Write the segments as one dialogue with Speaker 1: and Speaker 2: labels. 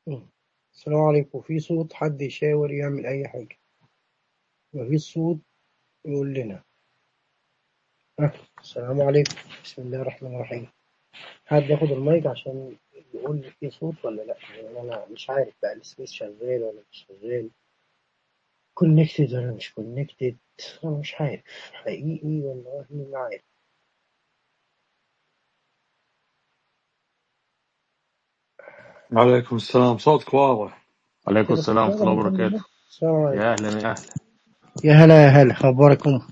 Speaker 1: السلام عليكم في صوت حد يشاور يعمل أي حاجة مفيش صوت يقول لنا ها السلام عليكم بسم الله الرحمن الرحيم حد ياخد المايك عشان يقول لي في صوت ولا لأ يعني أنا مش عارف بقى السبيس شغال ولا مش شغال كونكتد ولا مش كونكتد أنا مش عارف حقيقي ولا وهمي ما عارف
Speaker 2: عليكم السلام صوتك واضح
Speaker 3: عليكم
Speaker 1: كده
Speaker 3: السلام ورحمة الله
Speaker 1: الحمد لله
Speaker 3: وبركاته
Speaker 1: السلام عليكم
Speaker 3: يا أهلا يا أهلا
Speaker 1: يا هلا يا هلا أخباركم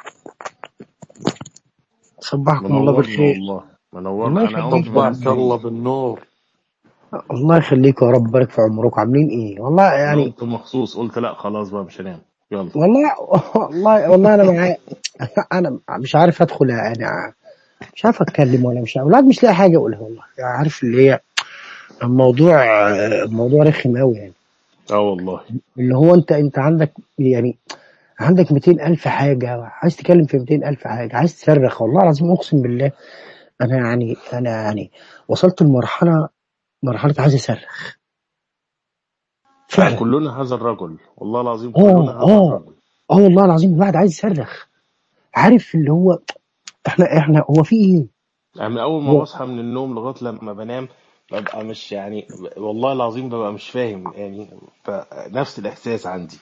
Speaker 1: صبحكم الله
Speaker 3: منورنا
Speaker 1: بالخير
Speaker 3: والله
Speaker 1: الله
Speaker 3: منورنا أنا
Speaker 1: يخليك
Speaker 3: قمت
Speaker 1: يا
Speaker 2: صبحك
Speaker 1: عم
Speaker 2: الله
Speaker 3: بدري
Speaker 2: بالنور
Speaker 1: الله يخليك يا رب بارك في عمركم عاملين ايه والله
Speaker 3: أنا
Speaker 1: يعني
Speaker 3: قمت مخصوص قلت لا خلاص بقى مش هنام يلا
Speaker 1: والله والله والله انا معايا انا مش عارف ادخل يعني مش عارف اتكلم ولا مش عارف الواحد مش لاقي حاجه اقولها والله يعني عارف اللي هي الموضوع الموضوع رخم قوي يعني
Speaker 3: اه والله
Speaker 1: اللي هو انت انت عندك يعني عندك 200 الف حاجه عايز تتكلم في 200 الف حاجه عايز تصرخ والله العظيم اقسم بالله انا يعني انا يعني وصلت لمرحله مرحله عايز اصرخ فعلا
Speaker 3: كلنا هذا الرجل والله العظيم
Speaker 1: اه
Speaker 3: كلنا هذا
Speaker 1: اه
Speaker 3: الرجل
Speaker 1: اه والله العظيم الواحد عايز يصرخ عارف اللي هو احنا احنا هو في ايه
Speaker 3: يعني من أول ما
Speaker 1: هو
Speaker 3: بصحى من النوم لغاية لما بنام ببقى مش يعني والله العظيم ببقى مش فاهم يعني فنفس الإحساس عندي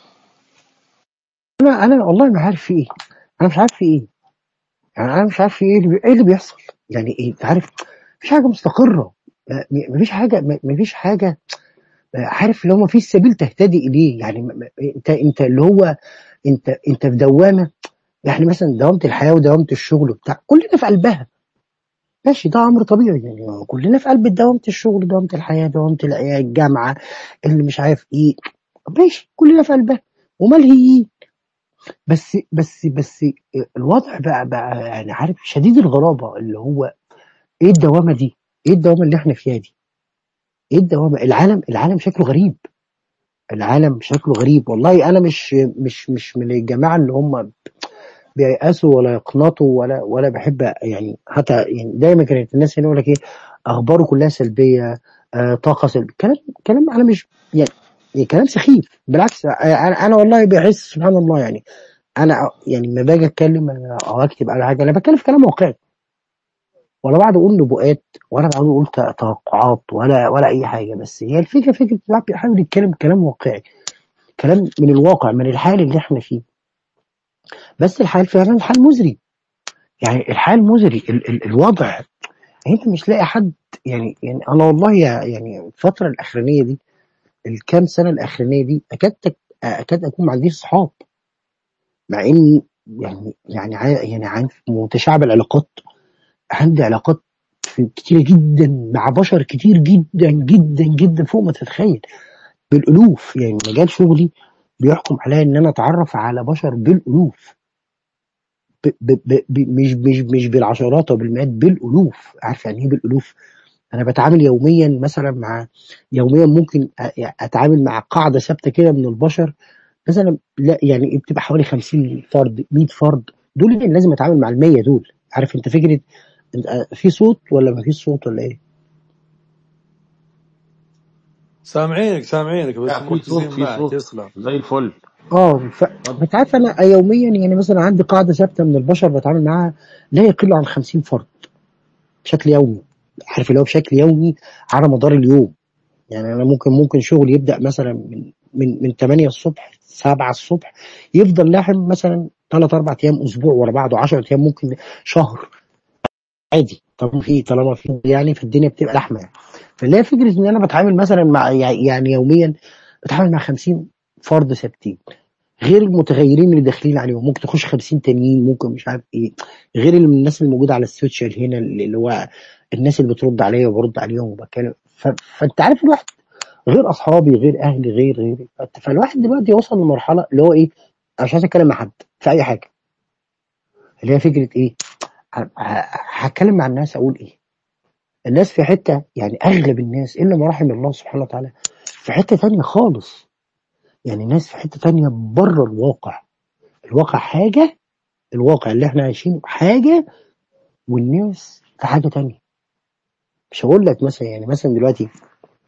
Speaker 1: انا انا والله ما عارف في ايه انا مش عارف في ايه يعني انا مش عارف في ايه اللي بي- ايه اللي بيحصل يعني ايه انت عارف مفيش حاجه مستقره ما- مفيش حاجه ما- مفيش حاجه عارف اللي هو مفيش سبيل تهتدي اليه يعني م- م- انت انت اللي هو انت انت في دوامه يعني مثلا دوامه الحياه ودوامه الشغل وبتاع كلنا في قلبها ماشي ده امر طبيعي يعني كلنا في قلب دوامه الشغل دوامه الحياه دوامه الع- الجامعه اللي مش عارف ايه ماشي كلنا في قلبها وملهيين بس بس بس الوضع بقى بقى يعني عارف شديد الغرابه اللي هو ايه الدوامه دي؟ ايه الدوامه اللي احنا فيها دي؟ ايه الدوامه؟ العالم العالم شكله غريب العالم شكله غريب والله انا مش مش مش من الجماعه اللي هم بييأسوا ولا يقنطوا ولا ولا بحب يعني حتى يعني دايما كانت الناس هنا يقول لك ايه اخباره كلها سلبيه آه طاقه سلبيه كلام كلام انا مش يعني يعني كلام سخيف بالعكس آه، انا انا والله بحس سبحان الله يعني انا يعني لما باجي اتكلم أنا- او اكتب على حاجه انا بتكلم في كلام واقعي ولا بعد اقول نبوءات ولا بعد اقول ت- توقعات ولا ولا اي حاجه بس هي الفكره فكره الواحد بيحاول يتكلم كلام واقعي كلام من الواقع من الحال اللي احنا فيه بس الحال فعلا الحال مزري يعني الحال مزري ال ال الوضع انت مش لاقي حد يعني يعني انا والله يا- يعني الفتره الاخرانيه دي الكام سنه الاخرانيه دي اكاد تك- اكاد اكون ما عنديش صحاب مع ان يعني يعني عا- يعني عارف متشعب العلاقات عندي علاقات كتيرة جدا مع بشر كتير جدا جدا جدا فوق ما تتخيل بالالوف يعني مجال شغلي بيحكم عليا ان انا اتعرف على بشر بالالوف ب ب ب ب مش مش مش بالعشرات او بالمئات بالالوف عارف يعني ايه بالالوف انا بتعامل يوميا مثلا مع يوميا ممكن أ- اتعامل مع قاعده ثابته كده من البشر مثلا لا يعني بتبقى حوالي 50 فرد 100 فرد دول اللي لازم اتعامل مع ال 100 دول عارف انت فكره انت- في صوت ولا ما فيش صوت ولا ايه؟
Speaker 2: سامعينك سامعينك بس
Speaker 3: لا في صوت
Speaker 2: مركزين
Speaker 3: في
Speaker 2: معك
Speaker 3: صوت
Speaker 2: يسلم
Speaker 3: زي الفل
Speaker 1: اه ف...
Speaker 3: اتفضل
Speaker 1: انت عارف انا يوميا يعني مثلا عندي قاعده ثابته من البشر بتعامل معاها لا يقل عن 50 فرد بشكل يومي عارف اللي هو بشكل يومي على مدار اليوم يعني انا ممكن ممكن شغل يبدا مثلا من من من 8 الصبح 7 الصبح يفضل لاحم مثلا 3 4 ايام اسبوع ورا بعض 10 ايام ممكن شهر عادي طالما في طالما في يعني في الدنيا بتبقى لحمه يعني فاللي هي فكره ان انا بتعامل مثلا مع يعني يوميا بتعامل مع 50 فرد ثابتين غير المتغيرين اللي داخلين عليهم ممكن تخش 50 تانيين ممكن مش عارف ايه غير اللي من الناس اللي موجوده على السوشيال هنا اللي هو الناس اللي بترد عليا وبرد عليهم وبتكلم ف... فانت عارف الواحد غير اصحابي غير اهلي غير غير فالواحد دلوقتي وصل لمرحله اللي هو ايه انا مش عايز اتكلم مع حد في اي حاجه اللي هي فكره ايه ه- ه- هتكلم مع الناس اقول ايه الناس في حته يعني اغلب الناس الا ما رحم الله سبحانه وتعالى في حته تانية خالص يعني ناس في حته تانية بره الواقع الواقع حاجه الواقع اللي احنا عايشينه حاجه والناس في حاجه تانية مش هقول لك مثلا يعني مثلا دلوقتي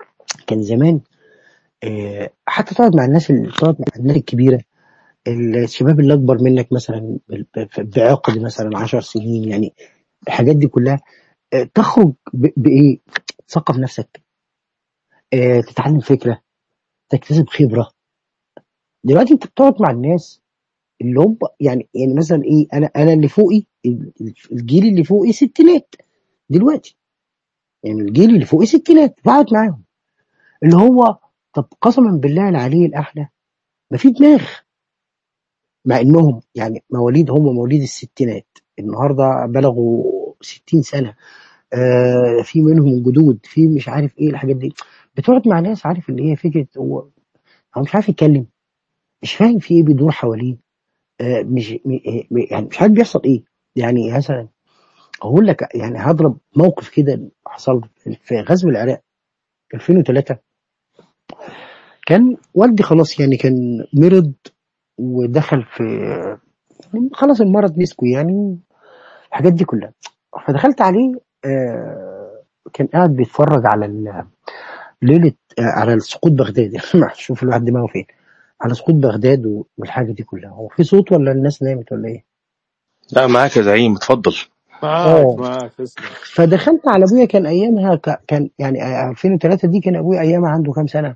Speaker 1: كان زمان آه، حتى تقعد مع الناس اللي تقعد مع الناس الكبيره الشباب اللي اكبر منك مثلا ب- ب- بعقد مثلا 10 سنين يعني الحاجات دي كلها آه، تخرج ب- بايه؟ تثقف نفسك آه، تتعلم فكره تكتسب خبره دلوقتي انت بتقعد مع الناس اللي هم يعني يعني مثلا ايه انا انا اللي فوقي ال- الجيل اللي فوقي ستينات دلوقتي يعني الجيل اللي فوقي ستينات بقعد معاهم اللي هو طب قسما بالله العلي الاعلى ما في دماغ مع انهم يعني مواليد هم مواليد الستينات النهارده بلغوا 60 سنه آه في منهم جدود في مش عارف ايه الحاجات دي بتقعد مع ناس عارف اللي هي فكره هو هو مش عارف يتكلم مش فاهم في ايه بيدور حواليه آه مش م- م- يعني مش عارف بيحصل ايه يعني مثلا اقول لك يعني هضرب موقف كده حصل في في غزو العراق 2003 كان والدي خلاص يعني كان مرض ودخل في خلاص المرض مسكه يعني الحاجات دي كلها فدخلت عليه آه، كان قاعد بيتفرج على ال- ليلة آه، على سقوط بغداد يعني شوف الواحد دماغه فين على سقوط بغداد و- والحاجة دي كلها هو في صوت ولا الناس نامت ولا ايه؟
Speaker 3: لا معاك يا زعيم اتفضل
Speaker 2: معاك
Speaker 1: اه
Speaker 2: معاك اسمع
Speaker 1: فدخلت على ابويا كان ايامها ك- كان يعني آه، 2003 دي كان ابويا ايامها عنده كام سنة؟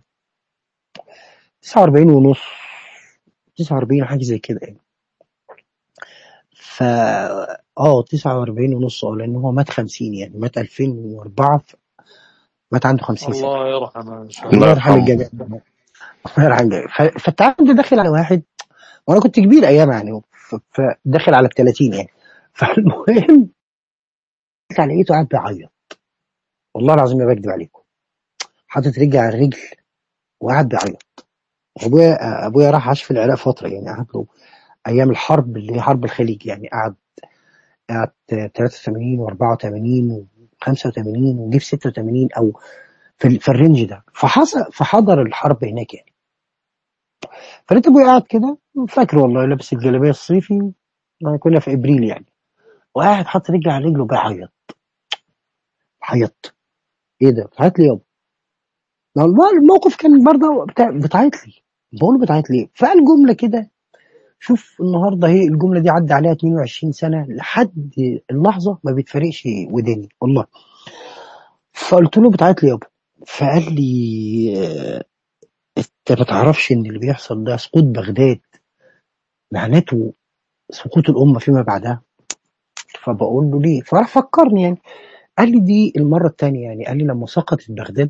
Speaker 1: 49 ونص 49 حاجة زي كده يعني ف اه 49 ونص اه لان هو مات 50 يعني مات 2004 ف- مات عنده 50 سنة
Speaker 2: الله يرحمه ان شاء
Speaker 1: الله
Speaker 3: الله
Speaker 2: الله
Speaker 1: يرحم
Speaker 3: يرحمه
Speaker 1: الجميع الله يرحم الجميع ف- فانت عارف انت داخل على واحد وانا كنت كبير ايامها يعني ف- فداخل على ال 30 يعني فالمهم طلعت لقيته قاعد بيعيط والله العظيم ما بكذب عليكم حاطط رجل على الرجل وقاعد بيعيط ابويا ابويا راح عاش في العراق فتره يعني قعد له ايام الحرب اللي هي حرب الخليج يعني قعد قعد 83 و84 و85 وجه في 86 او في, ال- في الرينج ده فحصل فحضر الحرب هناك يعني فلقيت ابويا قاعد كده فاكر والله لابس الجلابيه الصيفي كنا في ابريل يعني وقاعد حاطط رجل على رجله بيعيط عيط ايه ده بتعيط لي يابا ما هو الموقف كان برضه بتاع بتعيط لي بقول له بتعيط ليه فقال جمله كده شوف النهارده هي الجمله دي عدى عليها 22 سنه لحد اللحظه ما بتفارقش وداني والله فقلت له بتعيط لي يابا فقال لي آه، انت ما تعرفش ان اللي بيحصل ده سقوط بغداد معناته سقوط الامه فيما بعدها فبقول له ليه فراح فكرني يعني قال لي دي المره الثانيه يعني قال لي لما سقطت بغداد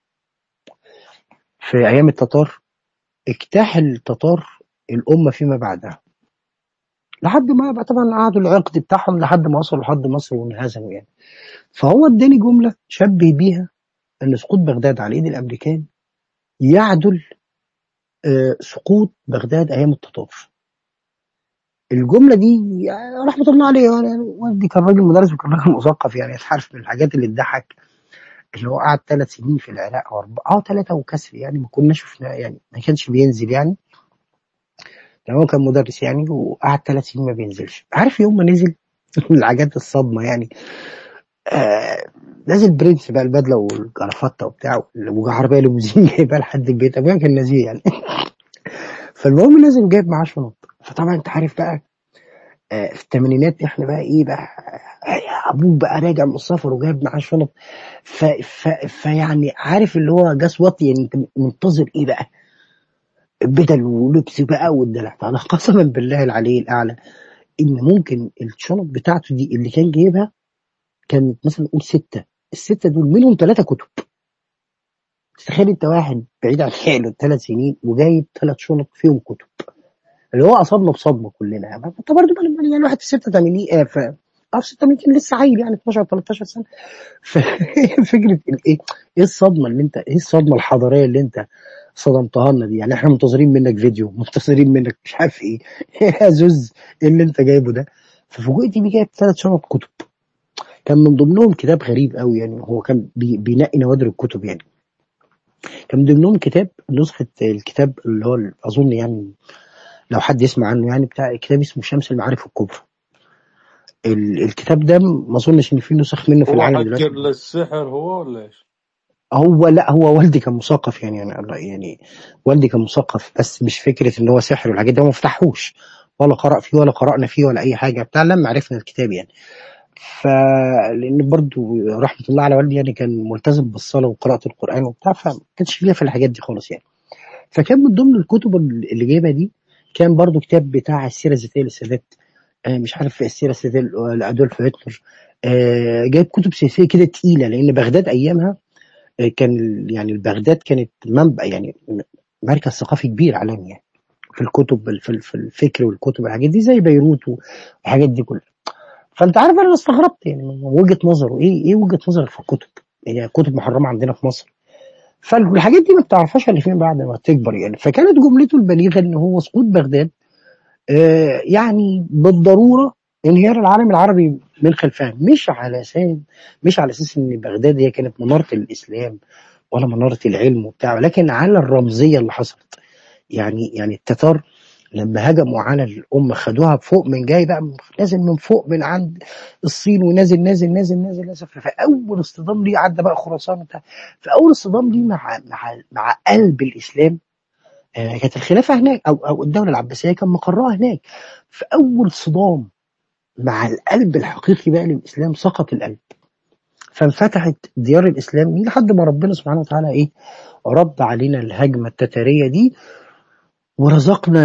Speaker 1: في ايام التتار اجتاح التتار الامه فيما بعدها لحد ما بقى طبعا قعدوا العقد بتاعهم لحد ما وصلوا لحد مصر وانهزموا يعني فهو اداني جمله شبه بيها ان سقوط بغداد على ايد الامريكان يعدل آه، سقوط بغداد ايام التتار الجمله دي يعني رحمه الله عليه يعني والدي كان راجل مدرس وكان راجل مثقف يعني عارف من الحاجات اللي تضحك اللي هو قعد ثلاث سنين في العراق او اربعه اه ثلاثه وكسر يعني ما كناش شفنا يعني ما كانش بينزل يعني يعني هو كان مدرس يعني وقعد ثلاث سنين ما بينزلش عارف يوم ما نزل من الحاجات الصدمه يعني آه نازل برنس بقى البدله والجرافته وبتاع وعربيه ليموزين جايبها لحد البيت ابويا كان نازل يعني فالمهم نازل وجايب معاه شنط فطبعا انت عارف بقى آه، في الثمانينات احنا بقى ايه بقى آه، ابوك بقى راجع من السفر وجايب معاه شنط ف... ف... فيعني عارف اللي هو جاس وات يعني انت منتظر ايه بقى بدل ولبس بقى والدلع فانا قسما بالله العلي الاعلى ان ممكن الشنط بتاعته دي اللي كان جايبها كانت مثلا نقول سته السته دول منهم ثلاثه كتب تخيل انت واحد بعيد عن حاله ثلاث سنين وجايب ثلاث شنط فيهم كتب اللي هو اصابنا بصدمه كلنا يعني انت برضه بقى- يعني الواحد في 86 آه، في اه في 86 كان لسه عيل يعني 12 13 سنه ففكره الايه ايه الصدمه اللي انت ايه الصدمه الحضاريه اللي انت صدمتها لنا دي يعني احنا منتظرين منك فيديو منتظرين منك مش عارف ايه ايه يا زوز إيه اللي انت جايبه ده ففوجئت بيه جايب ثلاث شنط كتب كان من ضمنهم كتاب غريب قوي يعني هو كان بي بينقي نوادر الكتب يعني كان من ضمنهم كتاب نسخه الكتاب اللي هو اظن يعني لو حد يسمع عنه يعني بتاع كتاب اسمه شمس المعارف الكبرى ال- الكتاب ده ما اظنش ان في نسخ منه في
Speaker 2: هو
Speaker 1: العالم
Speaker 2: حق
Speaker 1: دلوقتي
Speaker 2: السحر هو ولا ايش؟
Speaker 1: هو لا هو والدي كان مثقف يعني انا يعني والدي كان مثقف بس مش فكره ان هو سحر والحاجات دي هو ما فتحوش ولا قرأ فيه ولا قرأنا فيه ولا اي حاجه بتاع لما عرفنا الكتاب يعني فلان برضو رحمه الله على والدي يعني كان ملتزم بالصلاه وقراءه القران وبتاع فما كانش ليا في الحاجات دي خالص يعني فكان من ضمن الكتب اللي جايبها دي كان برضو كتاب بتاع السيره الذاتيه للسادات آه، مش عارف السيره الذاتيه لادولف هتلر آه، جايب كتب سياسيه كده تقيله لان بغداد ايامها آه، كان ال- يعني بغداد كانت منبع يعني مركز ثقافي كبير عالمي يعني في الكتب في في الفكر والكتب والحاجات دي زي بيروت والحاجات دي كلها فانت عارف انا استغربت يعني من وجهه نظره ايه ايه وجهه نظرك في الكتب هي كتب محرمه عندنا في مصر فالحاجات دي ما بتعرفهاش الا فين بعد ما تكبر يعني فكانت جملته البليغه ان هو سقوط بغداد آه، يعني بالضروره انهيار العالم العربي من خلفها مش على اساس مش على اساس ان بغداد هي كانت مناره الاسلام ولا مناره العلم وبتاع ولكن على الرمزيه اللي حصلت يعني يعني التتار لما هجموا على الأمة خدوها فوق من جاي بقى من- نازل من فوق من عند الصين ونازل نازل نازل نازل نازل فأول اصطدام ليه عدى بقى خراسان وبتاع فأول اصطدام ليه مع مع مع قلب الإسلام آه، كانت الخلافة هناك أو أو الدولة العباسية كان مقرها هناك فأول صدام مع القلب الحقيقي بقى للإسلام سقط القلب فانفتحت ديار الإسلام دي لحد ما ربنا سبحانه وتعالى إيه رد علينا الهجمة التتارية دي ورزقنا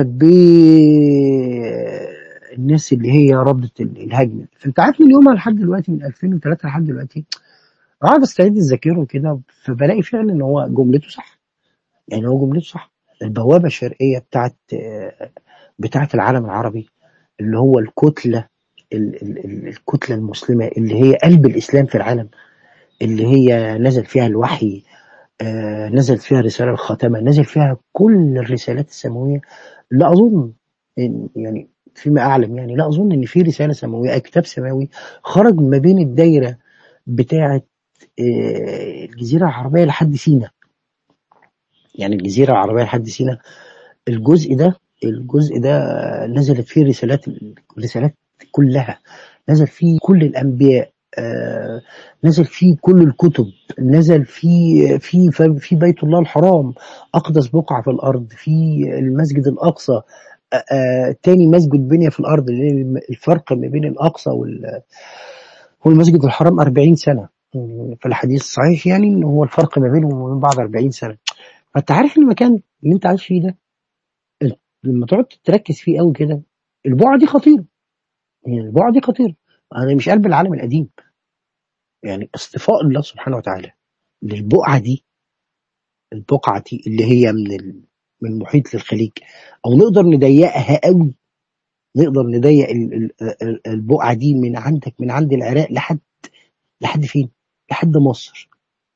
Speaker 1: بالناس اللي هي ردت ال- الهجمه دي. فانت عارف من يومها لحد دلوقتي من 2003 لحد دلوقتي قاعد استعيد الذاكره كده فبلاقي فعلا ان هو جملته صح يعني هو جملته صح البوابه الشرقيه بتاعت بتاعت العالم العربي اللي هو الكتله ال- ال- ال- الكتله المسلمه اللي هي قلب الاسلام في العالم اللي هي نزل فيها الوحي آه، نزل فيها رسالة الخاتمة نزل فيها كل الرسالات السماوية لا أظن إن يعني فيما أعلم يعني لا أظن إن في رسالة سماوية أو كتاب سماوي خرج ما بين الدايرة بتاعة آه، الجزيرة العربية لحد سينا يعني الجزيرة العربية لحد سينا الجزء ده الجزء ده نزلت فيه رسالات الرسالات كلها نزل فيه كل الأنبياء آه، نزل فيه كل الكتب نزل فيه في في بيت الله الحرام أقدس بقعة في الأرض في المسجد الأقصى آه، آه، تاني مسجد بني في الأرض لأن الفرق ما بين الأقصى وال- والمسجد الحرام 40 سنة في الحديث الصحيح يعني إن هو الفرق ما بينهم وبين بعض 40 سنة فأنت عارف المكان اللي أنت عايش فيه ده لما تقعد تركز فيه قوي كده البقعة دي خطيرة يعني البقعة دي خطيرة أنا مش قلب العالم القديم يعني اصطفاء الله سبحانه وتعالى للبقعة دي البقعة دي اللي هي من ال... من المحيط للخليج أو نقدر نضيقها قوي نقدر نضيق ال- ال- ال- البقعة دي من عندك من عند العراق لحد لحد فين؟ لحد مصر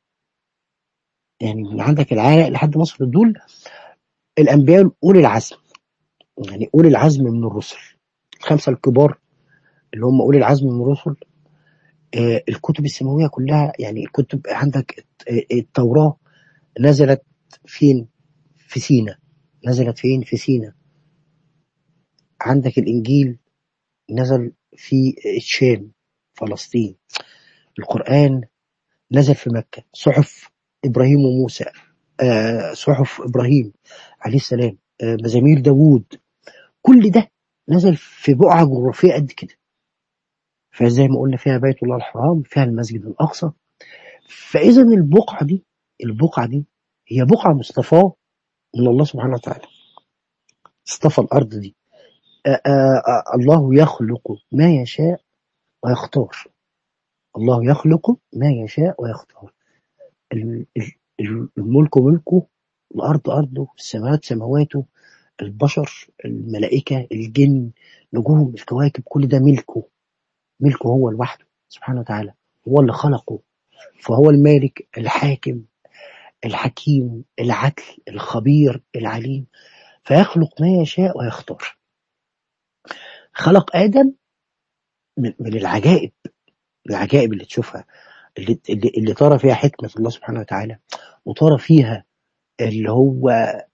Speaker 1: يعني من عندك العراق لحد مصر دول الأنبياء أولي العزم يعني أولي العزم من الرسل الخمسة الكبار اللي هم أولي العزم من الرسل آه، الكتب السماوية كلها يعني الكتب عندك آه، التوراة نزلت فين؟ في سينا نزلت فين؟ في سينا عندك الإنجيل نزل في الشام فلسطين القرآن نزل في مكة صحف إبراهيم وموسى آه، صحف إبراهيم عليه السلام آه، مزامير داوود كل ده نزل في بقعة جغرافية قد كده فزي ما قلنا فيها بيت الله الحرام فيها المسجد الأقصى فإذا البقعة دي البقعة دي هي بقعة مصطفاة من الله سبحانه وتعالى اصطفى الأرض دي آآ آآ الله يخلق ما يشاء ويختار الله يخلق ما يشاء ويختار ال- ال- ال- الملك ملكه الأرض أرضه السماوات سماواته البشر الملائكة الجن نجوم الكواكب كل ده ملكه ملكه هو لوحده سبحانه وتعالى هو اللي خلقه فهو المالك الحاكم الحكيم العدل الخبير العليم فيخلق ما يشاء ويختار خلق آدم من من العجائب العجائب اللي تشوفها اللي, اللي, اللي ترى فيها حكمة الله سبحانه وتعالى وترى فيها اللي هو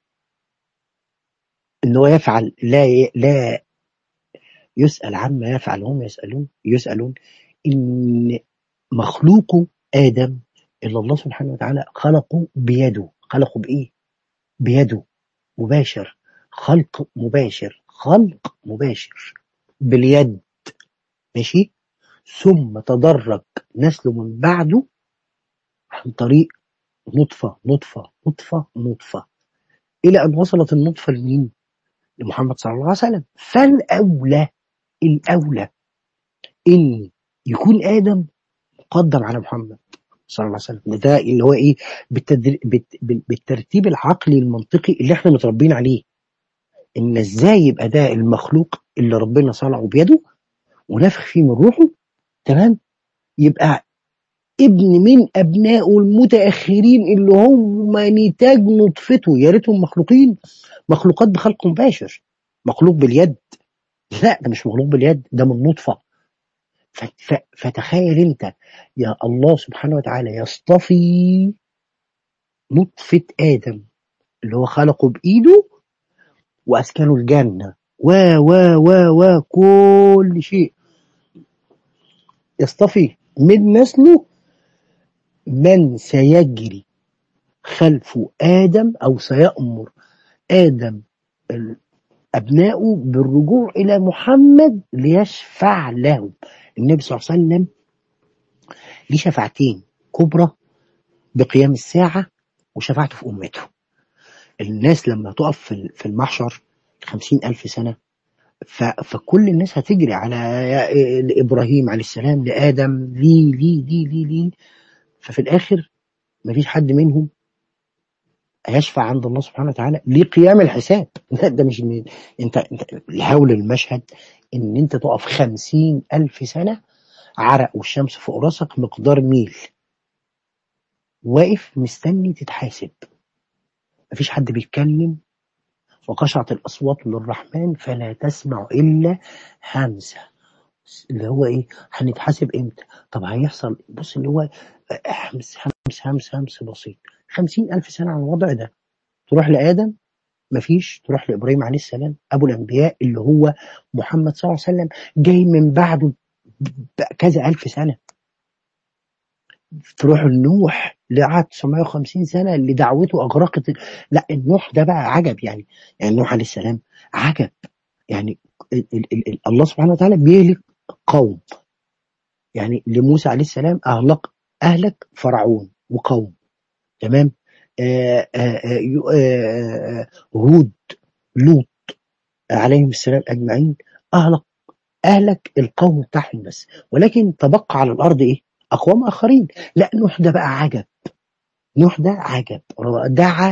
Speaker 1: ان هو يفعل لا ي- لا يسأل عما يفعل هم يسألون يسألون ان مخلوقه آدم اللي الله سبحانه وتعالى خلقه بيده خلقه بايه بيده مباشر خلق مباشر خلق مباشر باليد ماشي ثم تدرج نسله من بعده عن طريق نطفة نطفة نطفة نطفة إلى أن وصلت النطفة لمين؟ لمحمد صلى الله عليه وسلم فالأولى الأولى إن يكون آدم مقدم على محمد صلى الله عليه وسلم ده اللي هو إيه بالتدر... بت... بال- بالترتيب العقلي المنطقي اللي إحنا متربيين عليه إن إزاي يبقى ده المخلوق اللي ربنا صنعه بيده ونفخ فيه من روحه تمام يبقى ابن من ابنائه المتاخرين اللي هم نتاج نطفته يا ريتهم مخلوقين مخلوقات بخلق مباشر مخلوق باليد لا ده مش مخلوق باليد ده من نطفه ف- ف- فتخيل انت يا الله سبحانه وتعالى يصطفي نطفه ادم اللي هو خلقه بايده واسكنه الجنه و و و و كل شيء يصطفي من نسله من سيجري خلف ادم او سيامر ادم ال- أبنائه بالرجوع إلى محمد ليشفع لهم النبي صلى الله عليه وسلم ليه شفاعتين كبرى بقيام الساعة وشفاعته في أمته الناس لما تقف في في المحشر خمسين ألف سنة ف- فكل الناس هتجري على إبراهيم عليه السلام لآدم ليه ليه ليه ليه ليه ففي الآخر مفيش حد منهم هيشفع عند الله سبحانه وتعالى لقيام الحساب لا ده مش إن انت انت حول المشهد ان انت تقف خمسين الف سنة عرق والشمس فوق راسك مقدار ميل واقف مستني تتحاسب مفيش حد بيتكلم وخشعت الأصوات للرحمن فلا تسمع إلا همسة اللي هو إيه هنتحاسب إمتى طب هيحصل بص اللي هو همس همس همس همس بسيط خمسين ألف سنة على الوضع ده تروح لآدم مفيش تروح لإبراهيم عليه السلام أبو الأنبياء اللي هو محمد صلى الله عليه وسلم جاي من بعده كذا ألف سنة تروح لنوح اللي قعد 950 سنة اللي دعوته أغرقت لا النوح ده بقى عجب يعني يعني نوح عليه السلام عجب يعني ال ال ال ال الله سبحانه وتعالى بيهلك قوم يعني لموسى عليه السلام أهلك أهلك فرعون وقوم تمام آه آه آه يو- آه آه هود لوط عليهم السلام أجمعين أهلك أهلك القوم بتاعهم بس ولكن تبقى على الأرض إيه أقوام آخرين لا نوح ده بقى عجب نوح ده عجب دعا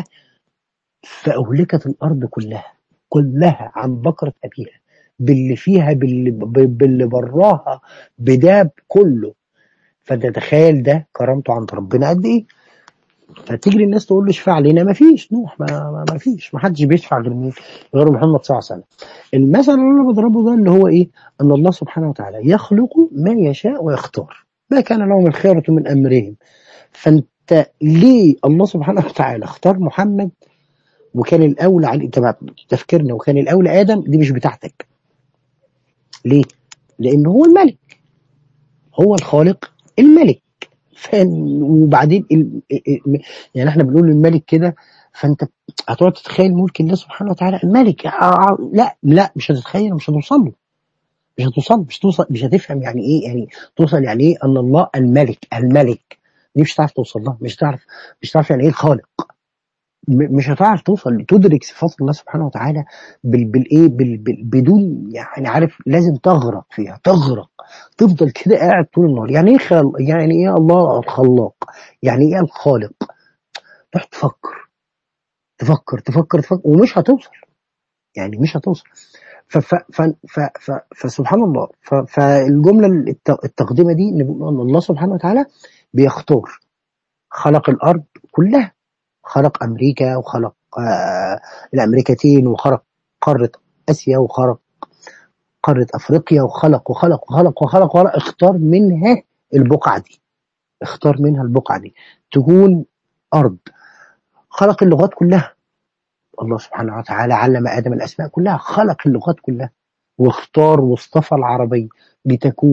Speaker 1: فأهلكت الأرض كلها كلها عن بكرة أبيها باللي فيها باللي, باللي براها بداب كله فتتخيل ده كرامته عند ربنا قد ايه فتجري الناس تقول له اشفع لنا ما فيش نوح ما, ما, ما فيش ما حدش بيشفع غير مين غير محمد صلى الله عليه وسلم المثل اللي انا بضربه ده اللي هو ايه ان الله سبحانه وتعالى يخلق ما يشاء ويختار ما كان لهم الخيرة من امرهم فانت ليه الله سبحانه وتعالى اختار محمد وكان الاولى على تبع تفكيرنا وكان الاولى ادم دي مش بتاعتك ليه؟ لان هو الملك هو الخالق الملك ف... وبعدين ال... ال- يعني احنا بنقول للملك كده فانت هتقعد تتخيل ملك الله سبحانه وتعالى الملك آه، لا لا مش هتتخيل مش هتوصل له مش هتوصل مش توصل مش هتفهم يعني ايه يعني توصل يعني ايه ان الله الملك الملك دي مش هتعرف توصل لها مش هتعرف مش هتعرف يعني ايه الخالق م- مش هتعرف توصل تدرك صفات الله سبحانه وتعالى بال بالايه بال بال بدون يعني عارف لازم تغرق فيها تغرق تفضل كده قاعد طول النهار يعني ايه خل... يعني ايه الله الخلاق يعني ايه الخالق تقعد تفكر تفكر تفكر تفكر ومش هتوصل يعني مش هتوصل ف ف ف ف ف فسبحان الله ف فالجمله الت- التقديمه دي نقول ان الله سبحانه وتعالى بيختار خلق الارض كلها خلق امريكا وخلق آه الامريكتين وخلق قاره اسيا وخلق قاره افريقيا وخلق وخلق وخلق وخلق وخلق اختار منها البقعه دي اختار منها البقعه دي تكون ارض خلق اللغات كلها الله سبحانه وتعالى علم ادم الاسماء كلها خلق اللغات كلها واختار واصطفى العربيه لتكون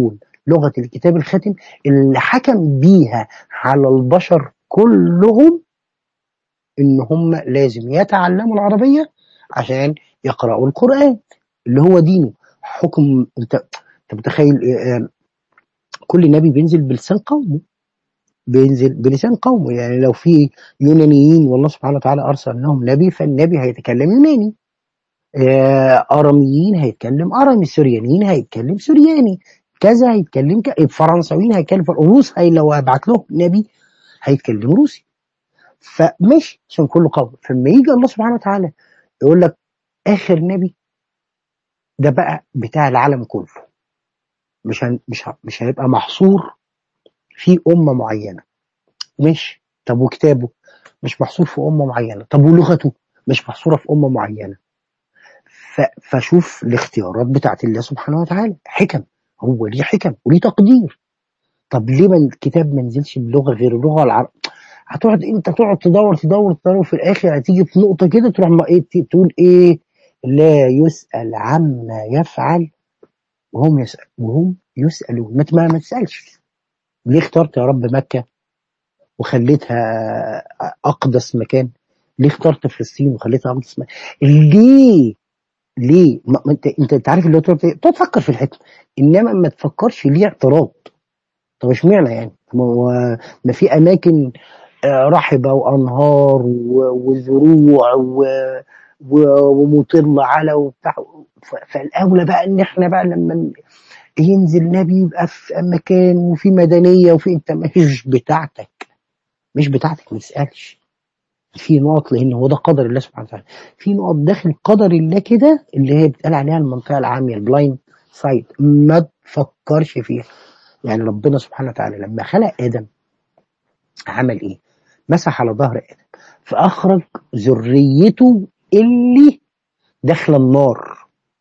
Speaker 1: لغه الكتاب الخاتم اللي حكم بيها على البشر كلهم ان هم لازم يتعلموا العربيه عشان يقرأوا القرآن اللي هو دينه حكم انت انت متخيل إيه، آه، كل نبي بينزل بلسان قومه بينزل بلسان قومه يعني لو في يونانيين والله سبحانه وتعالى ارسل لهم نبي فالنبي هيتكلم يوناني آه، اراميين هيتكلم ارامي سوريانيين هيتكلم سورياني كذا هيتكلم ك... فرنساويين هيتكلم روس هي لو هبعت لهم نبي هيتكلم روسي فمش عشان كله قوم فلما يجي الله سبحانه وتعالى يقول لك اخر نبي ده بقى بتاع العالم كله مش هن... مش ه... مش هيبقى محصور في امه معينه مش طب وكتابه مش محصور في امه معينه طب ولغته مش محصوره في امه معينه ف... فشوف الاختيارات بتاعت الله سبحانه وتعالى حكم هو ليه حكم وليه تقدير طب ليه ما الكتاب ما نزلش بلغه غير اللغه العربيه هتقعد انت تقعد تدور تدور تدور وفي الاخر هتيجي في نقطه كده تروح ما ايه ت- تقول ايه لا يسأل عما يفعل وهم يسأل وهم يسألون ما ت- ما ما تسألش ليه اخترت يا رب مكة وخليتها أقدس مكان ليه اخترت فلسطين وخليتها أقدس مكان ليه ليه ما ما انت انت انت عارف اللي هو تقعد إيه؟ تقعد تفكر في الحكمة انما ما تفكرش ليه اعتراض طب اشمعنى يعني ما هو ما في اماكن آه، رحبة وأنهار و- وزروع و- و- ومطل على وبتاع ف- فالأولى بقى إن إحنا بقى لما ن- ينزل نبي يبقى في مكان وفي مدنية وفي أنت مش بتاعتك مش بتاعتك ما تسألش في نقط لأن هو ده قدر الله سبحانه وتعالى في نقط داخل قدر الله كده اللي هي بتقال عليها المنطقة العامية البلايند سايد ما تفكرش فيها يعني ربنا سبحانه وتعالى لما خلق آدم عمل إيه؟ مسح على ظهر آدم فأخرج ذريته اللي داخلة النار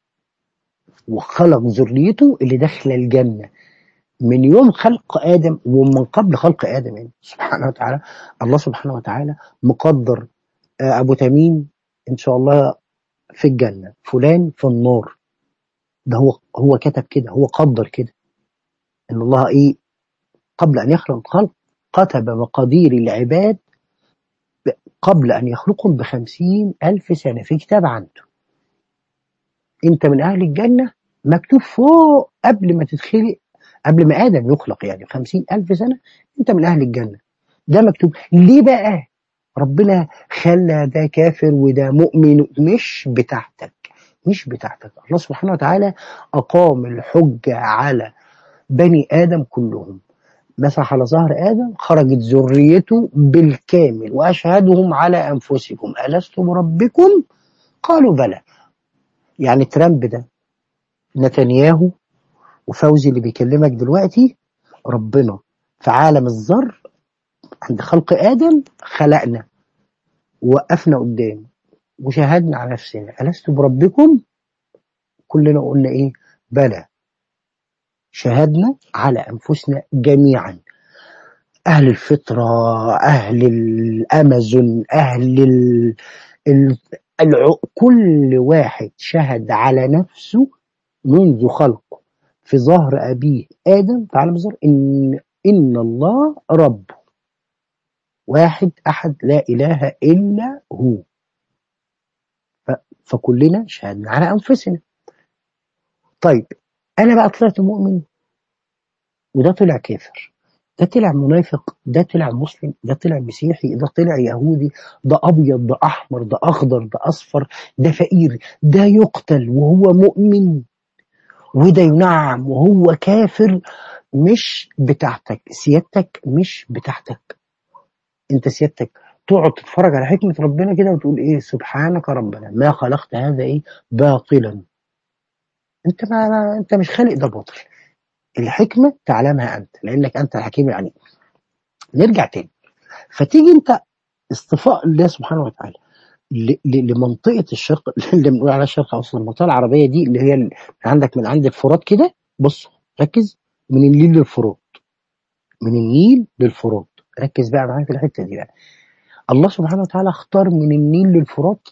Speaker 1: وخلق ذريته اللي داخلة الجنة من يوم خلق آدم ومن قبل خلق آدم يعني سبحانه وتعالى الله سبحانه وتعالى مقدر آه، أبو تميم إن شاء الله في الجنة فلان في النار ده هو هو كتب كده هو قدر كده إن الله إيه قبل أن يخلق الخلق كتب مقادير العباد قبل أن يخلقهم بخمسين ألف سنة في كتاب عنده أنت من أهل الجنة مكتوب فوق قبل ما تتخلق قبل ما آدم يخلق يعني خمسين ألف سنة أنت من أهل الجنة ده مكتوب ليه بقى ربنا خلى ده كافر وده مؤمن مش بتاعتك مش بتاعتك الله سبحانه وتعالى أقام الحجة على بني آدم كلهم مسح على ظهر آدم خرجت ذريته بالكامل وأشهدهم على أنفسكم ألست بربكم قالوا بلى يعني ترامب ده نتنياهو وفوزي اللي بيكلمك دلوقتي ربنا في عالم الذر عند خلق آدم خلقنا ووقفنا قدام وشهدنا على نفسنا ألست بربكم كلنا قلنا إيه بلى شهدنا على أنفسنا جميعا أهل الفطرة أهل الأمازون أهل ال... ال... الع... كل واحد شهد على نفسه منذ خلقه في ظهر أبيه آدم في عالم الذر إن إن الله رب واحد أحد لا إله إلا هو ف... فكلنا شهدنا على أنفسنا طيب أنا بقى طلعت مؤمن وده طلع كافر ده طلع منافق ده طلع مسلم ده طلع مسيحي ده طلع يهودي ده ابيض ده احمر ده اخضر ده اصفر ده فقير ده يقتل وهو مؤمن وده ينعم وهو كافر مش بتاعتك سيادتك مش بتاعتك انت سيادتك تقعد تتفرج على حكمة ربنا كده وتقول ايه سبحانك ربنا ما خلقت هذا ايه باطلا انت ما ما- انت مش خالق ده باطل الحكمة تعلمها انت لانك انت الحكيم العليم نرجع تاني فتيجي انت اصطفاء الله سبحانه وتعالى ل- ل- لمنطقه الشرق اللي بنقول عليها الشرق الاوسط المنطقه العربيه دي اللي هي ال- عندك من عند الفرات كده بص ركز من النيل للفرات من النيل للفرات ركز بقى معايا في الحته دي بقى الله سبحانه وتعالى اختار من النيل للفرات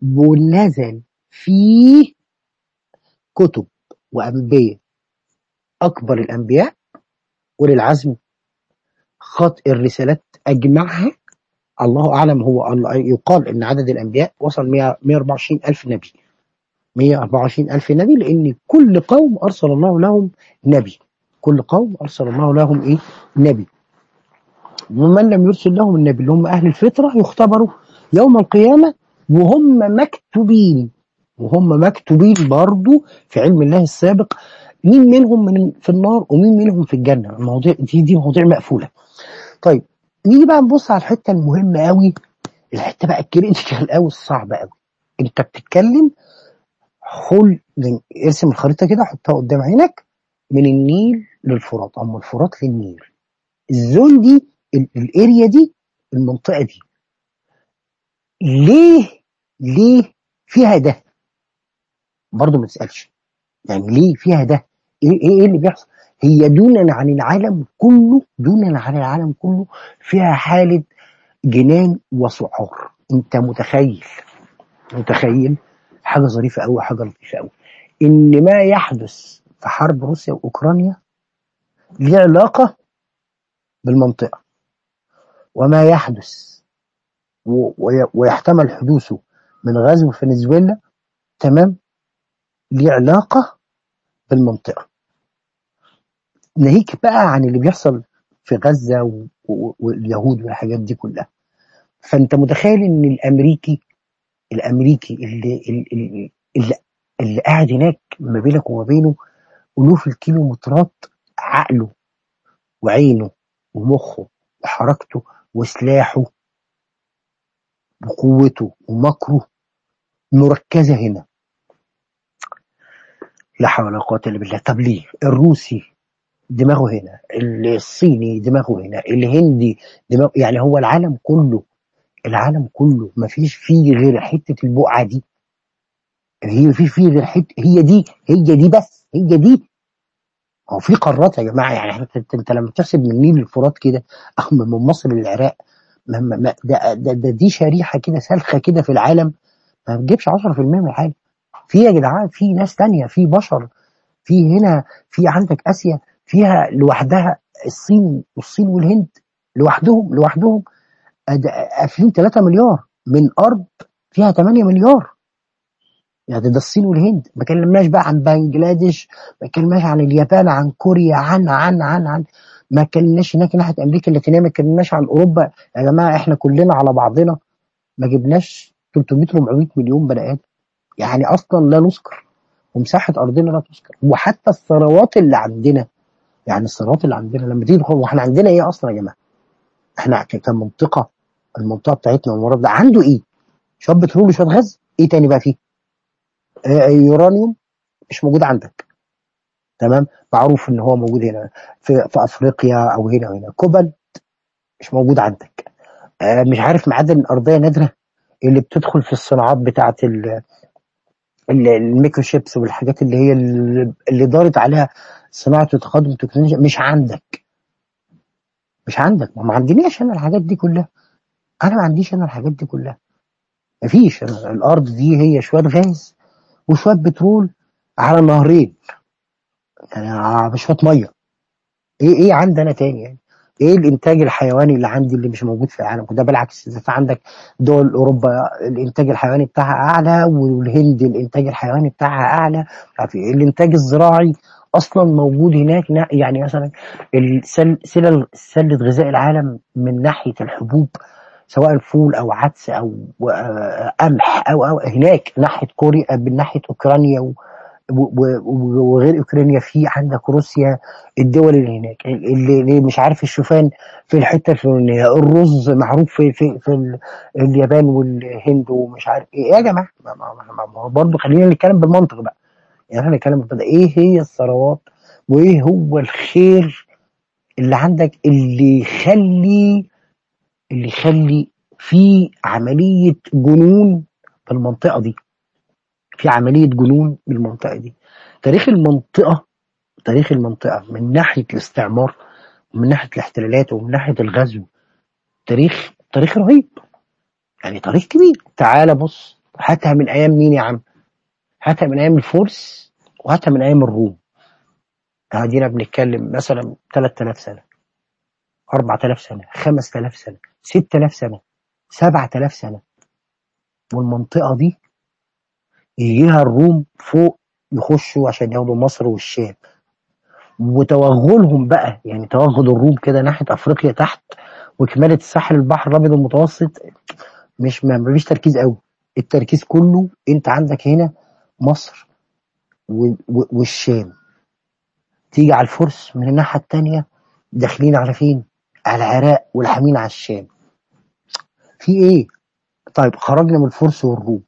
Speaker 1: ونزل فيه كتب وانبياء اكبر الانبياء اولي العزم خط الرسالات اجمعها الله اعلم هو الله يقال ان عدد الانبياء وصل 100 124 الف نبي 124 الف نبي لان كل قوم ارسل الله لهم نبي كل قوم ارسل الله لهم ايه نبي ومن لم يرسل لهم النبي اللي هم اهل الفطره يختبروا يوم القيامه وهم مكتوبين وهم مكتوبين برضو في علم الله السابق مين منهم من في النار ومين منهم في الجنه المواضيع دي دي مواضيع مقفوله طيب نيجي بقى نبص على الحته المهمه قوي الحته بقى الكريتيكال قوي الصعبه قوي انت بتتكلم حول ارسم الخريطه كده حطها قدام عينك من النيل للفرات او من الفرات للنيل الزون دي ال- الاريا دي المنطقه دي ليه ليه فيها ده برضه ما تسالش يعني ليه فيها ده ايه ايه إيه اللي بيحصل هي دونا عن العالم كله دونا عن العالم كله فيها حاله جنان وسعار انت متخيل متخيل حاجه ظريفه قوي حاجه لطيفه قوي ان ما يحدث في حرب روسيا واوكرانيا ليه علاقه بالمنطقه وما يحدث و- وي- ويحتمل حدوثه من غزو فنزويلا تمام ليه علاقه بالمنطقه ناهيك بقى عن اللي بيحصل في غزه و- و- واليهود والحاجات دي كلها فانت متخيل ان الامريكي الامريكي اللي اللي, اللي, اللي قاعد هناك ما بينك وما بينه الوف الكيلومترات عقله وعينه ومخه وحركته وسلاحه وقوته ومكره مركزه هنا لا حول ولا قوه الا بالله طب ليه الروسي دماغه هنا الصيني دماغه هنا الهندي دماغه يعني هو العالم كله العالم كله ما فيش فيه غير حته البقعه دي هي في فيه غير حته هي دي هي دي بس هي دي هو في قارات يا جماعه يعني احنا انت, انت لما تحسب من النيل للفرات كده أو من مصر للعراق ما ما ما ده, ده, ده دي شريحه كده سالخه كده في العالم ما بتجيبش 10% من العالم في يا جدعان في ناس تانية في بشر في هنا في عندك اسيا فيها لوحدها الصين والصين والهند لوحدهم لوحدهم أد- قافلين 3 مليار من ارض فيها 8 مليار يعني ده الصين والهند ما كلمناش بقى عن بنجلاديش ما كلمناش عن اليابان عن كوريا عن عن عن عن ما كلمناش هناك ناحيه امريكا اللاتينيه ما كلمناش عن اوروبا يا جماعه احنا كلنا على بعضنا ما جبناش 300 400 مليون بني ادم يعني اصلا لا نذكر ومساحه ارضنا لا تذكر وحتى الثروات اللي عندنا يعني الثروات اللي عندنا لما تيجي تدخل واحنا عندنا ايه اصلا يا جماعه؟ احنا ك- كمنطقه المنطقه بتاعتنا والمرض ده عنده ايه؟ شويه بترول وشويه غاز ايه تاني بقى فيه؟ آه، يورانيوم مش موجود عندك تمام معروف ان هو موجود هنا في, في افريقيا او هنا وهنا كوبالت مش موجود عندك آه، مش عارف معادن ارضيه نادره اللي بتدخل في الصناعات بتاعه ال- ال- الميكروشيبس والحاجات اللي هي ال- اللي دارت عليها صناعه وتقدم التكنولوجيا مش عندك مش عندك ما ما عندناش انا الحاجات دي كلها انا ما عنديش انا الحاجات دي كلها مفيش أنا الارض دي هي شويه غاز وشويه بترول على نهرين يعني على شويه ميه ايه ايه عندي انا تاني يعني ايه الانتاج الحيواني اللي عندي اللي مش موجود في العالم ده بالعكس اذا في عندك دول اوروبا الانتاج الحيواني بتاعها اعلى والهند الانتاج الحيواني بتاعها اعلى مش عارف ايه الانتاج الزراعي اصلا موجود هناك نا- يعني مثلا السل سلل سله غذاء العالم من ناحيه الحبوب سواء فول او عدس او آه، قمح او او هناك ناحيه كوريا من ناحيه اوكرانيا و- و- و- وغير اوكرانيا في عندك روسيا الدول اللي هناك اللي, اللي مش عارف الشوفان في الحته الفلانيه الرز معروف في في, في ال- اليابان والهند ومش عارف ايه يا جماعه ما, ما, ما, ما هو برضه خلينا نتكلم بالمنطق بقى يعني احنا نتكلم بالمنطق ايه هي الثروات وايه هو الخير اللي عندك اللي يخلي اللي يخلي في عمليه جنون في المنطقه دي في عمليه جنون بالمنطقه دي تاريخ المنطقه تاريخ المنطقه من ناحيه الاستعمار ومن ناحيه الاحتلالات ومن ناحيه الغزو تاريخ تاريخ رهيب يعني تاريخ كبير تعال بص هاتها من ايام مين يا عم هاتها من ايام الفرس وهاتها من ايام الروم قاعدين بنتكلم مثلا 3000 سنة 4000 سنة 5000 سنة 6000 سنة 7000 سنة والمنطقة دي يجيها الروم فوق يخشوا عشان ياخدوا مصر والشام وتوغلهم بقى يعني توغل الروم كده ناحية أفريقيا تحت وكمالة الساحل البحر الأبيض المتوسط مش ما مفيش تركيز قوي التركيز كله انت عندك هنا مصر و- و- والشام تيجي على الفرس من الناحية التانية داخلين على فين؟ على العراق والحامين على الشام في ايه؟ طيب خرجنا من الفرس والروم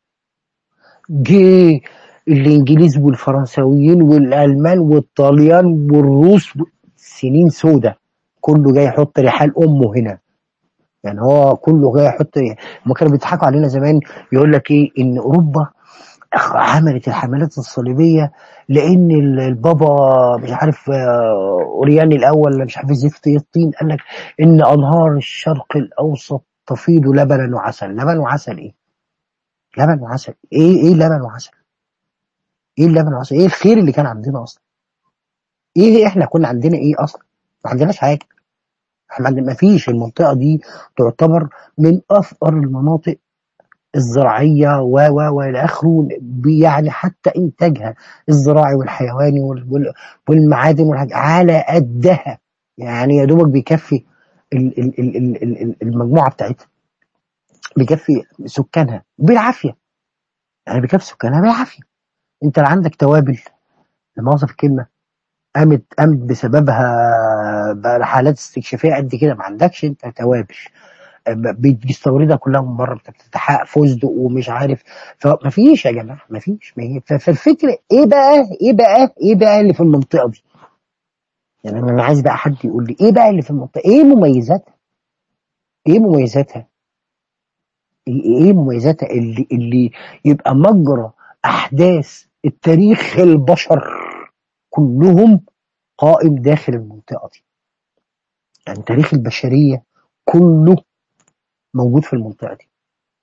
Speaker 1: جه الانجليز والفرنساويين والالمان والطليان والروس و- سنين سودة كله جاي يحط رحال امه هنا يعني هو كله جاي يحط ما كانوا بيضحكوا علينا زمان يقول لك ايه ان اوروبا عملت الحملات الصليبيه لان ال- البابا مش عارف آه، اورياني الاول ولا مش عارف زفت ايه الطين قال لك ان انهار الشرق الاوسط تفيض لبنا وعسل لبن وعسل ايه لبن وعسل ايه ايه لبن وعسل ايه اللبن وعسل ايه الخير اللي كان عندنا اصلا ايه احنا كنا عندنا ايه اصلا ما عندناش حاجه احنا عندنا ما فيش المنطقه دي تعتبر من افقر المناطق الزراعيه و و والى اخره يعني حتى انتاجها الزراعي والحيواني وال- وال- والمعادن والحاجات على قدها يعني يا دوبك بيكفي ال- ال- ال- ال- ال- ال- المجموعه بتاعتها بيكفي سكانها بالعافيه يعني بيكفي سكانها بالعافيه انت لا عندك توابل لمؤاخذه في الكلمه قامت قامت بسببها بقى حالات استكشافيه قد كده ما عندكش انت توابل بتستوردها كلها من بره بتحقق فستق ومش عارف فما فيش يا جماعه ما فيش ما هي- ف- فالفكره ايه بقى ايه بقى ايه بقى اللي في المنطقه دي يعني انا عايز بقى حد يقول لي ايه بقى اللي في المنطقه ايه مميزاتها ايه مميزاتها ايه إيه مميزاتها اللي اللي يبقى مجرى احداث التاريخ البشر كلهم قائم داخل المنطقه دي يعني تاريخ البشريه كله موجود في المنطقه دي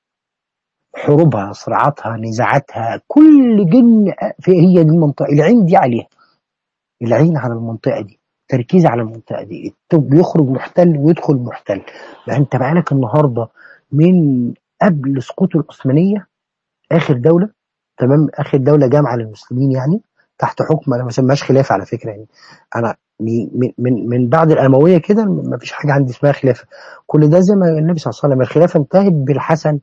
Speaker 1: حروبها صراعاتها نزاعاتها كل جن في هي دي المنطقه العين دي عليها العين على المنطقه دي تركيز على المنطقه دي الت- بيخرج محتل ويدخل محتل يعني انت بقالك النهارده من قبل سقوط العثمانيه اخر دوله تمام اخر دوله جامعه للمسلمين يعني تحت حكم انا ما بسميهاش خلافه على فكره يعني انا من من من بعد الامويه كده ما فيش حاجه عندي اسمها خلافه كل ده زي ما النبي صلى الله عليه وسلم الخلافه انتهت بالحسن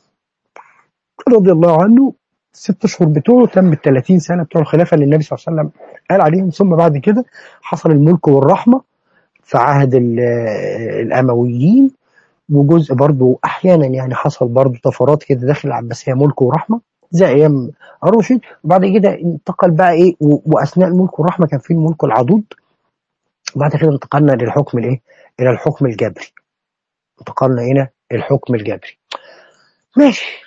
Speaker 1: رضي الله عنه ست اشهر بتوعه تم ال 30 سنه بتوع الخلافه اللي النبي صلى الله عليه وسلم قال عليهم ثم بعد كده حصل الملك والرحمه في عهد ال- الامويين وجزء برضو احيانا يعني حصل برضو طفرات كده داخل العباسيه ملك ورحمه زي ايام الرشيد وبعد كده انتقل بقى ايه و- واثناء الملك والرحمه كان في الملك العضوض وبعد كده انتقلنا للحكم الايه؟ الى الحكم الجبري انتقلنا الى الحكم الجبري ماشي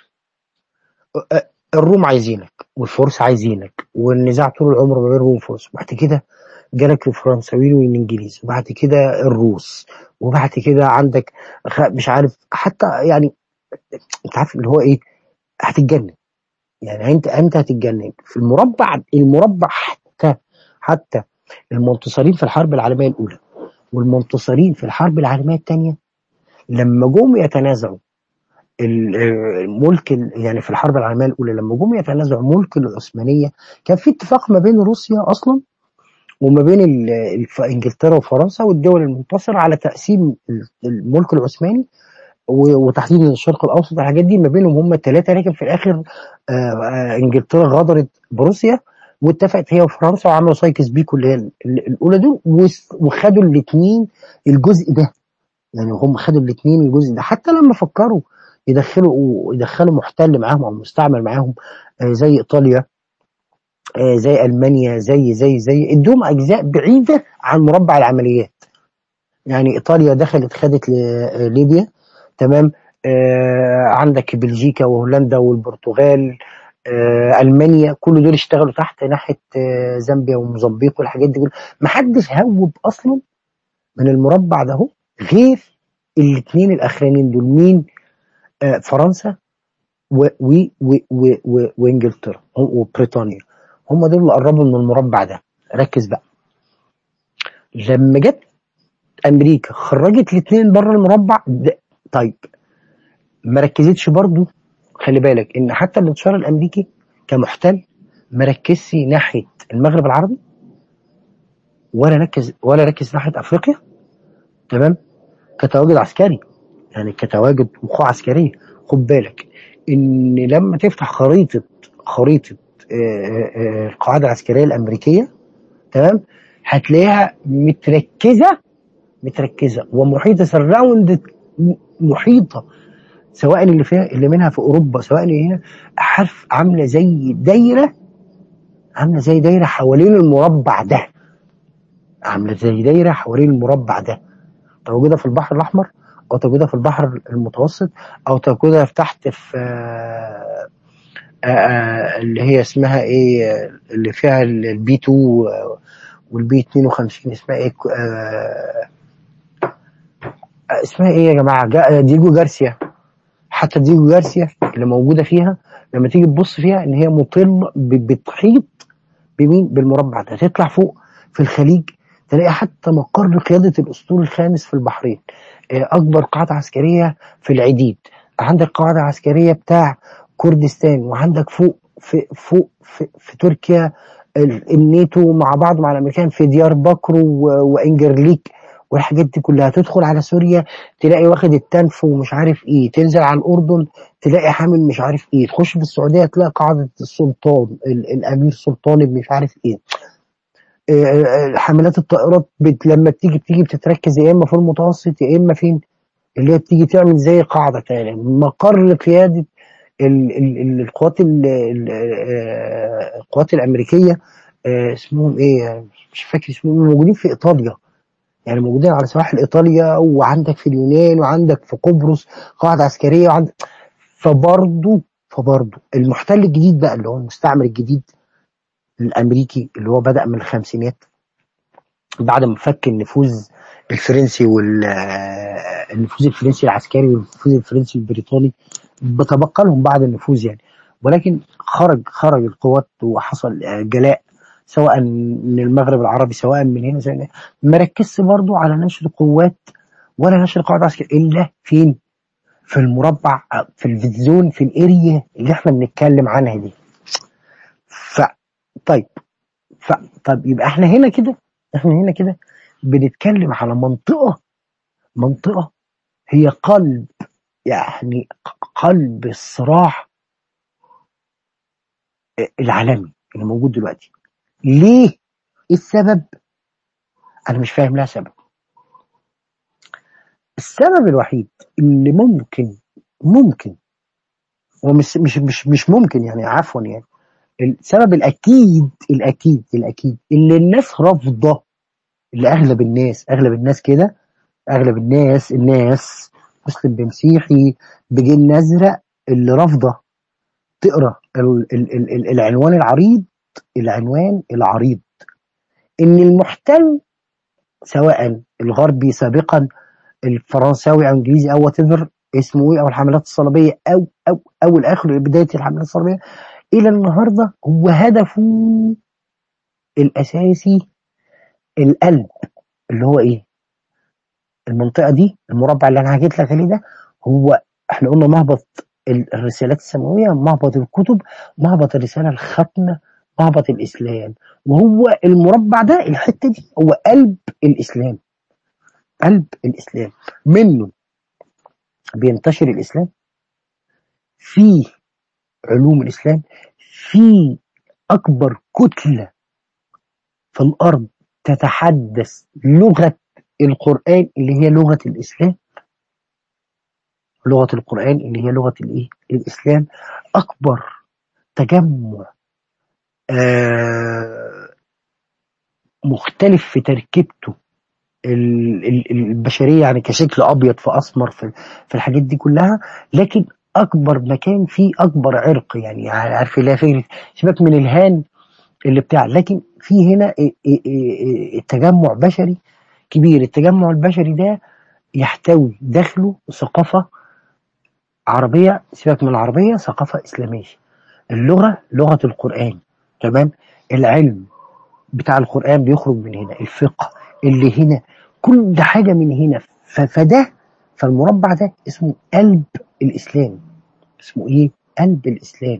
Speaker 1: أ- الروم عايزينك والفرس عايزينك والنزاع طول العمر ما بين الروم والفرس وبعد كده جالك الفرنساويين والانجليز وبعد كده الروس وبعد كده عندك خ- مش عارف حتى يعني انت عارف اللي هو ايه هتتجنن يعني انت انت هتتجنن في المربع المربع حتى حتى المنتصرين في الحرب العالميه الاولى والمنتصرين في الحرب العالميه الثانيه لما جم يتنازعوا ال- الملك ال- يعني في الحرب العالميه الاولى لما جم يتنازعوا ملك العثمانيه كان في اتفاق ما بين روسيا اصلا وما بين ال- الف- انجلترا وفرنسا والدول المنتصره على تقسيم ال- الملك العثماني و- وتحديدا الشرق الاوسط الحاجات دي ما بينهم هم الثلاثه لكن في الاخر آه، آه، انجلترا غادرت بروسيا واتفقت هي وفرنسا وعملوا سايكس بيكو اللي هي ال- ال- الاولى دول وس- وخدوا الاثنين الجزء ده يعني هم خدوا الاثنين الجزء ده حتى لما فكروا يدخلوا يدخلوا محتل معاهم او مستعمر معاهم آه، زي ايطاليا آه، زي المانيا زي زي زي ادوهم اجزاء بعيده عن مربع العمليات يعني ايطاليا دخلت خدت ل- ليبيا تمام آه عندك بلجيكا وهولندا والبرتغال آه المانيا كل دول اشتغلوا تحت ناحيه آه زامبيا وموزمبيق والحاجات دي كلها محدش هوب اصلا من المربع ده اهو غير الاثنين الاخرانيين دول مين آه فرنسا و و و و و وانجلترا هم- وبريطانيا هم دول اللي قربوا من المربع ده ركز بقى لما جت امريكا خرجت الاثنين بره المربع ده طيب ما ركزتش برضو خلي بالك ان حتى الانتصار الامريكي كمحتل ما ركزش ناحيه المغرب العربي ولا ركز ولا ركز ناحيه افريقيا تمام كتواجد عسكري يعني كتواجد وقوع عسكريه خد بالك ان لما تفتح خريطه خريطه آه، آه، القاعده العسكريه الامريكيه تمام هتلاقيها متركزه متركزه ومحيطه سراوند محيطه سواء اللي فيها اللي منها في اوروبا سواء اللي هنا عارف عامله زي دايره عامله زي دايره حوالين المربع ده عامله زي دايره حوالين المربع ده موجوده في البحر الاحمر او موجوده في البحر المتوسط او موجوده في تحت في آه، آه، آه، اللي هي اسمها ايه اللي فيها البي 2 والبي 52 اسمها ايه آه، اسمها ايه يا جماعه جا- ديجو جارسيا حتى ديجو جارسيا اللي موجوده فيها لما تيجي تبص فيها ان هي مطل ب- بتحيط بمين بالمربع ده تطلع فوق في الخليج تلاقي حتى مقر قياده الاسطول الخامس في البحرين آه، اكبر قاعده عسكريه في العديد عندك قاعده عسكريه بتاع كردستان وعندك فوق في فوق في, في تركيا ال- الناتو مع بعض مع الامريكان في ديار بكر و- وانجرليك والحاجات دي كلها تدخل على سوريا تلاقي واخد التنف ومش عارف ايه تنزل على الاردن تلاقي حامل مش عارف ايه تخش في السعوديه تلاقي قاعده السلطان ال- الامير سلطان ابن مش عارف ايه آه، آه، حملات الطائرات بت... لما بتيجي بتيجي بتتركز يا اما في المتوسط يا اما فين اللي هي بتيجي تعمل زي قاعده تانية مقر قياده ال... ال... ال- القوات ال... ال... آه، القوات الامريكيه آه، اسمهم ايه مش فاكر اسمهم إيه، موجودين في ايطاليا يعني موجودين على سواحل ايطاليا وعندك في اليونان وعندك في قبرص قاعده عسكريه وعندك فبرضه فبرضه المحتل الجديد بقى اللي هو المستعمر الجديد الامريكي اللي هو بدا من الخمسينات بعد ما فك النفوذ الفرنسي وال آه، النفوذ الفرنسي العسكري والنفوذ الفرنسي البريطاني بتبقى لهم بعد النفوذ يعني ولكن خرج خرج القوات وحصل آه، جلاء سواء من المغرب العربي سواء من هنا سواء من هنا. ما ركزش برضه على نشر قوات ولا نشر قواعد عسكريه الا فين؟ في المربع آه، في الفيزون في الاريا اللي احنا بنتكلم عنها دي ف طيب ف طب يبقى احنا هنا كده احنا هنا كده بنتكلم على منطقه منطقه هي قلب يعني قلب الصراع العالمي اللي موجود دلوقتي ليه ايه السبب انا مش فاهم لها سبب السبب الوحيد اللي ممكن ممكن ومش مش مش مش ممكن يعني عفوا يعني السبب الاكيد الاكيد الاكيد اللي الناس رافضه اللي اغلب الناس اغلب الناس كده اغلب الناس الناس مسلم بمسيحي بجن ازرق اللي رافضه تقرا ال- ال- ال- ال- العنوان العريض العنوان العريض ان المحتل سواء الغربي سابقا الفرنساوي او انجليزي او وات اسمه ايه او الحملات الصليبيه او او او الاخر بدايه الحملات الصليبيه الى النهارده هو هدفه الاساسي القلب اللي هو ايه المنطقه دي المربع اللي انا حكيت لك عليه ده هو احنا قلنا مهبط ال- الرسالات السماويه مهبط الكتب مهبط الرساله الختمه مهبط الاسلام وهو المربع ده الحته دي هو قلب الاسلام قلب الاسلام منه بينتشر الاسلام في علوم الاسلام في اكبر كتله في الارض تتحدث لغه القران اللي هي لغه الاسلام لغه القران اللي هي لغه الايه الاسلام اكبر تجمع آه مختلف في تركيبته ال- ال- البشريه يعني كشكل ابيض في اسمر في في الحاجات دي كلها لكن اكبر مكان فيه اكبر عرق يعني عارف اللي هي فكره سيبك من الهان اللي بتاع لكن في هنا إيه- إيه- إيه- التجمع بشري كبير التجمع البشري ده يحتوي داخله ثقافه عربيه سيبك من العربيه ثقافه اسلاميه اللغه لغه القران تمام العلم بتاع القرآن بيخرج من هنا الفقه اللي هنا كل حاجه من هنا ف- فده فالمربع ده اسمه قلب الاسلام اسمه ايه؟ قلب الاسلام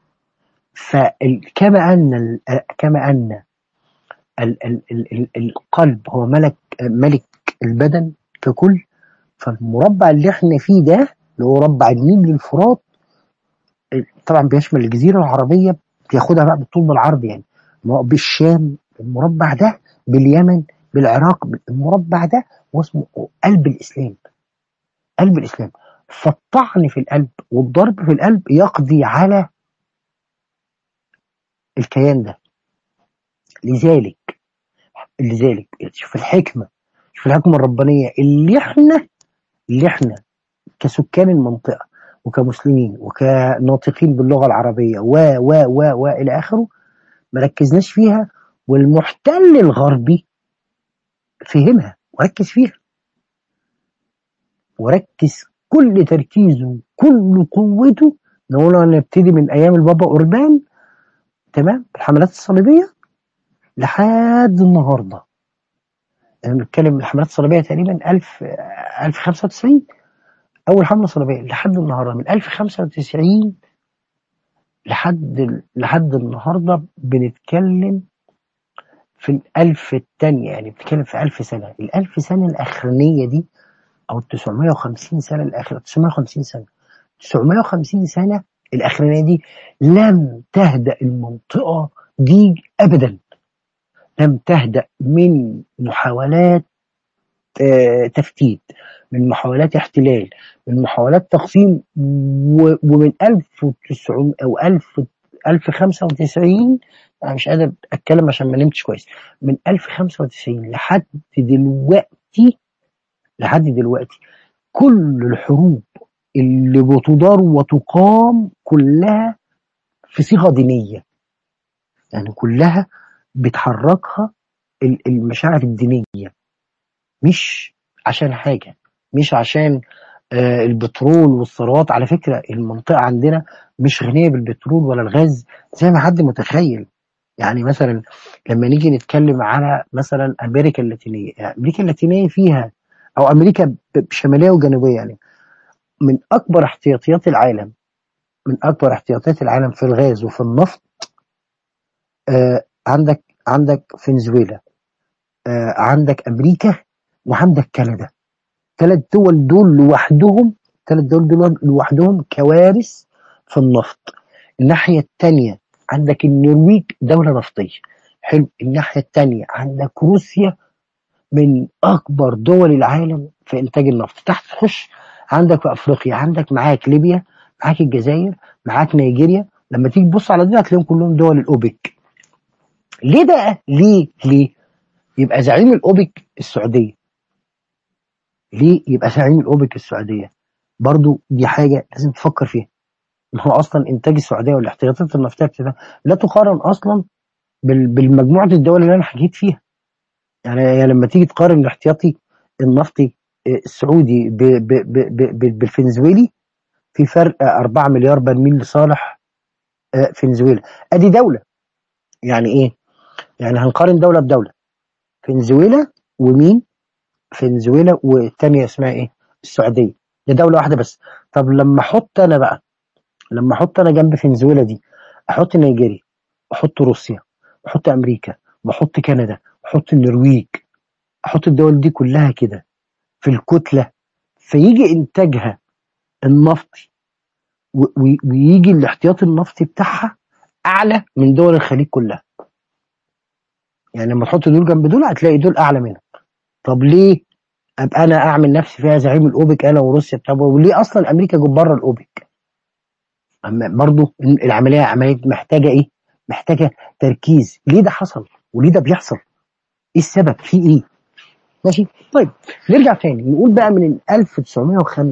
Speaker 1: فكما ان ال- كما ان ال ال ال ال القلب هو ملك ملك البدن ككل فالمربع اللي احنا فيه ده اللي هو مربع النيل للفرات طبعا بيشمل الجزيره العربيه بياخدها بقى بالطول بالعرض يعني ما- بالشام المربع ده باليمن بالعراق المربع ده هو اسمه قلب الاسلام قلب الاسلام فالطعن في القلب والضرب في القلب يقضي على الكيان ده لذلك لذلك شوف الحكمه شوف الحكمه الربانيه اللي احنا اللي احنا كسكان المنطقه وكمسلمين وكناطقين باللغه العربيه و و و و الى اخره ما ركزناش فيها والمحتل الغربي فهمها وركز فيها وركز كل تركيزه كل قوته نقول هنبتدي من ايام البابا اوربان تمام الحملات الصليبيه لحد النهارده انا بنتكلم الحملات الصليبيه تقريبا 1000 1095 اول حمله صليبيه لحد النهارده من 1095 لحد لحد النهارده بنتكلم في الألف التانية يعني بنتكلم في ألف سنة الألف سنة الأخرانية دي أو 950 سنة الأخيرة 950 سنة 950 سنة الأخرانية دي لم تهدأ المنطقة دي أبدا لم تهدأ من محاولات آه، تفتيت من محاولات احتلال من محاولات تقسيم و- ومن 1900 او 1000 1095 انا مش قادر اتكلم عشان ما نمتش كويس من 1095 لحد دلوقتي لحد دلوقتي كل الحروب اللي بتدار وتقام كلها في صيغه دينيه يعني كلها بتحركها ال- المشاعر الدينيه مش عشان حاجه مش عشان آه، البترول والثروات على فكره المنطقه عندنا مش غنيه بالبترول ولا الغاز زي ما حد متخيل يعني مثلا لما نيجي نتكلم على مثلا امريكا اللاتينيه يعني امريكا اللاتينيه فيها او امريكا ب- شماليه وجنوبيه يعني من اكبر احتياطيات العالم من اكبر احتياطيات العالم في الغاز وفي النفط آه عندك عندك فنزويلا آه عندك امريكا وعندك كندا ثلاث دول دول لوحدهم ثلاث دول دول لوحدهم كوارث في النفط الناحيه الثانيه عندك النرويج دوله نفطيه حلو الناحيه الثانيه عندك روسيا من اكبر دول العالم في انتاج النفط تحت تخش عندك في افريقيا عندك معاك ليبيا معاك الجزائر معاك نيجيريا لما تيجي تبص على دول هتلاقيهم كلهم دول الاوبك ليه بقى ليه ليه يبقى زعيم الاوبك السعوديه ليه يبقى زعيم الاوبك السعوديه برضو دي حاجه لازم تفكر فيها ما هو اصلا انتاج السعوديه والاحتياطات النفطيه بتاعتها لا تقارن اصلا بال- بالمجموعه الدول اللي انا حكيت فيها يعني يعني لما تيجي تقارن الاحتياطي النفطي آه، السعودي ب- ب- ب- ب- ب- بالفنزويلي في فرق آه، 4 مليار برميل لصالح آه، فنزويلا ادي دوله يعني ايه يعني هنقارن دوله بدوله فنزويلا ومين فنزويلا والتانية اسمها ايه السعوديه دي دوله واحده بس طب لما احط انا بقى لما احط انا جنب فنزويلا دي احط نيجيريا واحط روسيا واحط امريكا واحط كندا واحط النرويج احط الدول دي كلها كده في الكتله فيجي انتاجها النفطي و- و- ويجي الاحتياطي النفطي بتاعها اعلى من دول الخليج كلها يعني لما تحط دول جنب دول هتلاقي دول اعلى منهم طب ليه ابقى انا اعمل نفسي فيها زعيم الاوبك انا وروسيا طب وليه اصلا امريكا جت بره الاوبك اما برضو العمليه عمليه محتاجه ايه محتاجه تركيز ليه ده حصل وليه ده بيحصل ايه السبب في ايه ماشي طيب نرجع تاني نقول بقى من 1905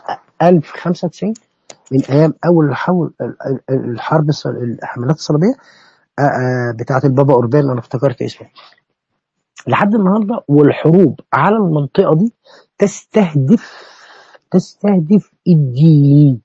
Speaker 1: 1095 من ايام اول الحول الحرب الص- الحملات الصليبيه آه، آه، بتاعه البابا اوربان انا افتكرت اسمه لحد النهارده والحروب على المنطقه دي تستهدف تستهدف الدين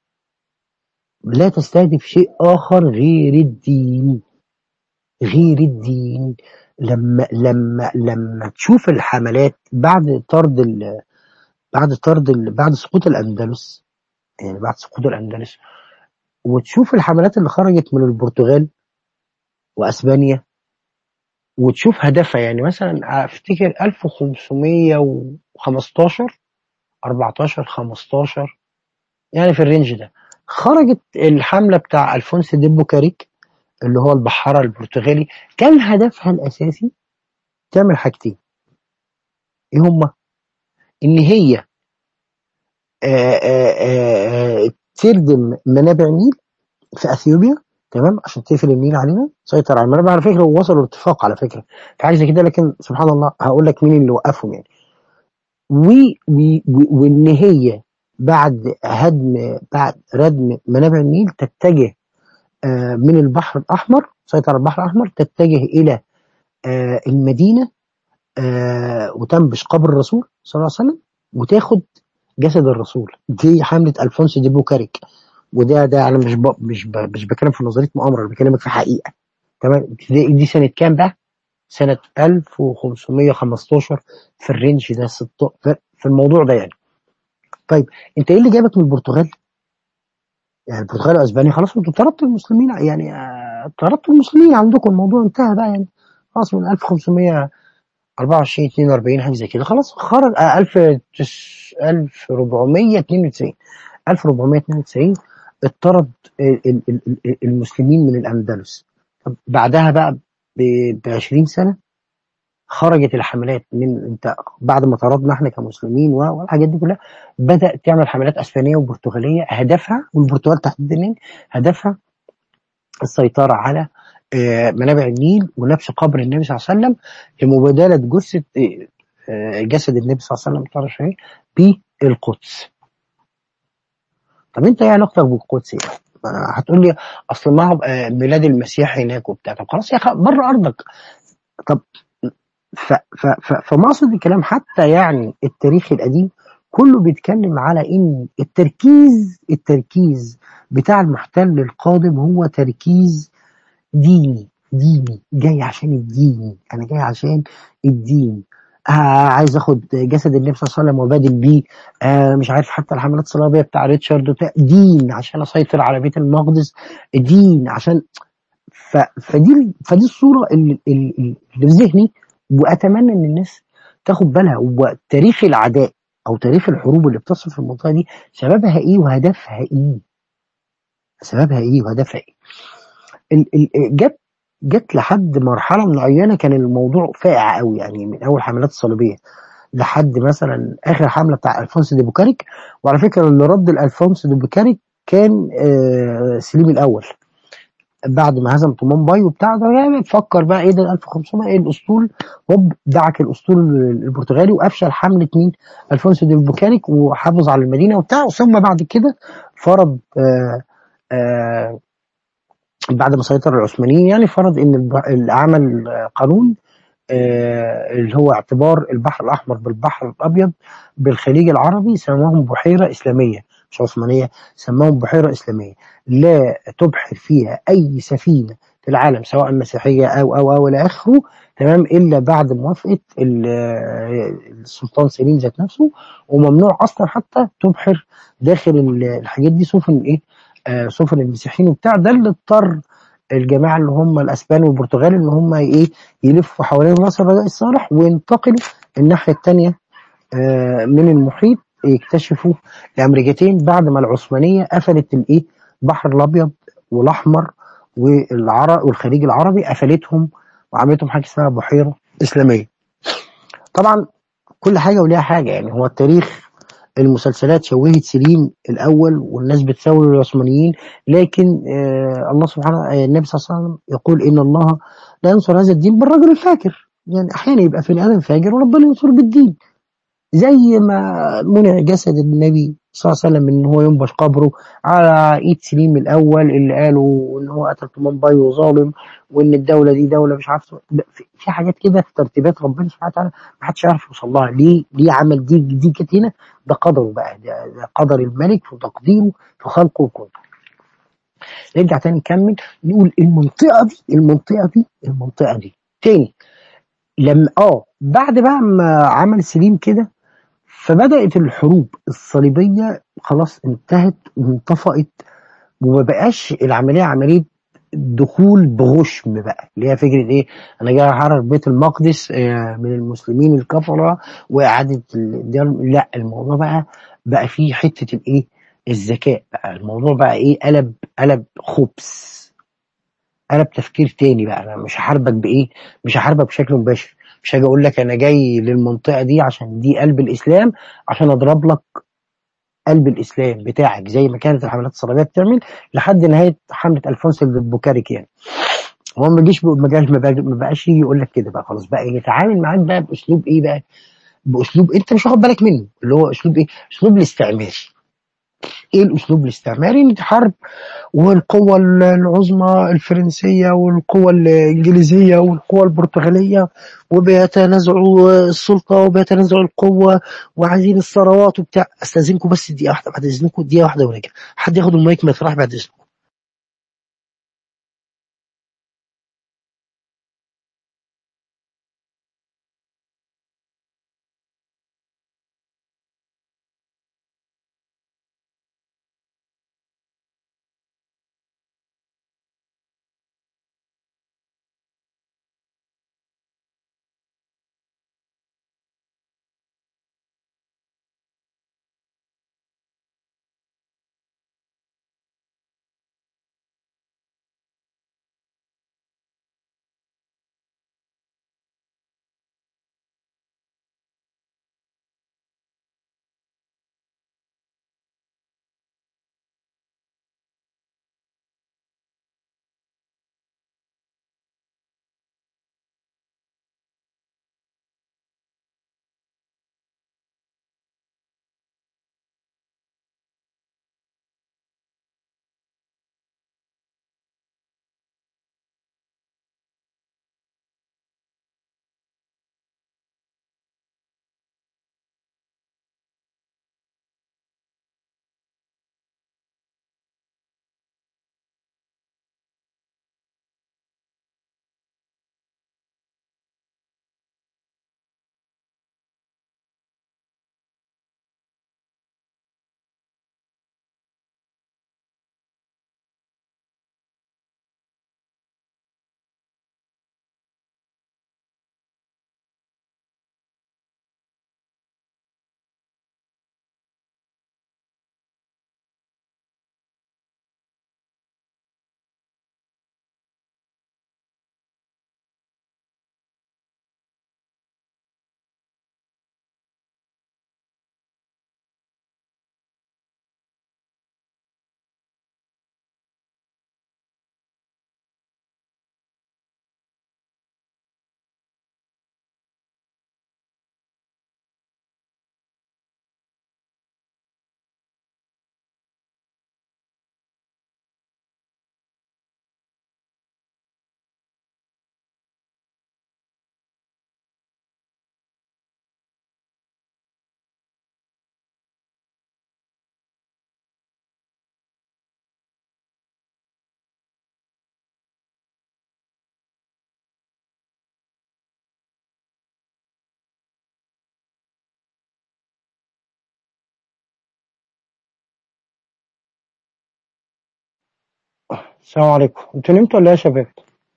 Speaker 1: لا تستهدف شيء اخر غير الدين غير الدين لما لما لما تشوف الحملات بعد طرد ال... بعد طرد ال... بعد سقوط الاندلس يعني بعد سقوط الاندلس وتشوف الحملات اللي خرجت من البرتغال واسبانيا وتشوف هدفها يعني مثلا افتكر 1515 14 15 يعني في الرينج ده خرجت الحملة بتاع ألفونس دي بوكاريك اللي هو البحارة البرتغالي كان هدفها الأساسي تعمل حاجتين إيه هما؟ إن هي آه، آه، آه، تردم منابع النيل في اثيوبيا تمام عشان تقفل النيل علينا سيطر على المنابع على فكره ووصلوا لاتفاق على فكره في حاجه زي كده لكن سبحان الله هقول لك مين اللي وقفهم يعني و و- و- وان هي بعد هدم بعد ردم منابع النيل تتجه آه، من البحر الاحمر سيطر على البحر الاحمر تتجه الى آه، المدينه آه، وتنبش قبر الرسول صلى الله عليه وسلم وتاخد جسد الرسول دي حمله الفونسو دي بوكاريك وده ده انا مش ب... مش ب... مش بتكلم في نظريه مؤامره انا بكلمك في حقيقه تمام دي, دي سنه كام بقى؟ سنه 1515 في الرينج ده ست... في في الموضوع ده يعني طيب انت ايه اللي جابك من البرتغال؟ يعني البرتغال واسبانيا خلاص انتوا طردتوا المسلمين يعني آه، طردتوا المسلمين عندكم الموضوع انتهى بقى يعني خلاص من 1524 42 حاجه زي كده خلاص خرج آه، 1000 تس- 1492 1492 اطرد ال- ال- ال- ال- المسلمين من الاندلس طب بعدها بقى ب 20 سنه خرجت الحملات من انت بعد ما طردنا احنا كمسلمين و- والحاجات دي كلها بدات تعمل حملات اسبانيه وبرتغاليه هدفها والبرتغال تحديدا يعني هدفها السيطره على آه، منابع النيل ونفس قبر النبي صلى الله عليه وسلم لمبادله جثه آه، آه، جسد النبي صلى الله عليه وسلم طرش عليه بالقدس طب انت ايه علاقتك بالقدس يعني؟ ما هتقول لي اصل ما هو آه، ميلاد المسيح هناك وبتاع طب خلاص يا اخي بره ارضك طب ف ف ف فمقصد الكلام حتى يعني التاريخ القديم كله بيتكلم على ان التركيز التركيز بتاع المحتل القادم هو تركيز ديني ديني جاي عشان الدين انا جاي عشان الدين آه عايز اخد جسد النبي صلى الله عليه وسلم وبادل بيه آه مش عارف حتى الحملات الصليبيه بتاع ريتشارد وبتاع دين عشان اسيطر على بيت المقدس دين عشان ف... فدي فدي الصوره اللي, اللي اللي في ذهني واتمنى ان الناس تاخد بالها وتاريخ العداء او تاريخ الحروب اللي بتحصل في المنطقه دي سببها ايه وهدفها ايه؟ سببها ايه وهدفها ايه؟ ال... ال... جت جت لحد مرحله معينه كان الموضوع فاقع قوي يعني من اول حملات الصليبيه لحد مثلا اخر حمله بتاع الفونس دي بوكاريك وعلى فكره اللي رد الالفونس دي بوكاريك كان آه سليم الاول بعد ما هزم طومان باي وبتاع ده يعني فكر بقى ايه ده 1500 ايه الاسطول هوب دعك الاسطول البرتغالي وافشل حمله مين؟ الفونسو دي بوكاريك وحافظ على المدينه وبتاع ثم بعد كده فرض آه آه بعد ما سيطر العثمانيين يعني فرض ان الب- عمل آه، قانون آه، اللي هو اعتبار البحر الاحمر بالبحر الابيض بالخليج العربي سماهم بحيره اسلاميه مش عثمانيه سماهم بحيره اسلاميه لا تبحر فيها اي سفينه في العالم سواء مسيحيه او او او الى اخره تمام الا بعد موافقه ال- آه، السلطان سليم ذات نفسه وممنوع اصلا حتى تبحر داخل ال- الحاجات دي سفن ايه آه، سفن المسيحيين وبتاع ده اللي اضطر الجماعه اللي هم الاسبان والبرتغال ان هم ايه يلفوا حوالين راس الرجاء الصالح وينتقلوا الناحيه الثانيه من المحيط يكتشفوا الامريكتين بعد ما العثمانيه قفلت الايه البحر الابيض والاحمر والعرب والخليج العربي قفلتهم وعملتهم حاجه اسمها بحيره اسلاميه طبعا كل حاجه وليها حاجه يعني هو التاريخ المسلسلات شوهت سليم الاول والناس بتساوي العثمانيين لكن آه الله سبحانه آه النبي صلى الله عليه وسلم يقول ان الله لا ينصر هذا الدين بالرجل الفاجر يعني احيانا يبقى في ادم فاجر وربنا ينصر بالدين زي ما منع جسد النبي صلى الله عليه وسلم ان هو ينبش قبره على ايد سليم الاول اللي قالوا ان هو قتل طمان باي وظالم وان الدوله دي دوله مش عارف لا، في في حاجات كده في ترتيبات ربنا سبحانه وتعالى ما حدش يعرف يوصل لها ليه ليه عمل دي دي كانت هنا ده قدره بقى ده, ده قدر الملك وتقديره في خلقه وكله نرجع تاني نكمل نقول المنطقه دي المنطقه دي المنطقه دي تاني لما اه بعد بقى ما عمل سليم كده فبدأت الحروب الصليبية خلاص انتهت وانطفأت وما بقاش العملية عملية دخول بغشم بقى اللي هي فكرة ايه انا جاي احرر بيت المقدس آه، من المسلمين الكفرة واعادة الديار لا الموضوع بقى بقى فيه حتة الايه الذكاء بقى الموضوع بقى ايه قلب قلب خبث قلب تفكير تاني بقى انا مش هحاربك بايه مش هحاربك بشكل مباشر مش هاجي اقول لك انا جاي للمنطقة دي عشان دي قلب الاسلام عشان اضرب لك قلب الاسلام بتاعك زي ما كانت الحملات الصليبيه بتعمل لحد نهايه حمله الفونسو البوكاريك يعني هو ما بيجيش ما بقاش ما بقاش- ما بقاش يجي يقول لك كده بقى خلاص بقى يتعامل معاك بقى باسلوب ايه بقى باسلوب انت مش واخد بالك منه اللي هو اسلوب ايه اسلوب الاستعماري ايه الاسلوب الاستعماري ان دي حرب والقوة العظمى الفرنسية والقوة الإنجليزية والقوة البرتغالية وبيتنازعوا السلطة وبيتنازعوا القوة وعايزين الثروات وبتاع استاذنكم بس دقيقة واحدة بعد اذنكم دقيقة واحدة وراجع حد ياخد المايك ما يطرح بعد اذنكم السلام عليكم انتوا نمتوا ولا ايه يا شباب؟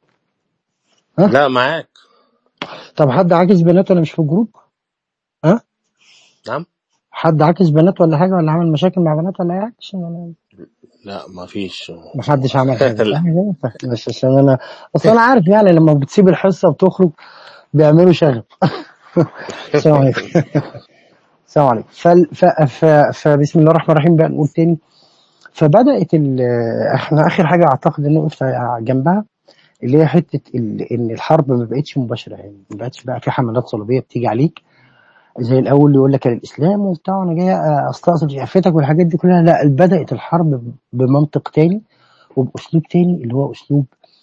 Speaker 1: ها؟
Speaker 3: لا معاك
Speaker 1: طب حد عاكس بنات ولا مش في الجروب؟ ها؟
Speaker 3: نعم
Speaker 1: حد عاكس بنات ولا حاجة ولا عمل مشاكل مع بنات ولا اي حاجة؟ عشان انا
Speaker 3: لا ما فيش
Speaker 1: ما حدش عمل حاجة
Speaker 3: لا
Speaker 1: صح كده؟ بس عشان انا اصل انا عارف يعني لما بتسيب الحصة وتخرج بيعملوا شغب السلام عليكم السلام عليكم فال- ف... ف... فبسم الله الرحمن الرحيم بقى نقول تاني فبدأت ال... احنا اخر حاجة اعتقد ان وقفت جنبها اللي هي حتة ال... ان الحرب ما بقتش مباشرة يعني ما بقتش بقى في حملات صليبية بتيجي عليك زي الاول اللي يقول لك الاسلام وبتاع وانا جاي استأصل شقفتك والحاجات دي كلها لا بدأت الحرب بمنطق تاني وباسلوب تاني اللي هو اسلوب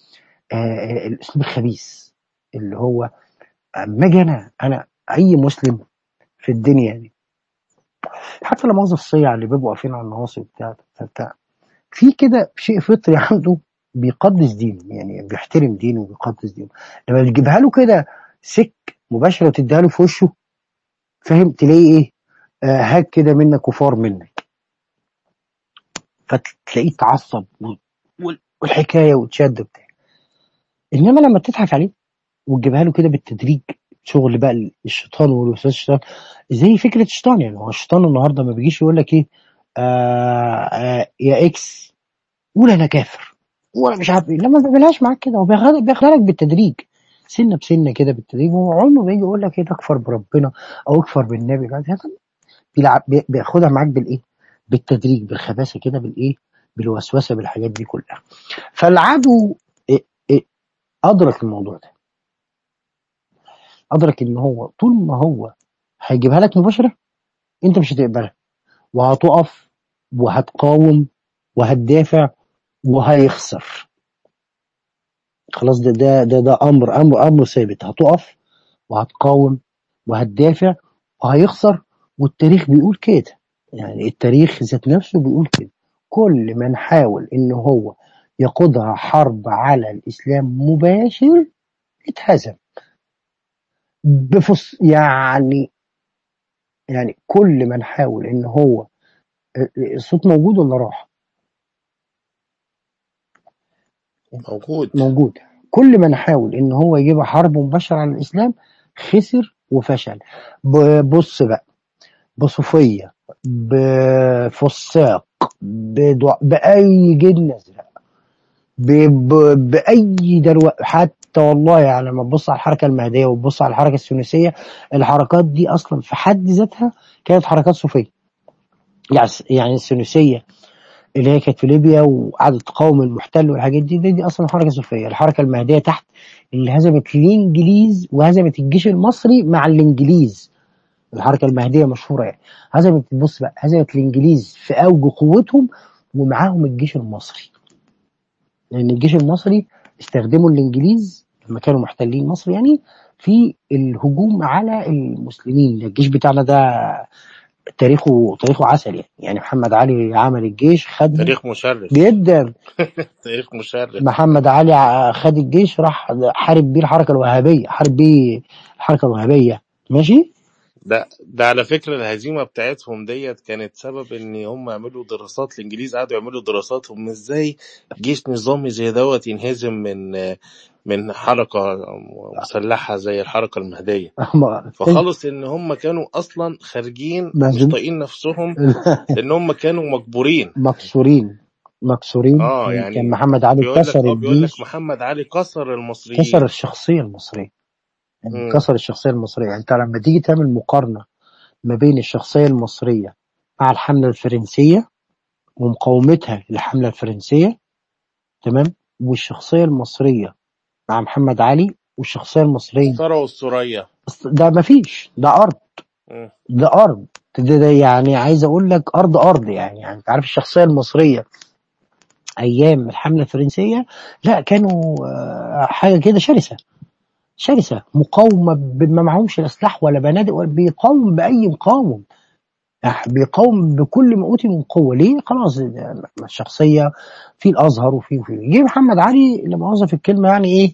Speaker 1: آه الاسلوب الخبيث اللي هو اما اجي انا انا اي مسلم في الدنيا يعني حتى لما الصيع اللي بيبقوا واقفين على النواصي بتاع بتاع في كده شيء فطري عنده بيقدس دينه يعني بيحترم دينه وبيقدس دينه لما تجيبها له كده سك مباشره تديها له في وشه فاهم تلاقيه ايه آه هاك كده منك وفار منك فتلاقيه اتعصب وال- وال- والحكايه وتشد بتاع انما لما تضحك عليه وتجيبها له كده بالتدريج شغل بقى الشيطان والوسواس الشيطان زي فكره الشيطان يعني هو الشيطان النهارده ما بيجيش يقول لك ايه آه آه يا اكس قول انا كافر ولا مش عارف ايه لما ما بيعملهاش معاك كده هو بياخدها بياخدها لك بالتدريج سنه بسنه كده بالتدريج هو عمره ما يجي يقول لك ايه تكفر بربنا او اكفر بالنبي بعد بيلعب بي- بياخدها معاك بالايه بالتدريج بالخباثه كده بالايه بالوسوسه بالحاجات دي كلها فالعدو إيه- إيه ادرك الموضوع ده ادرك ان هو طول ما هو هيجيبها لك مباشره انت مش هتقبلها وهتقف وهتقاوم وهتدافع وهيخسر خلاص ده ده ده ده امر امر امر ثابت هتقف وهتقاوم وهتدافع وهيخسر والتاريخ بيقول كده يعني التاريخ ذات نفسه بيقول كده كل من حاول ان هو يقودها حرب على الاسلام مباشر اتهزم بفص يعني يعني كل من حاول ان هو الصوت موجود ولا راح
Speaker 3: موجود
Speaker 1: موجود كل من حاول ان هو يجيب حرب مباشره على الاسلام خسر وفشل ب- بص بقى بصوفيه بفساق بدع... باي جن ازرق ب... ب... باي درو حتى والله يعني لما تبص على الحركه المهديه وتبص على الحركه السيونسيه الحركات دي اصلا في حد ذاتها كانت حركات صوفيه يعني يعني السيونسيه اللي هي كانت في ليبيا وقعدت تقاوم المحتل والحاجات دي دي, دي اصلا حركه صوفيه الحركه المهديه تحت اللي هزمت الانجليز وهزمت الجيش المصري مع الانجليز الحركه المهديه مشهوره يعني هزمت بص بقى هزمت الانجليز في اوج قوتهم ومعاهم الجيش المصري لان الجيش المصري استخدموا الانجليز لما كانوا محتلين مصر يعني في الهجوم على المسلمين الجيش بتاعنا ده تاريخه تاريخه عسل يعني يعني محمد علي عمل الجيش خد
Speaker 3: تاريخ مشرف
Speaker 1: جدا
Speaker 3: تاريخ مشرف
Speaker 1: محمد علي ع- خد الجيش راح حارب بيه الحركه الوهابيه حارب بيه الحركه الوهابيه ماشي
Speaker 3: ده ده على فكرة الهزيمة بتاعتهم ديت كانت سبب ان هم يعملوا دراسات الانجليز قعدوا يعملوا دراساتهم ازاي جيش نظامي زي دوت ينهزم من من حركة مسلحة زي الحركة المهدية
Speaker 1: ما-
Speaker 3: فخلص ان هم كانوا اصلا خارجين مش
Speaker 1: مهزوم
Speaker 3: طايقين نفسهم لان هم كانوا مجبورين
Speaker 1: مكسورين مكسورين
Speaker 3: اه
Speaker 1: كان
Speaker 3: يعني
Speaker 1: كان محمد علي
Speaker 3: بيقول لك
Speaker 1: كسر
Speaker 3: اه بيقول لك
Speaker 1: الجيش
Speaker 3: محمد علي كسر
Speaker 1: كسر
Speaker 3: المصريين
Speaker 1: الشخصيه المصريه يعني
Speaker 3: مم.
Speaker 1: كسر الشخصيه المصريه يعني انت لما تيجي تعمل مقارنه ما بين الشخصيه المصريه مع الحمله الفرنسيه ومقاومتها للحمله الفرنسيه تمام والشخصيه المصريه مع محمد علي والشخصيه المصريه
Speaker 3: الثروة والثريا
Speaker 1: أصل ده مفيش ده ارض
Speaker 3: مم.
Speaker 1: ده ارض ده, ده يعني عايز اقول لك ارض ارض يعني يعني انت عارف الشخصيه المصريه ايام الحمله الفرنسيه لا كانوا آه، حاجه كده شرسه شرسه مقاومه ب- ما معهمش لا سلاح ولا بنادق ولا بيقاوم باي مقاوم يعني بيقاوم بكل ما اوتي من قوه ليه خلاص ده الشخصيه في الازهر وفي وفي جه محمد علي لما اوظف الكلمه يعني ايه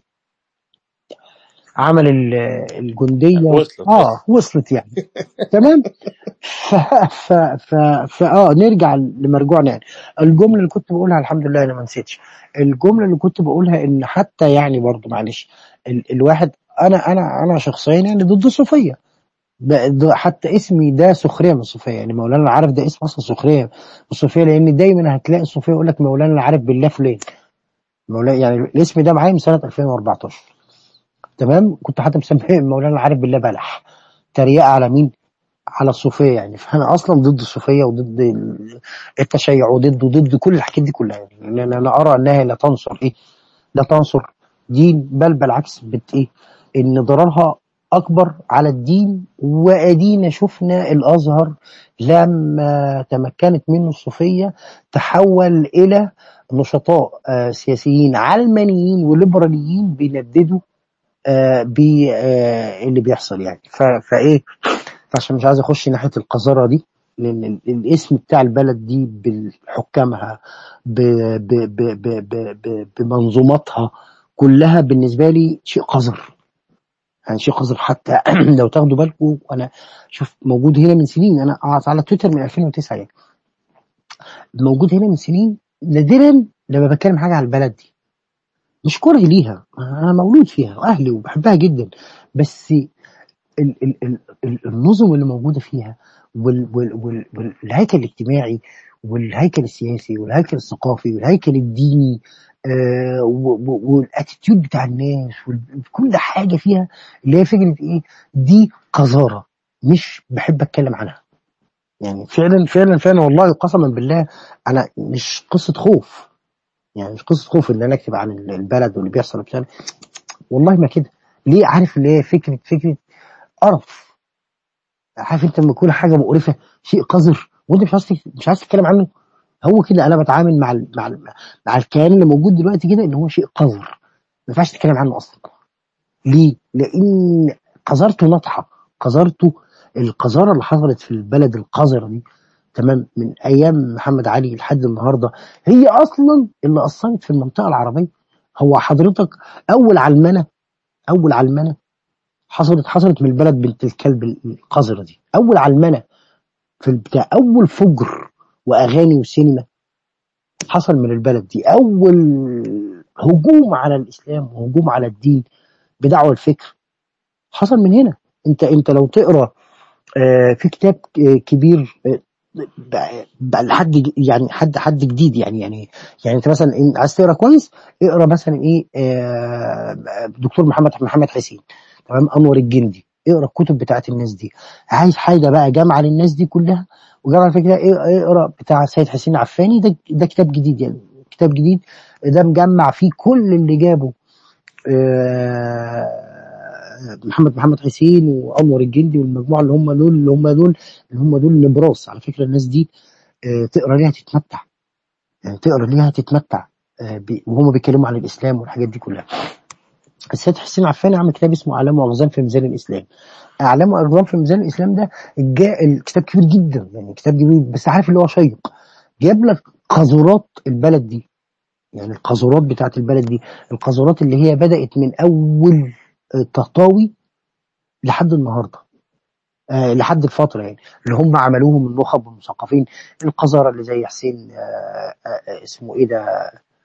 Speaker 1: عمل ال- الجنديه
Speaker 3: وصلت
Speaker 1: اه
Speaker 3: وصلت
Speaker 1: وصلت يعني تمام ف ف ف ف اه نرجع لمرجوعنا يعني الجمله اللي كنت بقولها الحمد لله انا ما نسيتش الجمله اللي كنت بقولها ان حتى يعني برضو معلش ال الواحد انا انا انا شخصيا يعني ضد الصوفيه ب- ده حتى اسمي ده سخريه من الصوفيه يعني مولانا العارف ده اسم اصلا سخريه من الصوفيه لان دايما هتلاقي الصوفيه يقول لك مولانا العارف بالله فلان مولانا يعني الاسم ده معايا من سنه 2014 تمام كنت حتى مسميه مولانا العارف بالله بلح تريقه على مين على الصوفيه يعني فانا اصلا ضد الصوفيه وضد ال- التشيع وضد ضد كل الحاجات دي كلها يعني لان انا ارى انها لا تنصر ايه لا تنصر دين بل بالعكس بت ايه ان ضررها اكبر على الدين وادينا شفنا الازهر لما تمكنت منه الصوفيه تحول الى نشطاء آه، سياسيين علمانيين وليبراليين بينددوا آه، باللي بيحصل يعني ف- فايه عشان مش عايز اخش ناحيه القذاره دي لان ال- الاسم بتاع البلد دي بحكامها ب- ب- ب- ب- ب- ب- بمنظوماتها كلها بالنسبه لي شيء قذر يعني شيء قذر حتى لو تاخدوا بالكم وانا شوف موجود هنا من سنين انا قاعد على تويتر من 2009 يعني موجود هنا من سنين نادرا لما بتكلم حاجه على البلد دي مش كره ليها انا مولود فيها واهلي وبحبها جدا بس ال ال ال ال النظم اللي موجوده فيها وال وال وال والهيكل الاجتماعي والهيكل السياسي والهيكل الثقافي والهيكل الديني آه و- و- والاتيتيود بتاع الناس وكل حاجه فيها اللي هي فكره ايه دي قذاره مش بحب اتكلم عنها يعني فعلا فعلا فعلا والله قسما بالله انا مش قصه خوف يعني مش قصه خوف ان انا اكتب عن البلد واللي بيحصل وبتاع والله ما كده ليه عارف اللي هي فكره فكره قرف عارف انت لما يكون حاجه مقرفه شيء قذر وانت مش عايز تك- مش عايز تتكلم عنه هو كده انا بتعامل مع ال مع ال مع الكيان اللي موجود دلوقتي كده ان هو شيء قذر ما ينفعش تتكلم عنه اصلا ليه؟ لان قذرته ناطحه قذرته القذاره اللي حصلت في البلد القذره دي تمام من ايام محمد علي لحد النهارده هي اصلا اللي اثرت في المنطقه العربيه هو حضرتك اول علمنه اول علمنه حصلت حصلت من البلد بنت الكلب القذره دي اول علمنه في البتاع اول فجر واغاني وسينما حصل من البلد دي اول هجوم على الاسلام وهجوم على الدين بدعوى الفكر حصل من هنا انت انت لو تقرا آه، في كتاب ك- كبير آه، بقى بقى لحد ج- يعني حد حد جديد يعني يعني يعني انت مثلا إن عايز تقرا كويس اقرا مثلا ايه آه، دكتور محمد محمد حسين تمام انور الجندي اقرا الكتب بتاعت الناس دي عايز حاجه بقى جامعه للناس دي كلها وجامعه فكره إيه- اقرا بتاع سيد حسين عفاني ده ده كتاب جديد يعني كتاب جديد ده مجمع فيه كل اللي جابه آه، محمد محمد حسين وانور الجندي والمجموعه اللي هم دول اللي هم دول اللي هم دول نبراس على فكره الناس دي آه، تقرا ليها تتمتع يعني تقرا ليها تتمتع آه، بي- وهم بيتكلموا عن الاسلام والحاجات دي كلها السيد حسين عفاني عمل كتاب اسمه اعلام واغزال في ميزان الاسلام اعلام واغزال في ميزان الاسلام ده جاء الكتاب كبير جدا يعني كتاب كبير بس عارف اللي هو شيق جاب لك قذورات البلد دي يعني القذورات بتاعت البلد دي القذورات اللي هي بدأت من أول آه، تطاوي لحد النهارده آه لحد الفترة يعني اللي هم عملوهم النخب والمثقفين القذارة اللي زي حسين آه آه آه، اسمه ايه ده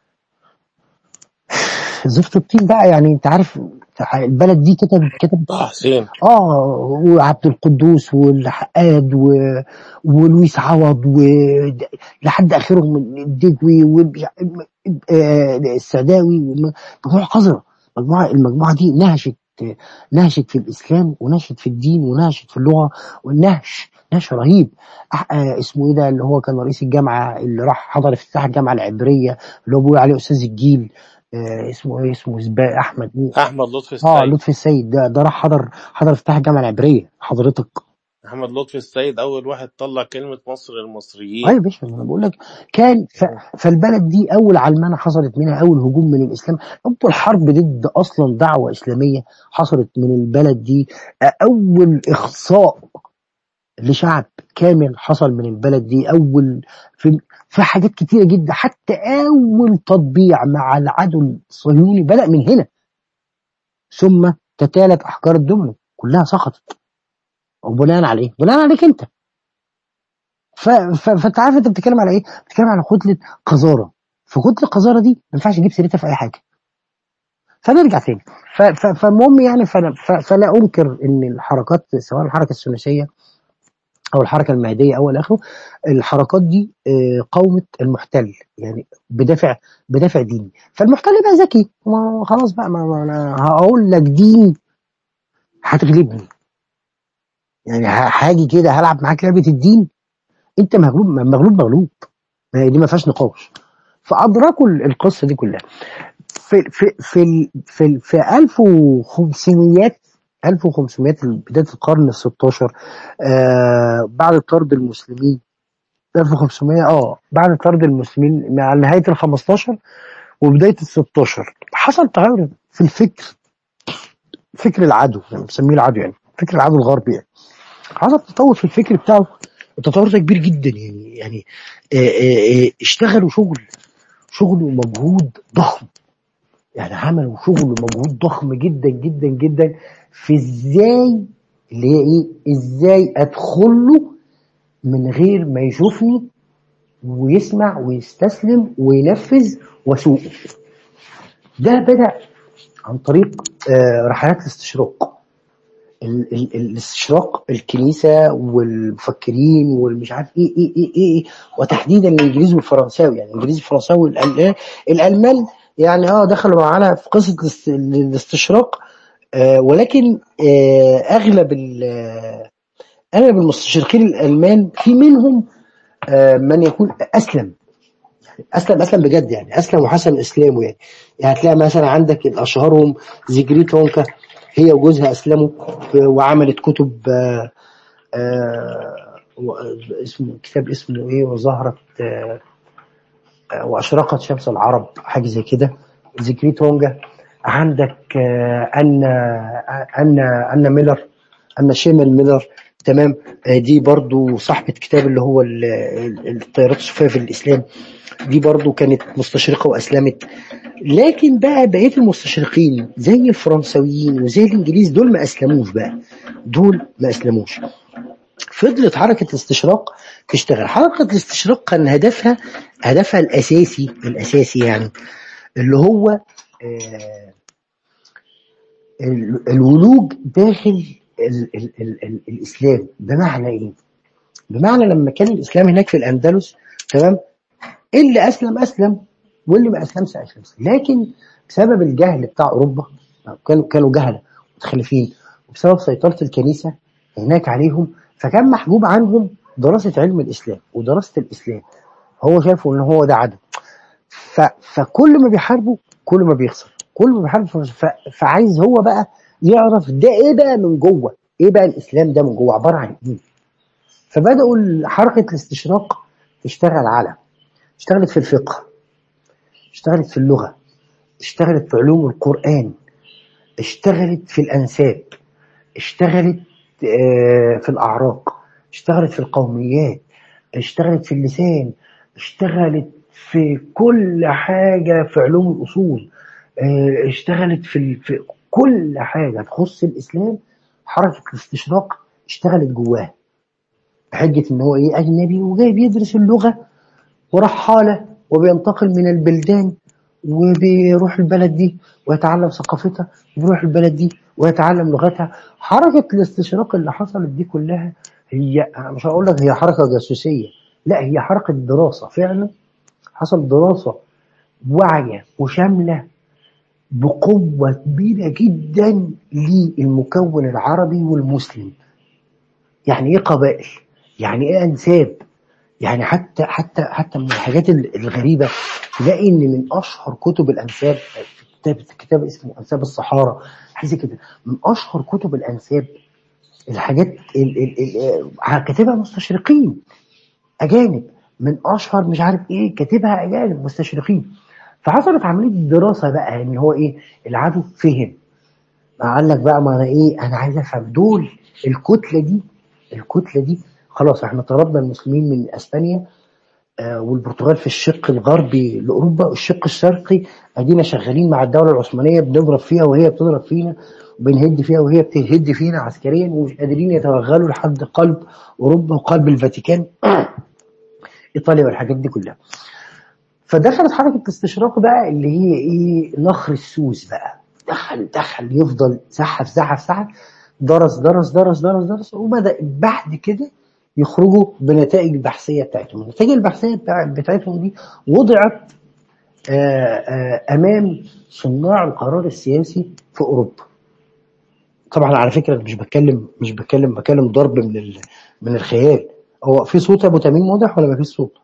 Speaker 1: زفت الطين بقى يعني انت عارف البلد دي كتب كتب
Speaker 3: طه حسين
Speaker 1: اه وعبد القدوس والحقاد و... ولويس عوض ولحد اخرهم الدجوي والسعداوي مجموعه قذره مجموعه المجموعه دي نهشت نهشت في الاسلام ونهشت في الدين ونهشت في اللغه والنهش نهش رهيب أح... آه اسمه ايه ده اللي هو كان رئيس الجامعه اللي راح حضر افتتاح الجامعه العبريه اللي هو بيقول عليه استاذ الجيل آه اسمه ايه اسمه سباق احمد مين
Speaker 3: احمد لطفي
Speaker 1: اه
Speaker 3: السيد
Speaker 1: لطفي السيد ده ده راح حضر حضر افتتاح الجامعه العبريه حضرتك
Speaker 3: احمد لطفي السيد اول واحد طلع كلمه مصر
Speaker 1: ايوه
Speaker 3: للمصريين
Speaker 1: يا باشا انا بقول لك كان ف... فالبلد دي اول علمانه حصلت منها اول هجوم من الاسلام اول حرب ضد اصلا دعوه اسلاميه حصلت من البلد دي اول اخصاء لشعب كامل حصل من البلد دي اول في في حاجات كتيره جدا حتى اول تطبيع مع العدو الصهيوني بدا من هنا ثم تتالت احجار الدمن كلها سقطت وبناء على ايه؟ بناء عليك انت ف... ف... فانت عارف انت بتتكلم على ايه؟ بتتكلم على كتله قذاره فكتله القذاره دي ما ينفعش تجيب سيرتها في اي حاجه فنرجع تاني ف... ف... فالمهم يعني فلا... ف... فلا انكر ان الحركات سواء الحركه الثلاثيه او الحركه المهديه او الى اخره الحركات دي آه، قاومت المحتل يعني بدافع بدافع ديني فالمحتل بقى ذكي ما خلاص بقى ما ما انا هقول لك دين هتغلبني يعني ه- هاجي كده هلعب معاك لعبه الدين انت مغلوب مغلوب مغلوب ما هي دي ما فيهاش نقاش فادركوا ال- القصه دي كلها في في في ال- في, ال- في 1500 1500 بدايه القرن ال 16 آه بعد طرد المسلمين 1500 اه بعد طرد المسلمين مع نهايه ال 15 وبدايه ال 16 حصل تغير في الفكر فكر العدو يعني بنسميه العدو يعني فكر العدو الغربي يعني حصل تطور في الفكر بتاعه التطور ده كبير جدا يعني يعني آه، آه، آه، اشتغلوا شغل شغل ومجهود ضخم يعني عملوا شغل ومجهود ضخم جدا جدا جدا في ازاي اللي هي ايه ازاي ادخل له من غير ما يشوفني ويسمع ويستسلم وينفذ واسوقه ده بدأ عن طريق آه، رحلات الاستشراق ال- ال- الاستشراق الكنيسة والمفكرين والمش عارف ايه ايه ايه ايه, إيه وتحديدا الانجليزي والفرنساوي يعني الانجليزي والفرنساوي والأل- الالمان يعني اه دخلوا معانا في قصة الاست- الاستشراق آه ولكن آه اغلب ال- آه، اغلب المستشرقين الالمان في منهم آه من يكون اسلم اسلم اسلم بجد يعني اسلم وحسن اسلامه يعني يعني هتلاقي مثلا عندك الاشهرهم زيجريت رونكا هي وجوزها اسلموا وعملت كتب آه، آه، و- اسمه كتاب اسمه ايه وظهرت آه، آه، واشرقت شمس العرب حاجه زي كده زيجريت رونجا عندك آه، ان ان ان ميلر ان شيمل ميلر تمام آه، دي برضو صاحبة كتاب اللي هو ال- ال- التيارات الصوفية في الإسلام دي برضو كانت مستشرقة وأسلمت لكن بقى بقية المستشرقين زي الفرنسويين وزي الإنجليز دول ما أسلموش بقى دول ما أسلموش فضلت حركة الاستشراق تشتغل حركة الاستشراق كان هدفها هدفها الأساسي الأساسي يعني اللي هو آه، ال- الولوج داخل ال ال ال ال الإسلام بمعنى إيه؟ بمعنى لما كان الإسلام هناك في الأندلس تمام اللي أسلم أسلم واللي ما أسلمش أسلم لكن بسبب الجهل بتاع أوروبا كانوا كانوا جهلة متخلفين وبسبب سيطرة الكنيسة هناك عليهم فكان محجوب عنهم دراسة علم الإسلام ودراسة الإسلام هو شايفه إن هو ده عدو ف... فكل ما بيحاربه كل ما بيخسر كل ما بيحاربه ف... فعايز هو بقى يعرف ده ايه بقى من جوه ايه بقى الاسلام ده من جوه عباره عن ايه فبداوا ال- حركه الاستشراق تشتغل على اشتغلت في الفقه اشتغلت في اللغه اشتغلت في علوم القران اشتغلت في الانساب اشتغلت آه، في الاعراق اشتغلت في القوميات اشتغلت في اللسان اشتغلت في كل حاجة في علوم الأصول اه، اشتغلت في, ال- في كل حاجة تخص الإسلام حركة الاستشراق اشتغلت جواها بحجة إن هو إيه أجنبي وجاي بيدرس اللغة ورحالة وبينتقل من البلدان وبيروح البلد دي ويتعلم ثقافتها وبيروح البلد دي ويتعلم لغتها حركة الاستشراق اللي حصلت دي كلها هي مش هقول لك هي حركة جاسوسية لا هي حركة دراسة فعلا حصل دراسة واعية وشاملة بقوة كبيرة جدا للمكون العربي والمسلم يعني ايه قبائل يعني ايه انساب يعني حتى حتى حتى من الحاجات ال- الغريبه تلاقي ان من اشهر كتب الانساب في كتاب في كتاب اسمه انساب الصحارى حاجه زي كده من اشهر كتب الانساب الحاجات ال- ال- ال- آه، كاتبها مستشرقين اجانب من اشهر مش عارف ايه كاتبها اجانب مستشرقين فحصلت عمليه دراسه بقى ان هو ايه العدو فهم قال لك بقى ما انا ايه انا عايز افهم دول الكتله دي الكتله دي خلاص احنا طردنا المسلمين من اسبانيا آه، والبرتغال في الشق الغربي لاوروبا والشق الشرقي ادينا شغالين مع الدوله العثمانيه بنضرب فيها وهي بتضرب فينا وبنهد فيها وهي بتهد فينا عسكريا ومش قادرين يتوغلوا لحد قلب اوروبا وقلب الفاتيكان ايطاليا والحاجات دي كلها فدخلت حركه الاستشراق بقى اللي هي ايه نخر السوس بقى دخل دخل يفضل زحف زحف زحف درس درس درس درس درس وبدا بعد كده يخرجوا بنتائج البحثيه بتاعتهم النتائج البحثيه بتاع- بتاعتهم دي وضعت آه، آه، امام صناع القرار السياسي في اوروبا طبعا على فكره مش بتكلم مش بتكلم بكلم ضرب من ال- من الخيال هو في صوت ابو تميم واضح ولا ما فيش صوت؟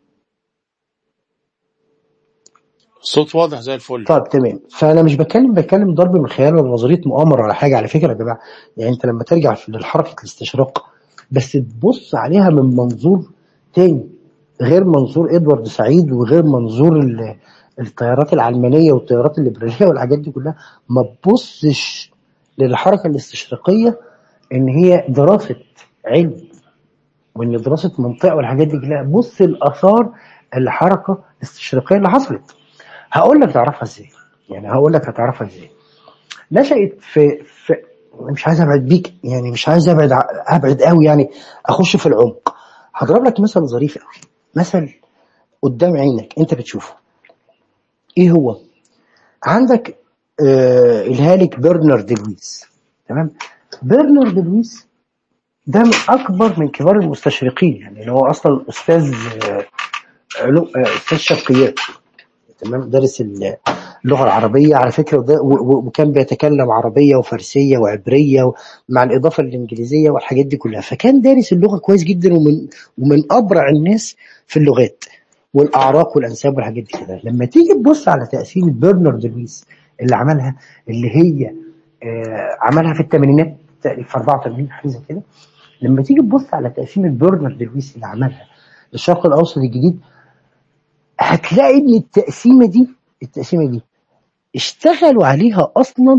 Speaker 3: الصوت واضح زي الفل
Speaker 1: طيب تمام فانا مش بتكلم بتكلم ضرب من الخيال ولا نظريه مؤامره ولا حاجه على فكره يا جماعه يعني انت لما ترجع في- لحركه الاستشراق بس تبص عليها من منظور تاني غير منظور ادوارد سعيد وغير منظور ال- التيارات العلمانيه والتيارات الليبراليه والحاجات دي كلها ما تبصش للحركه الاستشراقيه ان هي دراسه علم وان دراسه منطقه والحاجات دي كلها بص الاثار الحركه الاستشراقيه اللي حصلت هقول لك تعرفها ازاي يعني هقول لك هتعرفها ازاي نشأت في في مش عايز ابعد بيك يعني مش عايز ابعد ع- ابعد قوي يعني اخش في العمق هضرب لك مثل ظريف قوي مثل قدام عينك انت بتشوفه ايه هو عندك آه الهالك برنارد لويس تمام برنارد لويس ده من اكبر من كبار المستشرقين يعني اللي هو اصلا استاذ آه، علوم آه، استاذ شرقيات تمام دارس ال- اللغه العربيه على فكره وده و- و- وكان بيتكلم عربيه وفارسيه وعبريه مع الاضافه للانجليزيه والحاجات دي كلها فكان دارس اللغه كويس جدا ومن ومن ابرع الناس في اللغات والاعراق والانساب والحاجات دي كده لما تيجي تبص على تاثير برنارد لويس اللي عملها اللي هي آه، عملها في الثمانينات تقريبا في 84 حاجه زي كده لما تيجي تبص على تقسيمه برنارد لويس اللي عملها للشرق الاوسط الجديد هتلاقي ان التقسيمه دي التقسيمه دي اشتغلوا عليها اصلا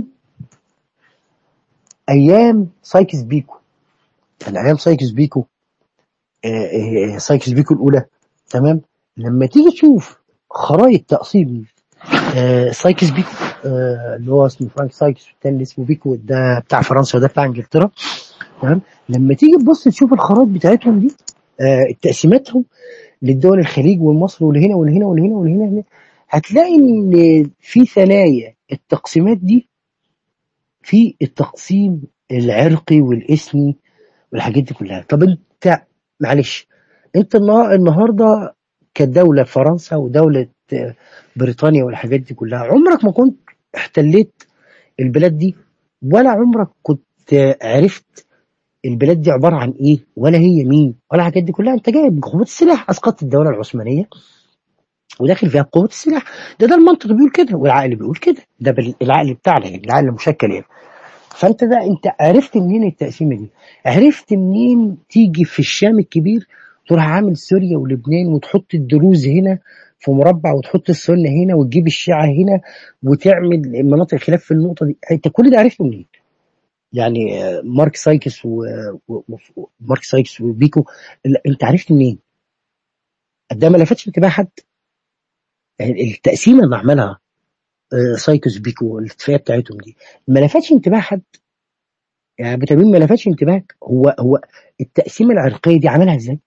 Speaker 1: ايام سايكس بيكو يعني ايام سايكس بيكو آه، آه، سايكس بيكو الاولى تمام لما تيجي تشوف خرائط تقسيم آه، سايكس بيكو آه، اللي هو اسمه فرانك سايكس والتاني اللي اسمه بيكو ده بتاع فرنسا وده بتاع انجلترا تمام لما تيجي تبص تشوف الخرائط بتاعتهم دي آه، تقسيماتهم للدول الخليج والمصر واللي هنا واللي هنا واللي هنا واللي هنا واللي هنا، هتلاقي ان في ثنايا التقسيمات دي في التقسيم العرقي والاسمي والحاجات دي كلها طب انت معلش انت النا- النهارده كدوله فرنسا ودوله آه، بريطانيا والحاجات دي كلها عمرك ما كنت احتليت البلاد دي ولا عمرك كنت آه، عرفت البلاد دي عباره عن ايه ولا هي مين ولا الحاجات دي كلها انت جايب قوه السلاح اسقطت الدوله العثمانيه وداخل فيها بقوه السلاح ده ده المنطق بيقول كده والعقل بيقول كده ده بال- العقل بتاعنا يعني العقل المشكل يعني فانت ده انت عرفت منين التقسيمه دي عرفت منين تيجي في الشام الكبير تروح عامل سوريا ولبنان وتحط الدروز هنا في مربع وتحط السنه هنا وتجيب الشيعه هنا وتعمل مناطق خلاف في النقطه دي انت كل ده عرفته منين يعني آه، مارك سايكس و... و... و... مارك سايكس وبيكو لا، انت عرفت منين ده ما لفتش انتباه حد يعني التقسيمه اللي عملها آه، سايكس بيكو والاتفاقيه بتاعتهم دي ما لفتش انتباه حد يعني ابو تميم ما لفتش انتباهك هو هو التقسيمه العرقيه دي عملها ازاي؟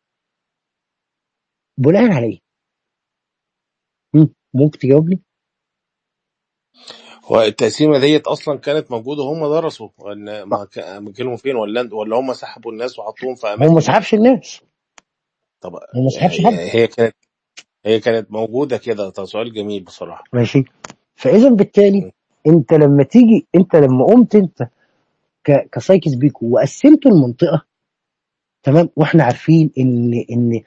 Speaker 1: بناء على ايه؟ مم، ممكن تجاوبني؟
Speaker 3: هو التقسيمه ديت اصلا كانت موجوده هم درسوا ان ما ك- مكانهم فين ولا ولا هم سحبوا الناس وحطوهم في
Speaker 1: هو
Speaker 3: اماكن
Speaker 1: ما سحبش الناس
Speaker 3: طب
Speaker 1: هو ما سحبش
Speaker 3: هي
Speaker 1: حد
Speaker 3: هي كانت هي كانت موجوده كده ده سؤال جميل بصراحه
Speaker 1: ماشي فاذا بالتالي انت لما تيجي انت لما قمت انت ك- كسايكس بيكو وقسمت المنطقه تمام واحنا عارفين ان ان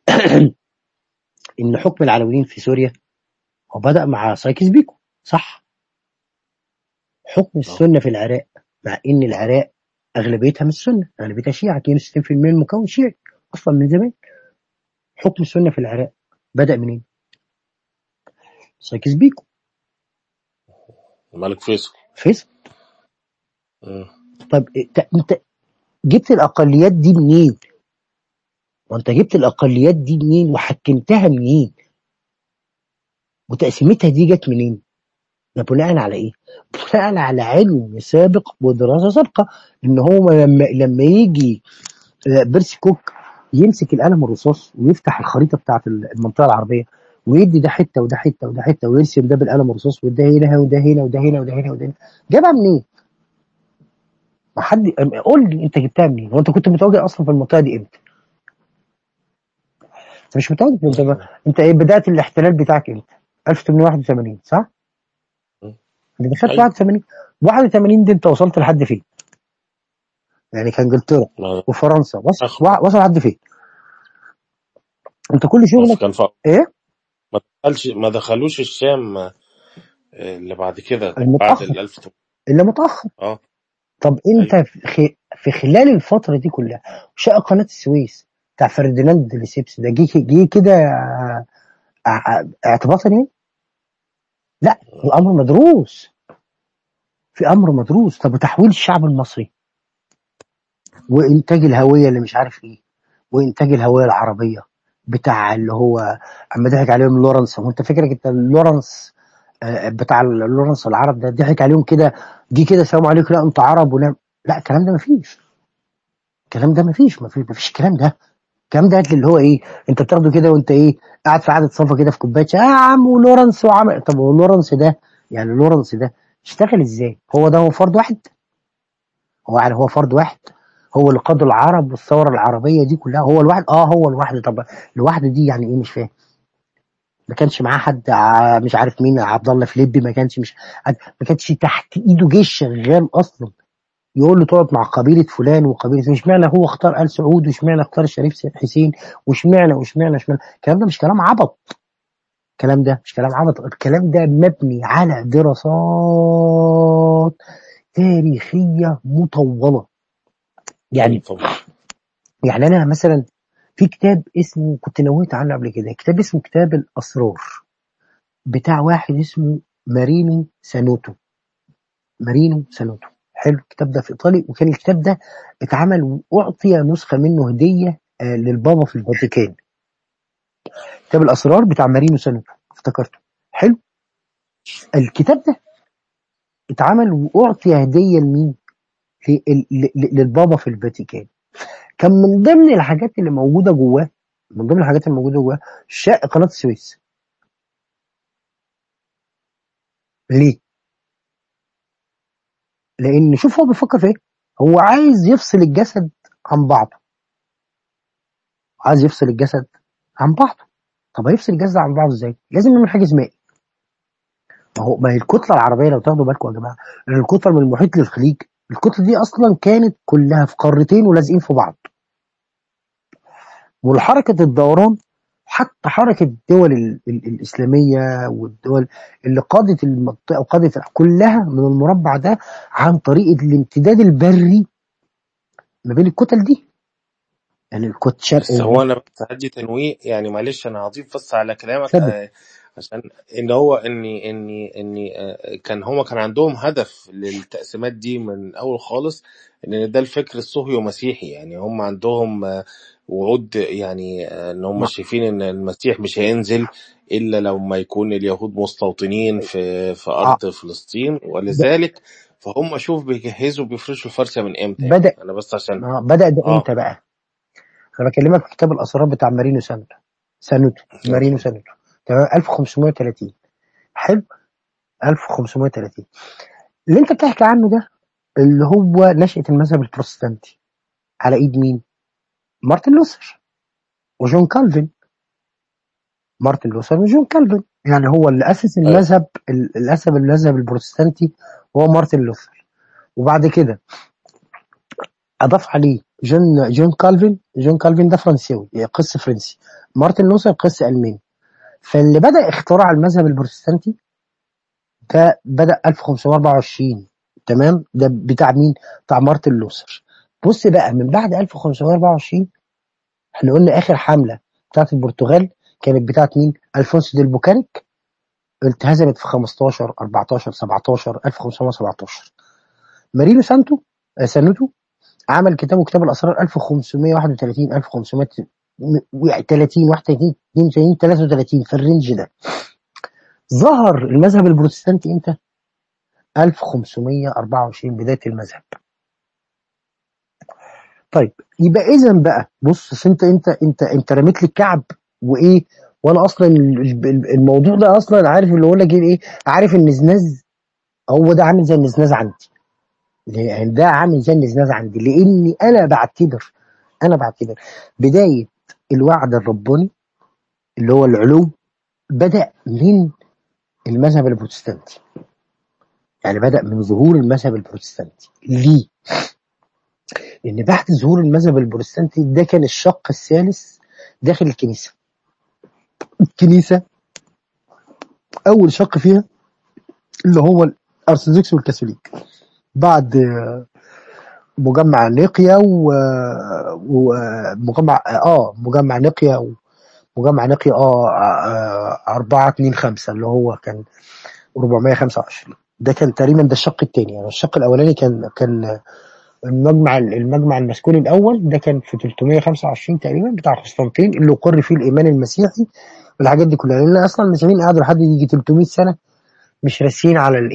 Speaker 1: ان حكم العلويين في سوريا هو بدا مع سايكس بيكو صح حكم
Speaker 3: اه
Speaker 1: السنه في العراق مع ان العراق اغلبيتها مش سنه اغلبيتها شيعه 62% من المكون شيعي اصلا من زمان حكم السنه في العراق بدا منين؟ سايكس بيكو
Speaker 3: الملك فيصل
Speaker 1: فيصل
Speaker 3: مم.
Speaker 1: طب انت انت جبت الاقليات دي منين؟ وانت جبت الاقليات دي منين وحكمتها منين؟ وتقسيمتها دي جت منين؟ ده بناء على ايه؟ بناء على علم سابق ودراسه سابقه ان هو لما لما يجي آه، بيرسي كوك يمسك القلم الرصاص ويفتح الخريطه بتاعت المنطقه العربيه ويدي ده حته وده حته وده حته ويرسم ده بالقلم الرصاص وده هنا وده هنا وده هنا وده هنا وده هنا جابها منين؟ ما حد قول لي انت جبتها منين؟ وانت كنت متواجد اصلا في المنطقه دي امتى؟ انت مش متواجد انت انت ايه بدايه الاحتلال بتاعك امتى؟ 1881 صح؟
Speaker 3: مم.
Speaker 1: انت دخلت
Speaker 3: ايوه
Speaker 1: 81 81 دي انت وصلت لحد فين؟ يعني كانجلترا
Speaker 3: ما
Speaker 1: وفرنسا وصل
Speaker 3: أخ...
Speaker 1: وصل لحد فين؟ انت كل
Speaker 3: ما
Speaker 1: شغلك
Speaker 3: كان ف...
Speaker 1: ايه؟
Speaker 3: ما دخلش ما دخلوش الشام آه، اللي بعد كده بعد
Speaker 1: المتاخر
Speaker 3: ال 1000
Speaker 1: اللي متاخر
Speaker 3: اه
Speaker 1: طب انت
Speaker 3: ايوه
Speaker 1: في خ- في خلال الفتره دي كلها شق قناه السويس بتاع فرديناند ليسيبس ده جه جه كده ع- ع- اعتباطا يعني؟ لا الامر مدروس في امر مدروس طب وتحويل الشعب المصري وانتاج الهويه اللي مش عارف ايه وانتاج الهويه العربيه بتاع اللي هو اما ضحك عليهم لورنس هو انت فكرك انت لورنس آه، بتاع لورنس العرب ده ضحك عليهم كده جه كده سلام عليكم لا انتوا عرب ونعم لا الكلام ده مفيش الكلام ده مفيش مفيش مفيش الكلام ده الكلام ده اللي هو ايه انت بتاخده كده وانت ايه قاعد في قعده صفا كده في كوبايه شاي، اه يا عم ولورنس وعمل طب هو لورنس ده يعني لورنس ده اشتغل ازاي هو ده هو فرد واحد هو يعني هو فرد واحد هو اللي قاد العرب والثوره العربيه دي كلها هو الواحد اه هو الواحد طب الواحد دي يعني ايه مش فاهم ما كانش معاه حد ع- مش عارف مين عبد الله فليبي ما كانش مش ما كانش تحت ايده جيش شغال اصلا يقول له تقعد مع قبيله فلان وقبيله اشمعنى هو اختار ال سعود واشمعنى اختار الشريف سيد حسين واشمعنى واشمعنى اشمعنى الكلام ده مش كلام عبط الكلام ده مش كلام عبط الكلام ده مبني على دراسات تاريخيه مطوله يعني
Speaker 3: طبعا
Speaker 1: يعني انا مثلا في كتاب اسمه كنت نويت عنه قبل كده كتاب اسمه كتاب الاسرار بتاع واحد اسمه مارينو سانوتو مارينو سانوتو حلو الكتاب ده في ايطالي وكان الكتاب ده اتعمل واعطي نسخه منه هديه آه، للبابا في الفاتيكان كتاب الاسرار بتاع مارينو سانوتو افتكرته حلو الكتاب ده اتعمل واعطي هديه لمين ل- ل- ل- للبابا في الفاتيكان كان من ضمن الحاجات اللي موجوده جواه من ضمن الحاجات اللي موجوده جواه شق قناه السويس ليه؟ لان شوف هو بيفكر في ايه هو عايز يفصل الجسد عن بعضه عايز يفصل الجسد عن بعضه طب هيفصل الجسد عن بعضه ازاي لازم يعمل حاجز مائي ما هو ما هي الكتله العربيه لو تاخدوا بالكم يا جماعه ان الكتله من المحيط للخليج الكتله دي اصلا كانت كلها في قارتين ولازقين في بعض والحركه الدوران حتى حركه الدول ال ال الاسلاميه والدول اللي قادت المنطقه وقادت كلها من المربع ده عن طريق الامتداد البري ما بين الكتل دي يعني الكتل شرق
Speaker 3: بس هو انا بس هدي تنويه يعني معلش انا هضيف بس على كلامك
Speaker 1: اتفضل
Speaker 3: آه، عشان ان هو اني اني اني آه، كان هما كان عندهم هدف للتقسيمات دي من اول خالص ان ده الفكر الصهيو مسيحي يعني هم عندهم آه، وعود يعني آه، ان هم
Speaker 1: ما
Speaker 3: شايفين ان المسيح مش هينزل الا لما يكون اليهود مستوطنين في في
Speaker 1: آه
Speaker 3: ارض فلسطين
Speaker 1: ب-
Speaker 3: ولذلك فهم شوف بيجهزوا بيفرشوا الفرشه من امتى يعني
Speaker 1: بدأ
Speaker 3: انا بس عشان
Speaker 1: آه بدأ ده
Speaker 3: اه
Speaker 1: امتى بقى؟ انا بكلمك في كتاب الاسرار بتاع مارينو سانوتو سانوتو مارينو سانوتو تمام 1530 حلو 1530 اللي انت بتحكي عنه ده اللي هو نشأة المذهب البروتستانتي على ايد مين؟ مارتن لوثر وجون كالفين مارتن لوثر وجون كالفين يعني هو اللي اسس
Speaker 3: ايوه
Speaker 1: المذهب اللي اسس المذهب البروتستانتي هو مارتن لوثر وبعد كده اضاف عليه جون جون كالفين جون كالفين ده فرنساوي قس فرنسي مارتن لوثر قس الماني فاللي بدا اختراع المذهب البروتستانتي ده بدا 1524 تمام ده بتاع مين بتاع مارتن لوثر بص بقى من بعد 1524 احنا قلنا اخر حمله بتاعت البرتغال كانت بتاعت مين الفونسو ديل بوكانيك اتهزمت في 15 14 17 1517 مارينو سانتو آه، سانوتو عمل كتابه كتاب الاسرار 1531 1530 31 32 33 في الرينج ده ظهر المذهب البروتستانتي امتى 1524 بدايه المذهب طيب يبقى اذا بقى بص أصل انت انت انت انت رميت لي الكعب وايه وانا اصلا ال- ال- الموضوع ده اصلا عارف اللي اقول لك ايه عارف النزناز هو ده عامل زي النزناز عندي يعني ده عامل زي النزناز عندي لاني انا بعتبر انا بعتبر بدايه الوعد الرباني اللي هو العلو بدا من المذهب البروتستانتي يعني بدا من ظهور المذهب البروتستانتي ليه؟ لان بعد ظهور المذهب البروتستانتي ده كان الشق الثالث داخل الكنيسه الكنيسه اول شق فيها اللي هو الارثوذكس والكاثوليك بعد مجمع نيقيا و- ومجمع اه مجمع نيقيا مجمع نيقيا اه آه، 4 2 5 اللي هو كان 425 ده كان تقريبا ده الشق الثاني يعني الشق الاولاني كان كان المجمع المجمع المسكوني الاول ده كان في 325 تقريبا بتاع قسطنطين اللي اقر فيه الايمان المسيحي والحاجات دي كلها لان اصلا المسيحيين قعدوا لحد يجي 300 سنه مش راسين على الايه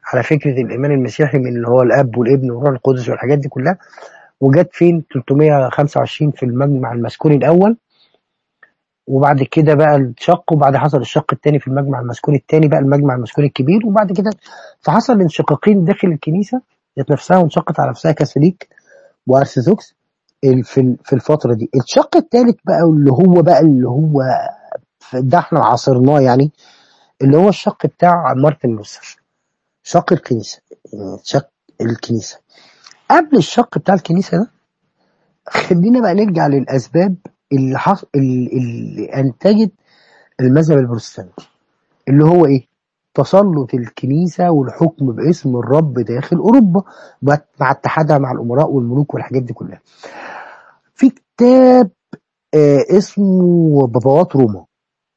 Speaker 1: على فكره الايمان المسيحي من اللي هو الاب والابن والروح القدس والحاجات دي كلها وجت فين 325 في المجمع المسكوني الاول وبعد كده بقى الشق وبعد حصل الشق الثاني في المجمع المسكوني الثاني بقى المجمع المسكوني الكبير وبعد كده فحصل انشقاقين داخل الكنيسه ذات نفسها وانشقت على نفسها كاثوليك وارثوذكس ال- في ال- في الفتره دي الشق الثالث بقى اللي هو بقى اللي هو ده احنا عاصرناه يعني اللي هو الشق بتاع مارتن لوثر شق الكنيسه يعني شق الكنيسه قبل الشق بتاع الكنيسه ده خلينا بقى نرجع للاسباب اللي حص... اللي, اللي انتجت المذهب البروتستانتي اللي هو ايه؟ تسلط الكنيسه والحكم باسم الرب داخل اوروبا مع اتحادها مع الامراء والملوك والحاجات دي كلها. في كتاب آه اسمه بابوات روما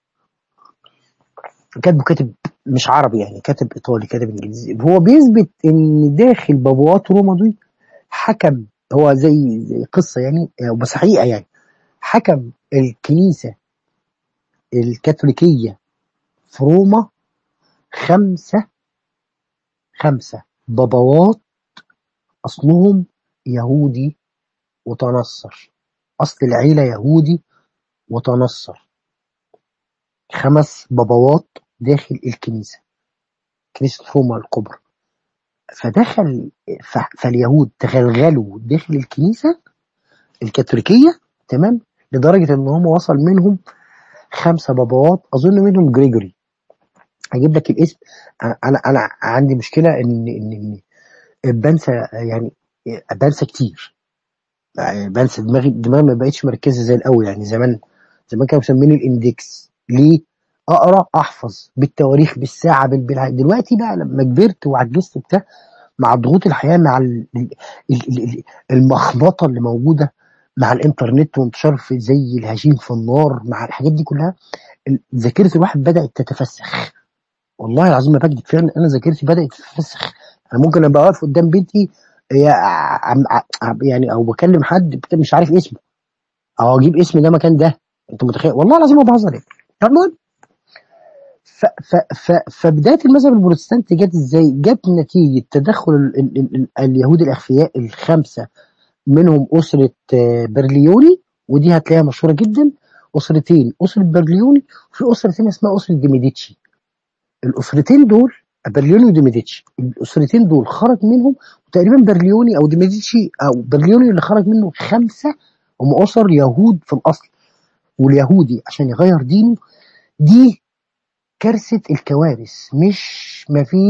Speaker 1: كاتبه كاتب مش عربي يعني كاتب ايطالي كاتب انجليزي هو بيثبت ان داخل بابوات روما دي حكم هو زي, زي قصه يعني آه، بس حقيقه يعني حكم الكنيسه الكاثوليكيه في روما خمسه خمسه بابوات اصلهم يهودي وتنصر اصل العيله يهودي وتنصر خمس بابوات داخل الكنيسه كنيسه روما الكبرى فدخل ف- فاليهود تغلغلوا داخل الكنيسه الكاثوليكيه تمام لدرجه ان هم وصل منهم خمسه بابوات اظن منهم جريجوري هجيب لك الاسم انا انا عندي مشكله ان ان ان بنسى يعني بنسى كتير يعني بنسى دماغي دماغي ما بقتش مركزه زي الاول يعني زمان زمان كانوا مسميني الاندكس ليه؟ اقرا احفظ بالتواريخ بالساعه بال- بالع- دلوقتي بقى لما كبرت وعجزت وبتاع مع ضغوط الحياه مع ال- ال- ال- ال- المخبطه اللي موجوده مع الانترنت وانتشار في زي الهشيم في النار مع الحاجات دي كلها ال- ذاكره الواحد بدات تتفسخ والله العظيم ما بكذب فعلا انا ذاكرتي بدات تتفسخ انا ممكن ابقى واقف قدام بنتي هي عم- عم- يعني او بكلم حد بت- مش عارف اسمه او اجيب اسم ده مكان ده انت متخيل والله العظيم ما بهزر يعني المهم ف ف ف فبدايه المذهب البروتستانتي جت ازاي؟ جت نتيجه تدخل ال ال ال ال اليهود الاخفياء الخمسه منهم اسره آه، برليوني ودي هتلاقيها مشهوره جدا اسرتين اسره برليوني وفي اسره ثانيه اسمها اسره دي ميديتشي الاسرتين دول برليوني ودي ميديتشي الاسرتين دول خرج منهم تقريبا برليوني او دي ميديتشي او برليوني اللي خرج منه خمسه هم اسر يهود في الاصل واليهودي عشان يغير دينه دي كارثة الكوارث مش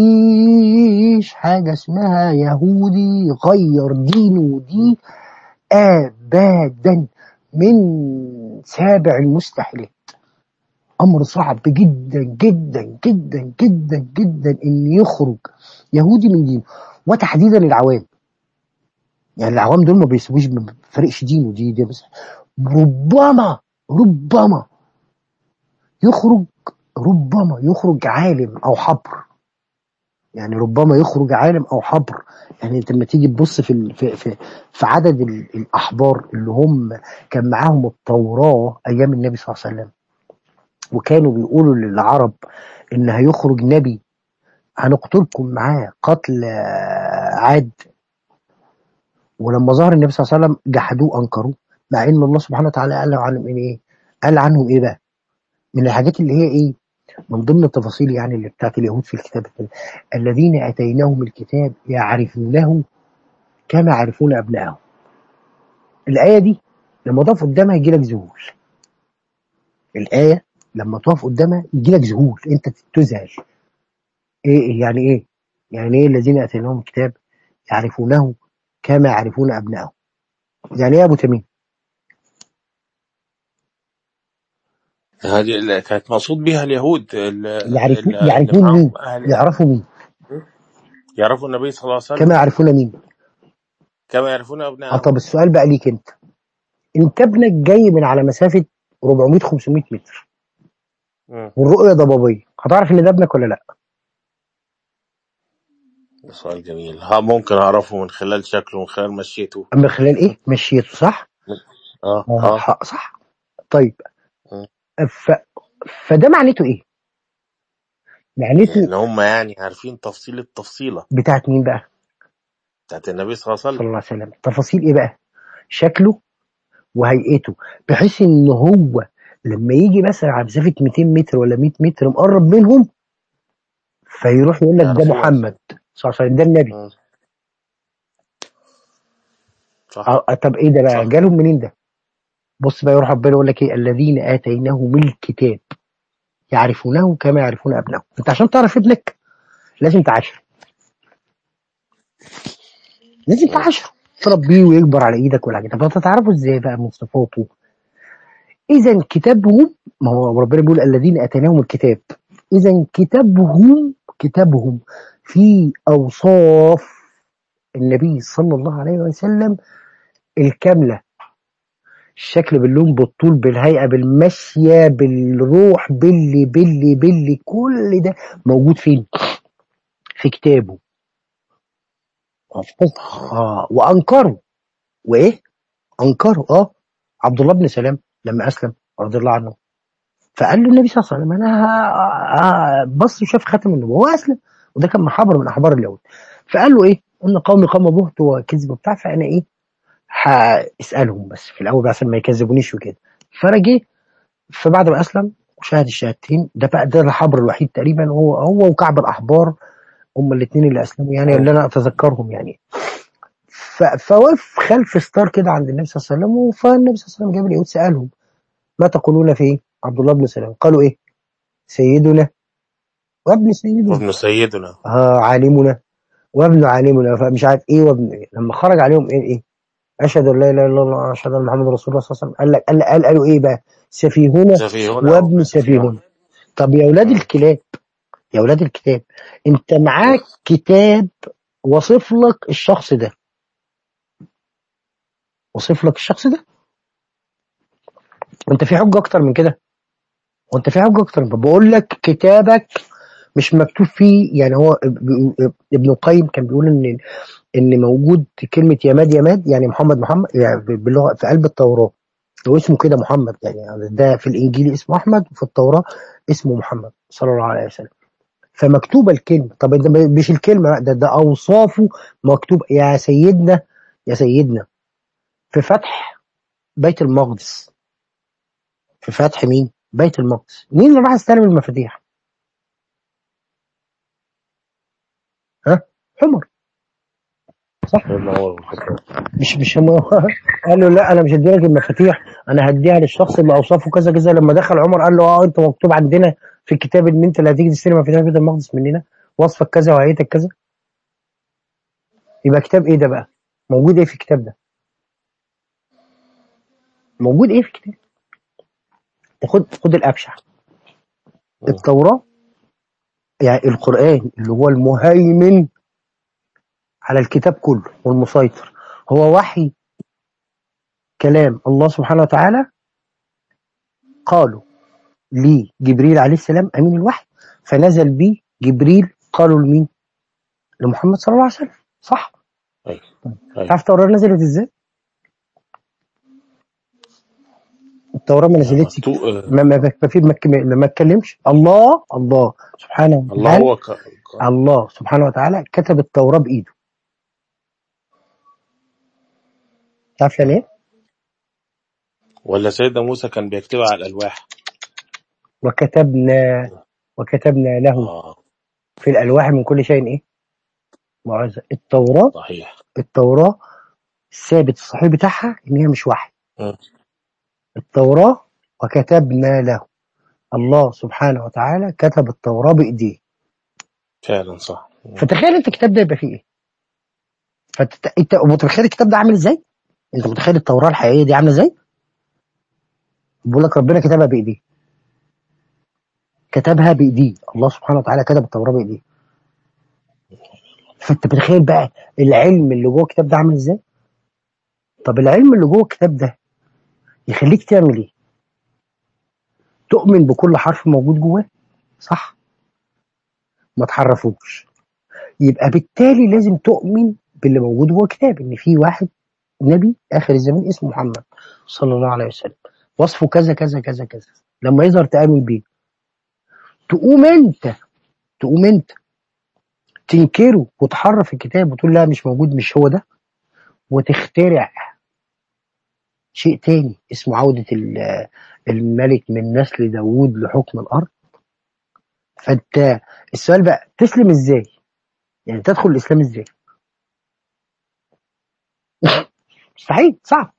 Speaker 1: مفيش حاجة اسمها يهودي غير دينه دي أبدا من سابع المستحيلات أمر صعب جدا جدا جدا جدا جدا إن يخرج يهودي من دينه وتحديدا العوام يعني العوام دول ما بيسيبوش ما بيفرقش دينه دي دي بس ربما ربما يخرج ربما يخرج عالم او حبر يعني ربما يخرج عالم او حبر يعني انت لما تيجي تبص في ال- في في, في عدد ال- الاحبار اللي هم كان معاهم التوراه ايام النبي صلى الله عليه وسلم وكانوا بيقولوا للعرب ان هيخرج نبي هنقتلكم معاه قتل آه، عاد ولما ظهر النبي صلى الله عليه وسلم جحدوه انكروه مع ان الله سبحانه وتعالى قال عنهم ايه؟ قال عنهم ايه بقى؟ من الحاجات اللي هي ايه؟ من ضمن التفاصيل يعني اللي بتاعت اليهود في الكتاب كده الذين اتيناهم الكتاب يعرفونه كما يعرفون ابنائهم الايه دي لما تقف قدامها يجي لك ذهول الايه لما تقف قدامها يجي لك ذهول انت تذهل ايه يعني ايه يعني ايه الذين اتيناهم الكتاب يعرفونه كما يعرفون ابنائهم يعني ايه يا ابو تميم
Speaker 3: هذه اللي كانت مقصود بها اليهود ال-
Speaker 1: يعرفون
Speaker 3: ال- اللي
Speaker 1: يعرفون
Speaker 3: معاهم
Speaker 1: مين
Speaker 3: أهل
Speaker 1: يعرفوا مين
Speaker 3: يعرفوا النبي صلى الله عليه
Speaker 1: كما
Speaker 3: وسلم
Speaker 1: يعرفون مين
Speaker 3: كما يعرفون
Speaker 1: اه
Speaker 3: أبنائهم
Speaker 1: طب السؤال بقى ليك انت انت ابنك جاي من على مسافه 400 500 متر
Speaker 3: مم.
Speaker 1: والرؤيه ضبابيه هتعرف ان ده ابنك ولا لا
Speaker 3: سؤال جميل ها ممكن أعرفه من خلال شكله من خلال مشيته
Speaker 1: من خلال ايه مشيته صح
Speaker 3: اه
Speaker 1: آه،
Speaker 3: اه
Speaker 1: ح- صح طيب
Speaker 3: مم.
Speaker 1: ف... فده معناته ايه لعنته
Speaker 3: ان هم يعني عارفين تفصيل التفصيله
Speaker 1: بتاعت مين بقى
Speaker 3: بتاعت النبي صلى الله عليه
Speaker 1: صلى
Speaker 3: وسلم
Speaker 1: الله عليه وسلم تفاصيل ايه بقى شكله وهيئته بحيث ان هو لما يجي مثلا على مسافه 200 متر ولا 100 متر مقرب منهم فيروح يقول لك ده
Speaker 3: يعرفوه
Speaker 1: محمد صلى الله عليه وسلم ده النبي
Speaker 3: مم. صح
Speaker 1: أه طب ايه ده بقى
Speaker 3: صح
Speaker 1: جالهم منين ده بص بقى يروح ربنا يقول لك ايه الذين اتيناهم الكتاب يعرفونه كما يعرفون ابنائهم انت عشان تعرف ابنك لازم تعاشره لازم
Speaker 3: مم.
Speaker 1: تعاشره تربيه ويكبر على ايدك ولا حاجه طب انت تعرفه ازاي بقى من صفاته اذا كتابهم ما هو ربنا بيقول الذين اتيناهم الكتاب اذا كتابهم كتابهم في اوصاف النبي صلى الله عليه وسلم الكامله الشكل باللون بالطول بالهيئه بالمشيه بالروح باللي باللي باللي كل ده موجود فين في كتابه اه وانكروا وايه انكروا اه عبد الله بن سلام لما اسلم رضي الله عنه فقال له النبي صلى الله عليه وسلم انا ه- ه- بص وشاف خاتم النبوه هو اسلم وده كان محبر من احبار اليهود فقال له ايه ان قومي قام بهت وكذب وبتاع فانا ايه هاسالهم بس في الاول عشان ما يكذبونيش وكده فانا جه فبعد ما اسلم وشاهد الشهادتين ده بقى ده الحبر الوحيد تقريبا هو هو وكعب الاحبار هم الاثنين اللي اسلموا يعني اللي انا اتذكرهم يعني ف- فوقف خلف ستار كده عند النبي صلى الله عليه وسلم فالنبي صلى الله عليه وسلم جاب اليهود سالهم ما تقولون في إيه؟ عبد الله بن سلام قالوا ايه سيدنا وابن سيدنا
Speaker 3: وابن سيدنا
Speaker 1: آه عالمنا وابن عالمنا فمش عارف ايه وابن إيه لما خرج عليهم ايه ايه اشهد ان لا اله الا الله اشهد ان محمد رسول الله صلى الله عليه وسلم قال لك قال, قال قالوا ايه بقى سفيهنا
Speaker 3: سفيهنا
Speaker 1: وابن
Speaker 3: او سفيهنا
Speaker 1: سفيهنا طب يا اولاد
Speaker 3: مم.
Speaker 1: الكلاب يا اولاد الكتاب انت معاك كتاب وصف لك الشخص ده وصف لك الشخص ده وانت في حجه اكتر من كده وانت في حجه اكتر من بقول لك كتابك مش مكتوب فيه يعني هو اب- ابن القيم كان بيقول ان ان موجود كلمه يماد يماد يعني محمد محمد يعني باللغه في قلب التوراه هو اسمه كده محمد يعني ده في الانجيل اسمه احمد وفي التوراه اسمه محمد صلى الله عليه وسلم فمكتوبه الكلمه طب ده مش الكلمه لا، ده ده اوصافه مكتوب يا سيدنا يا سيدنا في فتح بيت المقدس في فتح مين؟ بيت المقدس مين اللي راح يستلم المفاتيح؟ ها؟ عمر صح؟
Speaker 3: سيدنا عمر بن الخطاب
Speaker 1: مش مش هم قال له لا انا مش هدي لك المفاتيح انا هديها للشخص اللي اوصافه كذا كذا لما دخل عمر قال له اه انت مكتوب عندنا في الكتاب ان انت اللي هتيجي تستلم مفاتيح بيت المقدس مننا وصفك كذا وهيئتك كذا يبقى كتاب ايه ده بقى؟ موجود ايه في الكتاب ده؟ موجود ايه في الكتاب؟ خد خد الابشع
Speaker 3: مم.
Speaker 1: التوراه يعني القران اللي هو المهيمن على الكتاب كله والمسيطر هو وحي كلام الله سبحانه وتعالى قالوا لجبريل عليه السلام امين الوحي فنزل به جبريل قالوا لمين؟ لمحمد صلى الله عليه وسلم صح؟
Speaker 3: ايوه ايوه
Speaker 1: تعرف التوراه نزلت ازاي؟ التوراه ما نزلتش
Speaker 3: تو... آه،
Speaker 1: ما ما ما في ما ما- ما اتكلمش الله الله سبحانه
Speaker 3: الله
Speaker 1: وتعالى
Speaker 3: هو ك... ك...
Speaker 1: الله سبحانه وتعالى كتب التوراه بايده تعرف يعني ايه؟
Speaker 3: ولا سيدنا موسى كان بيكتبها على الالواح
Speaker 1: وكتبنا وكتبنا له
Speaker 3: اه
Speaker 1: في الالواح من كل شيء ايه؟ موعظه التوراه
Speaker 3: صحيح
Speaker 1: التوراه الثابت الصحيح بتاعها ان هي مش وحي
Speaker 3: مم.
Speaker 1: التوراه وكتبنا له الله سبحانه وتعالى كتب التوراه بايديه
Speaker 3: فعلا صح مم.
Speaker 1: فتخيل انت الكتاب ده يبقى فيه ايه؟ فانت انت متخيل الكتاب ده عامل ازاي؟ انت متخيل التوراه الحقيقيه دي عامله ازاي؟ بيقول لك ربنا كتبها بايديه كتبها بايديه الله سبحانه وتعالى كتب التوراه بايديه فانت متخيل بقى العلم اللي جوه الكتاب ده عامل ازاي؟ طب العلم اللي جوه الكتاب ده يخليك تعمل ايه؟ تؤمن بكل حرف موجود جواه صح؟ ما تحرفوش يبقى بالتالي لازم تؤمن باللي موجود جوه الكتاب ان في واحد نبي اخر الزمان اسمه محمد صلى الله عليه وسلم وصفه كذا كذا كذا كذا لما يظهر تآمن بيه تقوم انت تقوم انت تنكره وتحرف الكتاب وتقول لا مش موجود مش هو ده وتخترع شيء تاني اسمه عودة ال- الملك من نسل داوود لحكم الأرض فأنت السؤال بقى تسلم ازاي؟ يعني تدخل الإسلام ازاي؟ مستحيل صعب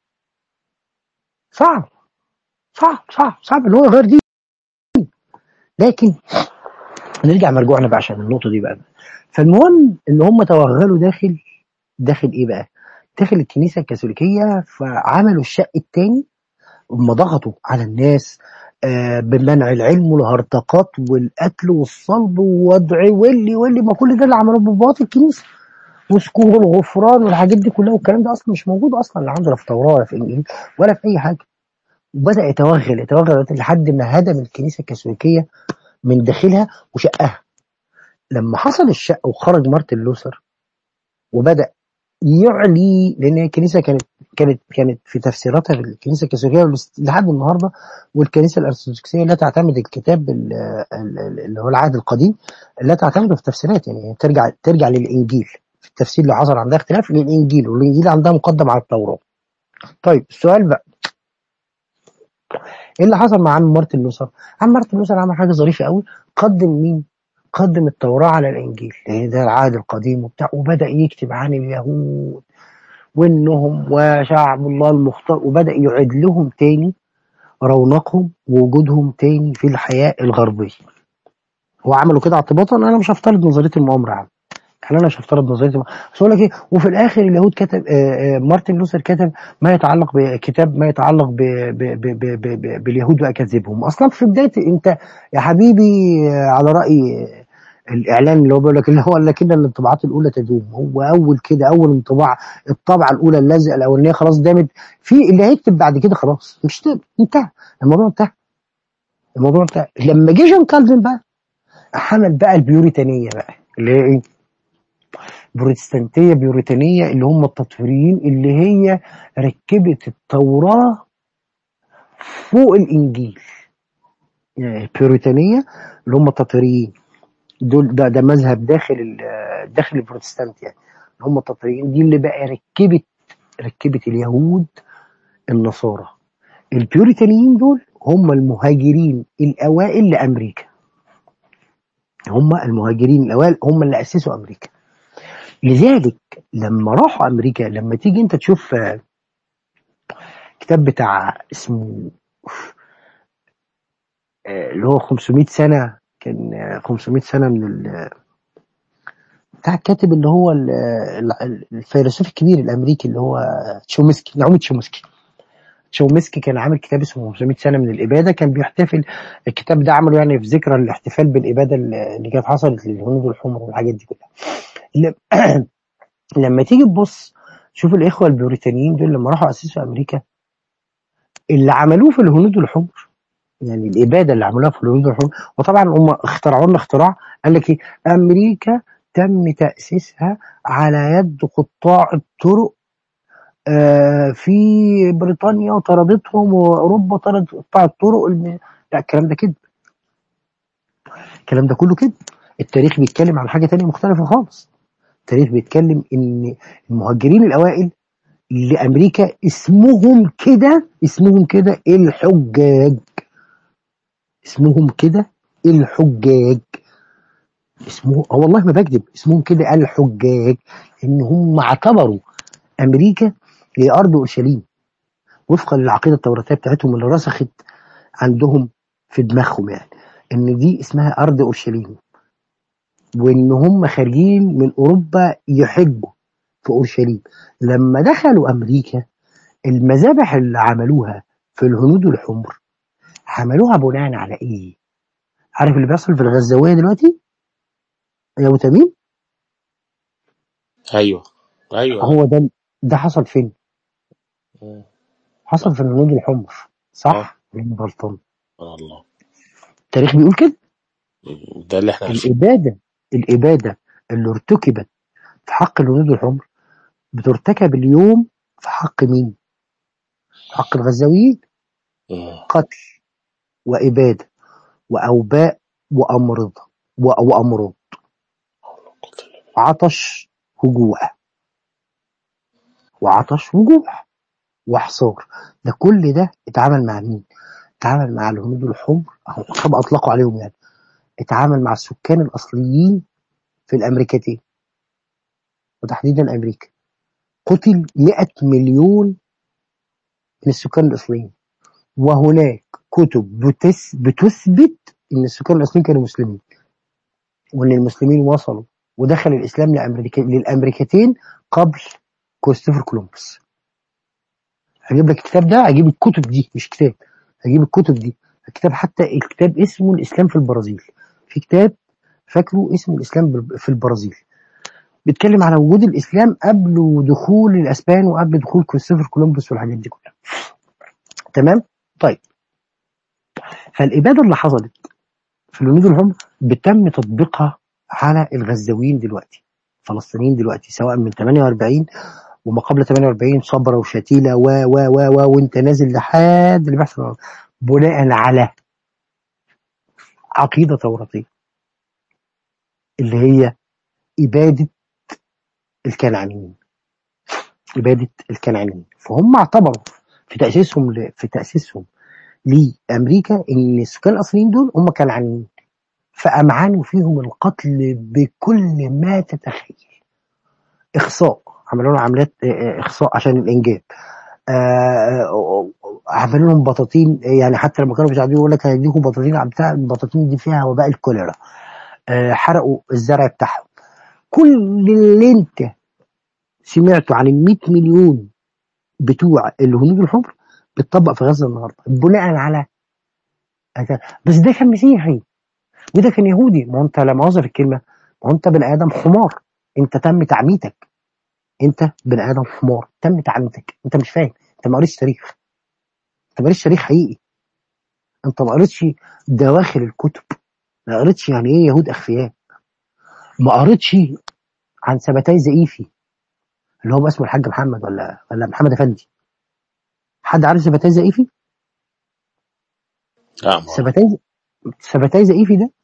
Speaker 1: صعب صعب صعب صعب ان هو يغير دي لكن نرجع مرجوعنا بقى عشان النقطة دي بقى فالمهم ان هم توغلوا داخل داخل ايه بقى؟ داخل الكنيسة الكاثوليكية فعملوا الشق التاني هم ضغطوا على الناس آه، بمنع العلم والهرطقات والقتل والصلب ووضع واللي واللي ما كل ده اللي عملوه بباطل الكنيسه وسكوب الغفران والحاجات دي كلها والكلام ده اصلا مش موجود اصلا لا عندنا في التوراه ولا في الانجيل ولا في اي حاجه وبدا يتوغل يتوغل لحد ما هدم الكنيسه الكاثوليكيه من داخلها وشقها لما حصل الشق وخرج مارتن لوثر وبدا يعلي لان الكنيسه كانت كانت كانت في تفسيراتها في الكنيسه الكاثوليكيه ولس- لحد النهارده والكنيسه الارثوذكسيه لا تعتمد الكتاب ال- ال- ال- اللي هو العهد القديم لا تعتمده في التفسيرات يعني ترجع ترجع للانجيل في التفسير اللي حصل عندها اختلاف للانجيل والانجيل عندها مقدم على التوراه. طيب السؤال بقى ايه اللي حصل مع عم مارتن لوثر؟ عم مارتن لوثر عمل حاجه ظريفه قوي قدم مين؟ قدم التوراه على الانجيل لان ده العهد القديم وبتاع وبدا يكتب عن اليهود وانهم وشعب الله المختار وبدا يعيد لهم تاني رونقهم ووجودهم تاني في الحياه الغربيه. هو عملوا كده اعتباطا انا مش هفترض نظريه المؤامره يعني يعني انا مش هفترض نظريه المؤامره بس اقول لك ايه وفي الاخر اليهود كتب آه، آه، مارتن لوثر كتب ما يتعلق بكتاب ما يتعلق ب ب ب ب ب ب باليهود واكاذيبهم اصلا في بدايه انت يا حبيبي آه، على راي آه، الاعلان اللي هو بيقول لك اللي هو لكن الانطباعات الاولى تدوم هو اول كده اول انطباع الطبعه الاولى اللزقه الاولانيه خلاص دامت في اللي هيكتب بعد كده خلاص مش تقدر انتهى الموضوع انتهى الموضوع انتهى لما جه جون كالفن بقى حمل بقى البيوريتانيه بقى اللي هي ايه بروتستانتيه بيوريتانيه اللي هم التطهيريين اللي هي ركبت التوراه فوق الانجيل يعني البيوريتانيه اللي هم التطهيريين دول ده ده مذهب داخل ال- داخل البروتستانت يعني اللي هم التطهيريين دي اللي بقى ركبت ركبت اليهود النصارى البيوريتانيين دول هم المهاجرين الاوائل لامريكا هم المهاجرين الاوائل هم اللي اسسوا امريكا لذلك لما راحوا امريكا لما تيجي انت تشوف آه، كتاب بتاع اسمه آه، اللي هو 500 سنه كان آه، 500 سنه من ال- بتاع الكاتب اللي هو ال- ال- الفيلسوف الكبير الامريكي اللي هو تشومسكي نعومي تشومسكي تشومسكي كان عامل كتاب اسمه 500 سنه من الاباده كان بيحتفل الكتاب ده عمله يعني في ذكرى الاحتفال بالاباده اللي اللي كانت حصلت للهنود الحمر والحاجات دي كلها لم- لما تيجي تبص شوف الاخوه البريطانيين دول لما راحوا اسسوا امريكا اللي عملوه في الهنود الحمر يعني الاباده اللي عملوها في الهنود الحمر وطبعا هم اخترعوا لنا اختراع قال لك ايه امريكا تم تاسيسها على يد قطاع الطرق آه، في بريطانيا وطردتهم واوروبا طردت قطاع الطرق الم... لا الكلام ده كده الكلام ده كله كده التاريخ بيتكلم عن حاجه تانية مختلفه خالص التاريخ بيتكلم ان المهاجرين الاوائل لامريكا اسمهم كده اسمهم كده الحجاج اسمهم كده الحجاج اسمه اه والله ما بكذب اسمهم كده الحجاج ان هم اعتبروا امريكا هي ارض اورشليم وفقا للعقيده التوراتيه بتاعتهم اللي رسخت عندهم في دماغهم يعني ان دي اسمها ارض اورشليم وان هم خارجين من اوروبا يحجوا في اورشليم لما دخلوا امريكا المذابح اللي عملوها في الهنود الحمر عملوها بناء على ايه؟ عارف اللي بيحصل في الغزاويه دلوقتي؟ يا ابو تميم
Speaker 3: ايوه ايوه
Speaker 1: هو ده ده حصل فين؟
Speaker 3: مم.
Speaker 1: حصل في الهنود الحمر
Speaker 3: اه
Speaker 1: صح؟ ولا أنا غلطان؟
Speaker 3: سبحان الله
Speaker 1: التاريخ بيقول كده
Speaker 3: ده اللي احنا عايشين
Speaker 1: الاباده الاباده اللي ارتكبت في حق الهنود الحمر بترتكب اليوم في حق مين؟ في حق الغزاويين
Speaker 3: مم.
Speaker 1: قتل واباده واوباء وامرضه و- وأمراض عطش وجوع وعطش وجوع وحصار ده كل ده اتعامل مع مين؟ اتعامل مع الهنود الحمر أو كما أطلقوا عليهم يعني اتعامل مع السكان الأصليين في الأمريكتين وتحديدا أمريكا قتل 100 مليون من السكان الأصليين وهناك كتب بتس بتثبت ان السكان الاصليين كانوا مسلمين وان المسلمين وصلوا ودخل الاسلام لامريكا للامريكتين قبل كريستوفر كولومبوس هجيب لك الكتاب ده هجيب الكتب دي مش كتاب هجيب الكتب دي الكتاب حتى الكتاب اسمه الاسلام في البرازيل في كتاب فاكره اسمه الاسلام بال- في البرازيل بيتكلم على وجود الاسلام قبل دخول الاسبان وقبل دخول كريستوفر كولومبوس والحاجات دي كلها تمام طيب فالاباده اللي حصلت في الهنود الحمر بتم تطبيقها على الغزاويين دلوقتي فلسطينيين دلوقتي سواء من 48 وما قبل 48 صبرا وشتيله و و و و وانت نازل لحد اللي بيحصل بناء على عقيده توراتيه اللي هي اباده الكنعانيين اباده الكنعانيين فهم اعتبروا في تاسيسهم ل... في تاسيسهم لامريكا ان السكان الاصليين دول هم كنعانيين فامعنوا فيهم القتل بكل ما تتخيل اخصاء عملوا لهم عمليات آه، آه، اخصاء عشان الانجاب آه، آه، عملوا لهم بطاطين يعني حتى لما كانوا مش عارفين يقول لك هنديكم بطاطين بتاع البطاطين دي فيها وباء الكوليرا آه، حرقوا الزرع بتاعهم كل اللي انت سمعته عن ال 100 مليون بتوع الهنود الحمر بتطبق في غزه النهارده بناء على بس ده كان مسيحي وده كان يهودي ما هو انت لا مؤاخذه في الكلمه ما هو انت بني ادم حمار انت تم تعميتك انت بني ادم حمار تم تعميتك انت مش فاهم انت ما قريتش تاريخ انت ما قريتش تاريخ حقيقي انت ما قريتش دواخل الكتب ما قريتش يعني ايه يهود اخفياء ما قريتش عن سبتاي زئيفي اللي هو اسمه الحاج محمد ولا ولا محمد افندي حد عارف سبتاي زئيفي
Speaker 3: لا ما
Speaker 1: سبتاي سبتاي زئيفي ده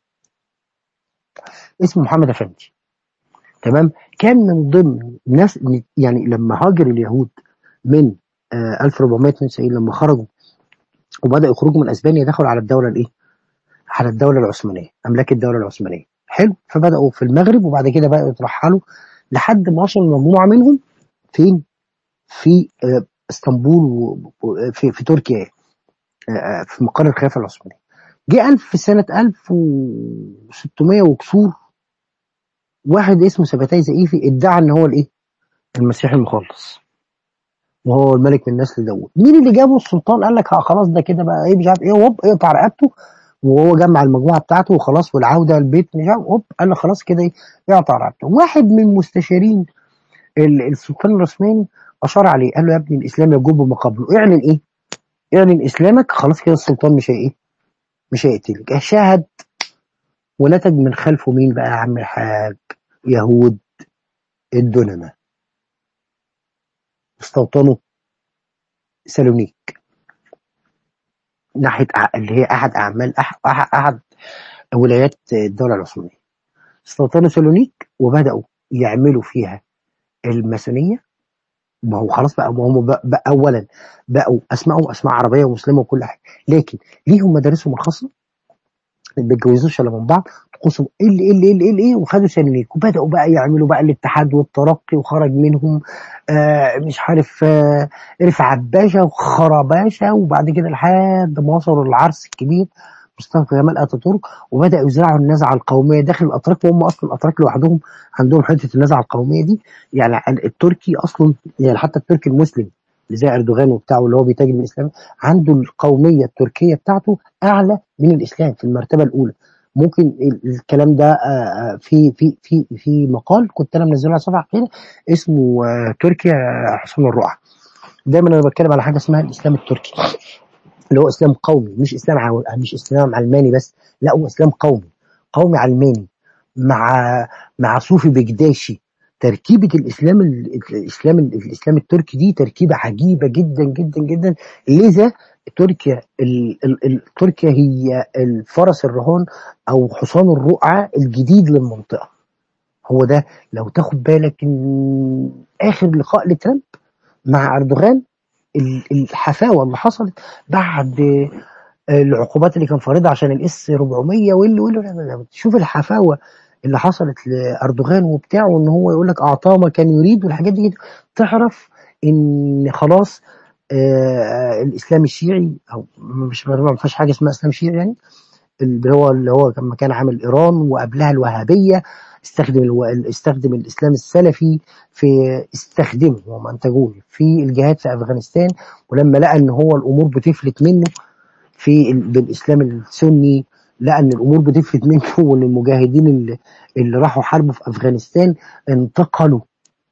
Speaker 1: اسمه محمد افندي تمام كان من ضمن ناس يعني لما هاجر اليهود من آه 1492 لما خرجوا وبداوا يخرجوا من اسبانيا دخلوا على الدوله الايه؟ على الدوله العثمانيه املاك الدوله العثمانيه حلو فبداوا في المغرب وبعد كده بقوا يترحلوا لحد ما وصلوا مجموعه منهم فين؟ في آه اسطنبول و- و- في, في تركيا آه، آه، في مقر الخلافه العثمانيه جه ألف في سنه 1600 وكسور واحد اسمه سبتاي زئيفي ادعى ان هو الايه؟ المسيح المخلص وهو الملك من نسل داوود مين اللي جابه السلطان قال لك ها خلاص ده كده بقى ايه مش عارف ايه هوب اقطع رقبته وهو جمع المجموعه بتاعته وخلاص والعوده البيت مش عارف هوب قال لك خلاص كده ايه اقطع رقبته واحد من مستشارين ال- السلطان العثماني اشار عليه قال له يا ابني الاسلام يجوب ما قبله اعلن ايه؟ اعلن اسلامك خلاص كده السلطان مش هي ايه؟ مش هيقتلك شاهد ونتج من خلفه مين بقى يا عم الحاج؟ يهود الدنمه استوطنوا سالونيك ناحيه أع- اللي هي احد اعمال أح- أح- احد ولايات الدوله العثمانيه استوطنوا سالونيك وبداوا يعملوا فيها الماسونيه ما هو خلاص بقى ما هم بقى, بقى اولا بقوا اسمائهم اسماء عربيه ومسلمه وكل حاجه لكن ليهم مدارسهم الخاصه ما بيتجوزوش الا من بعض طقوسهم ايه اللي ايه اللي ايه اللي ايه اللي ايه وخدوا سنينيك وبداوا بقى يعملوا بقى الاتحاد والترقي وخرج منهم آه مش عارف آه رفعت باشا وخرباشا وبعد كده لحد ما وصلوا للعرس الكبير مصطفى جمال اتاتورك وبداوا يزرعوا النزعه القوميه داخل الاتراك وهم اصلا الاتراك لوحدهم عندهم حته النزعه القوميه دي يعني التركي اصلا يعني حتى التركي المسلم اللي زي اردوغان وبتاعه اللي هو بيتاجر بالاسلام عنده القوميه التركيه بتاعته اعلى من الاسلام في المرتبه الاولى ممكن ال- الكلام ده آه، آه، في في في في مقال كنت انا منزله على صفحه كده اسمه آه، تركيا حصون الرقعه دايما انا بتكلم على حاجه اسمها الاسلام التركي اللي هو اسلام قومي مش اسلام عو... مش اسلام علماني بس لا هو اسلام قومي قومي علماني مع مع صوفي بجداشي تركيبه الاسلام ال- الاسلام الاسلام التركي دي تركيبه عجيبه جدا جدا جدا لذا تركيا ال ال ال تركيا هي الفرس الرهان او حصان الرقعه الجديد للمنطقه هو ده لو تاخد بالك ان اخر لقاء لترامب مع اردوغان ال- الحفاوه اللي حصلت بعد العقوبات اللي كان فارضها عشان الاس 400 واللي واللي لما تشوف الحفاوه اللي حصلت لاردوغان وبتاعه ان هو يقول لك اعطاه ما كان يريد والحاجات دي تعرف ان خلاص آه الاسلام الشيعي او مش ما فيش حاجه اسمها اسلام شيعي يعني اللي هو اللي هو لما كان عامل ايران وقبلها الوهابيه استخدم الو... استخدم الاسلام السلفي في استخدمه وما انتجوه في الجهاد في افغانستان ولما لقى ان هو الامور بتفلت منه في ال- بالاسلام السني لقى ان الامور بتفلت منه وان المجاهدين اللي, اللي راحوا حاربوا في افغانستان انتقلوا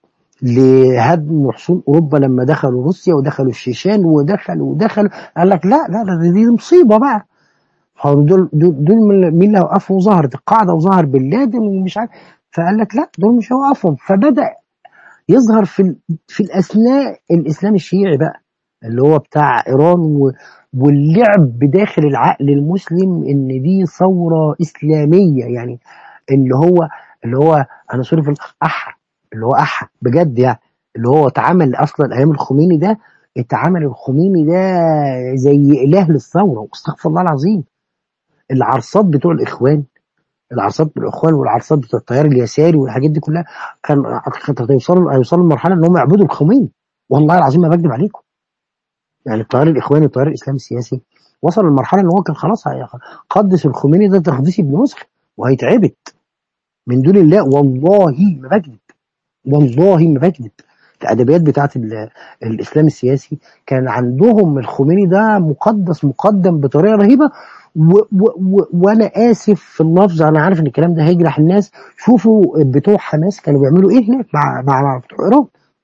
Speaker 1: لهدم حصون اوروبا لما دخلوا روسيا ودخلوا الشيشان ودخلوا ودخلوا قال لك لا لا لا دي مصيبه بقى هو دول دول, دول من- مين اللي وقفوا وظهرت القاعده وظهر بن لادن ومش عارف فقال لك لا دول مش هيوقفهم فبدا يظهر في ال- في الاثناء الاسلام الشيعي بقى اللي هو بتاع ايران و- واللعب بداخل العقل المسلم ان دي ثوره اسلاميه يعني اللي هو اللي هو انا سوري في احا اللي هو احا بجد يعني اللي هو اتعمل اصلا ايام الخميني ده اتعمل الخميني ده زي اله للثوره استغفر الله العظيم العرصات بتوع الاخوان العرصات بتوع الاخوان والعرصات بتوع التيار اليساري والحاجات دي كلها كان كانت هيوصلوا هيوصلوا لمرحله ان هم يعبدوا الخميني والله العظيم ما بكذب عليكم يعني التيار الاخواني والتيار الاسلامي السياسي وصل لمرحله ان هو كان خلاص هي- قدس الخميني ده تقديس ابن مسخ وهيتعبد من دون الله والله ما بكذب والله ما بكذب الادبيات بتاعت ال- الاسلام السياسي كان عندهم الخميني ده مقدس مقدم بطريقه رهيبه و و و وانا اسف في اللفظ انا عارف ان الكلام ده هيجرح الناس شوفوا بتوع حماس كانوا بيعملوا ايه هناك مع مع, مع بتوع ايران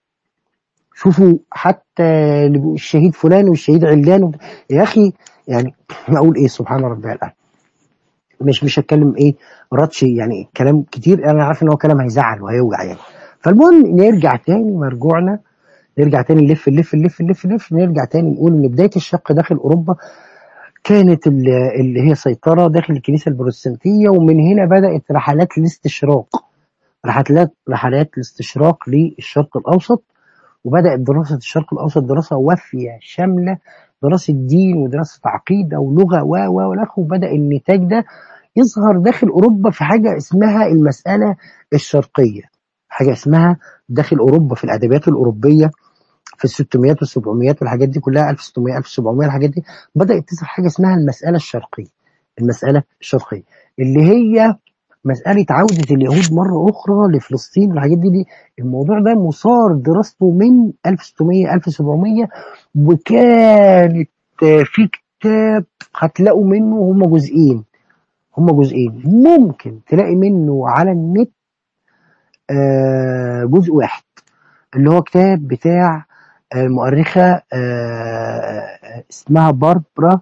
Speaker 1: شوفوا حتى اللي بيقول الشهيد فلان والشهيد علان وبت- يا اخي يعني اقول ايه سبحان ربي الاعلى مش مش هتكلم ايه راتشي يعني كلام كتير انا عارف ان هو كلام هيزعل وهيوجع يعني فالمهم نرجع تاني مرجوعنا نرجع تاني نلف نلف نلف نلف نلف نرجع تاني نقول ان بدايه الشق داخل اوروبا كانت ال- اللي هي سيطره داخل الكنيسه البروتستانتيه ومن هنا بدات رحلات الاستشراق رحلات رحلات الاستشراق للشرق الاوسط وبدات دراسه الشرق الاوسط دراسه وافيه شامله دراسه دين ودراسه عقيده ولغه و و والاخ وبدا النتاج ده يظهر داخل اوروبا في حاجه اسمها المساله الشرقيه حاجه اسمها داخل اوروبا في الادبيات الاوروبيه في ال 600 وال 700 والحاجات دي كلها 1600 1700 الحاجات دي بدات تظهر حاجه اسمها المساله الشرقيه المساله الشرقيه اللي هي مساله عوده اليهود مره اخرى لفلسطين والحاجات دي, دي الموضوع ده مثار دراسته من 1600 1700 وكانت آه، في كتاب هتلاقوا منه هما جزئين هما جزئين ممكن تلاقي منه على النت آه، جزء واحد اللي هو كتاب بتاع المؤرخة آه، اسمها باربرا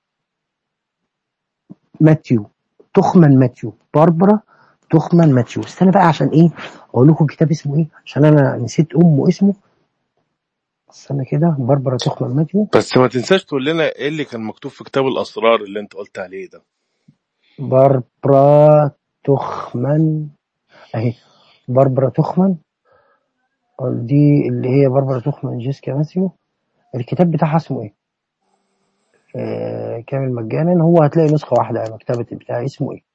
Speaker 1: ماتيو تخمن ماتيو باربرا تخمن ماتيو استنى بقى عشان ايه اقول لكم الكتاب اسمه ايه عشان انا نسيت امه اسمه استنى كده باربرا تخمن ماتيو
Speaker 3: بس ما تنساش تقول لنا ايه اللي كان مكتوب في كتاب الاسرار اللي انت قلت عليه ده
Speaker 1: باربرا تخمن اهي باربرا تخمن دي اللي هي باربرا تخمن جيسكا ماثيو الكتاب بتاعها اسمه ايه؟ آه كامل مجانا هو هتلاقي نسخة واحدة على مكتبة بتاعي اسمه ايه؟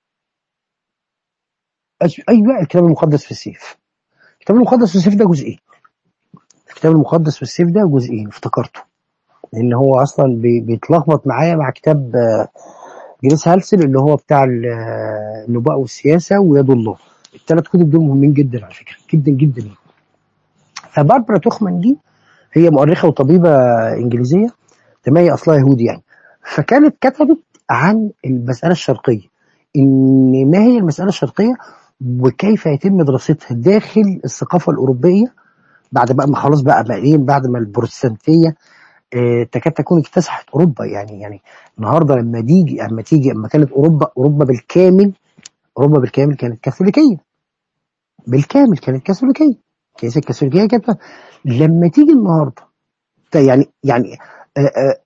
Speaker 1: أس- ايوه الكتاب المقدس في السيف الكتاب المقدس في السيف ده جزئين الكتاب المقدس في السيف ده جزئين افتكرته لان هو اصلا بي- بيتلخبط معايا مع كتاب آه، جريس هالسل اللي هو بتاع ال- آه، النبوءة والسياسة ويد الله الثلاث كتب دول مهمين جدا على فكرة جدا جدا يعني. فباربرا توخمان دي هي مؤرخة وطبيبة إنجليزية تمام هي أصلها يهودي يعني فكانت كتبت عن المسألة الشرقية إن ما هي المسألة الشرقية وكيف يتم دراستها داخل الثقافة الأوروبية بعد بقى ما خلاص بقى بعدين بعد ما البروتستانتية آه، تكاد تكون اكتسحت أوروبا يعني يعني النهارده لما تيجي اما تيجي اما كانت أوروبا أوروبا بالكامل أوروبا بالكامل كانت كاثوليكية بالكامل كانت كاثوليكية الكنيسة الكاثوليكية كانت لما تيجي النهارده ت- يعني يعني آه، آه، آه،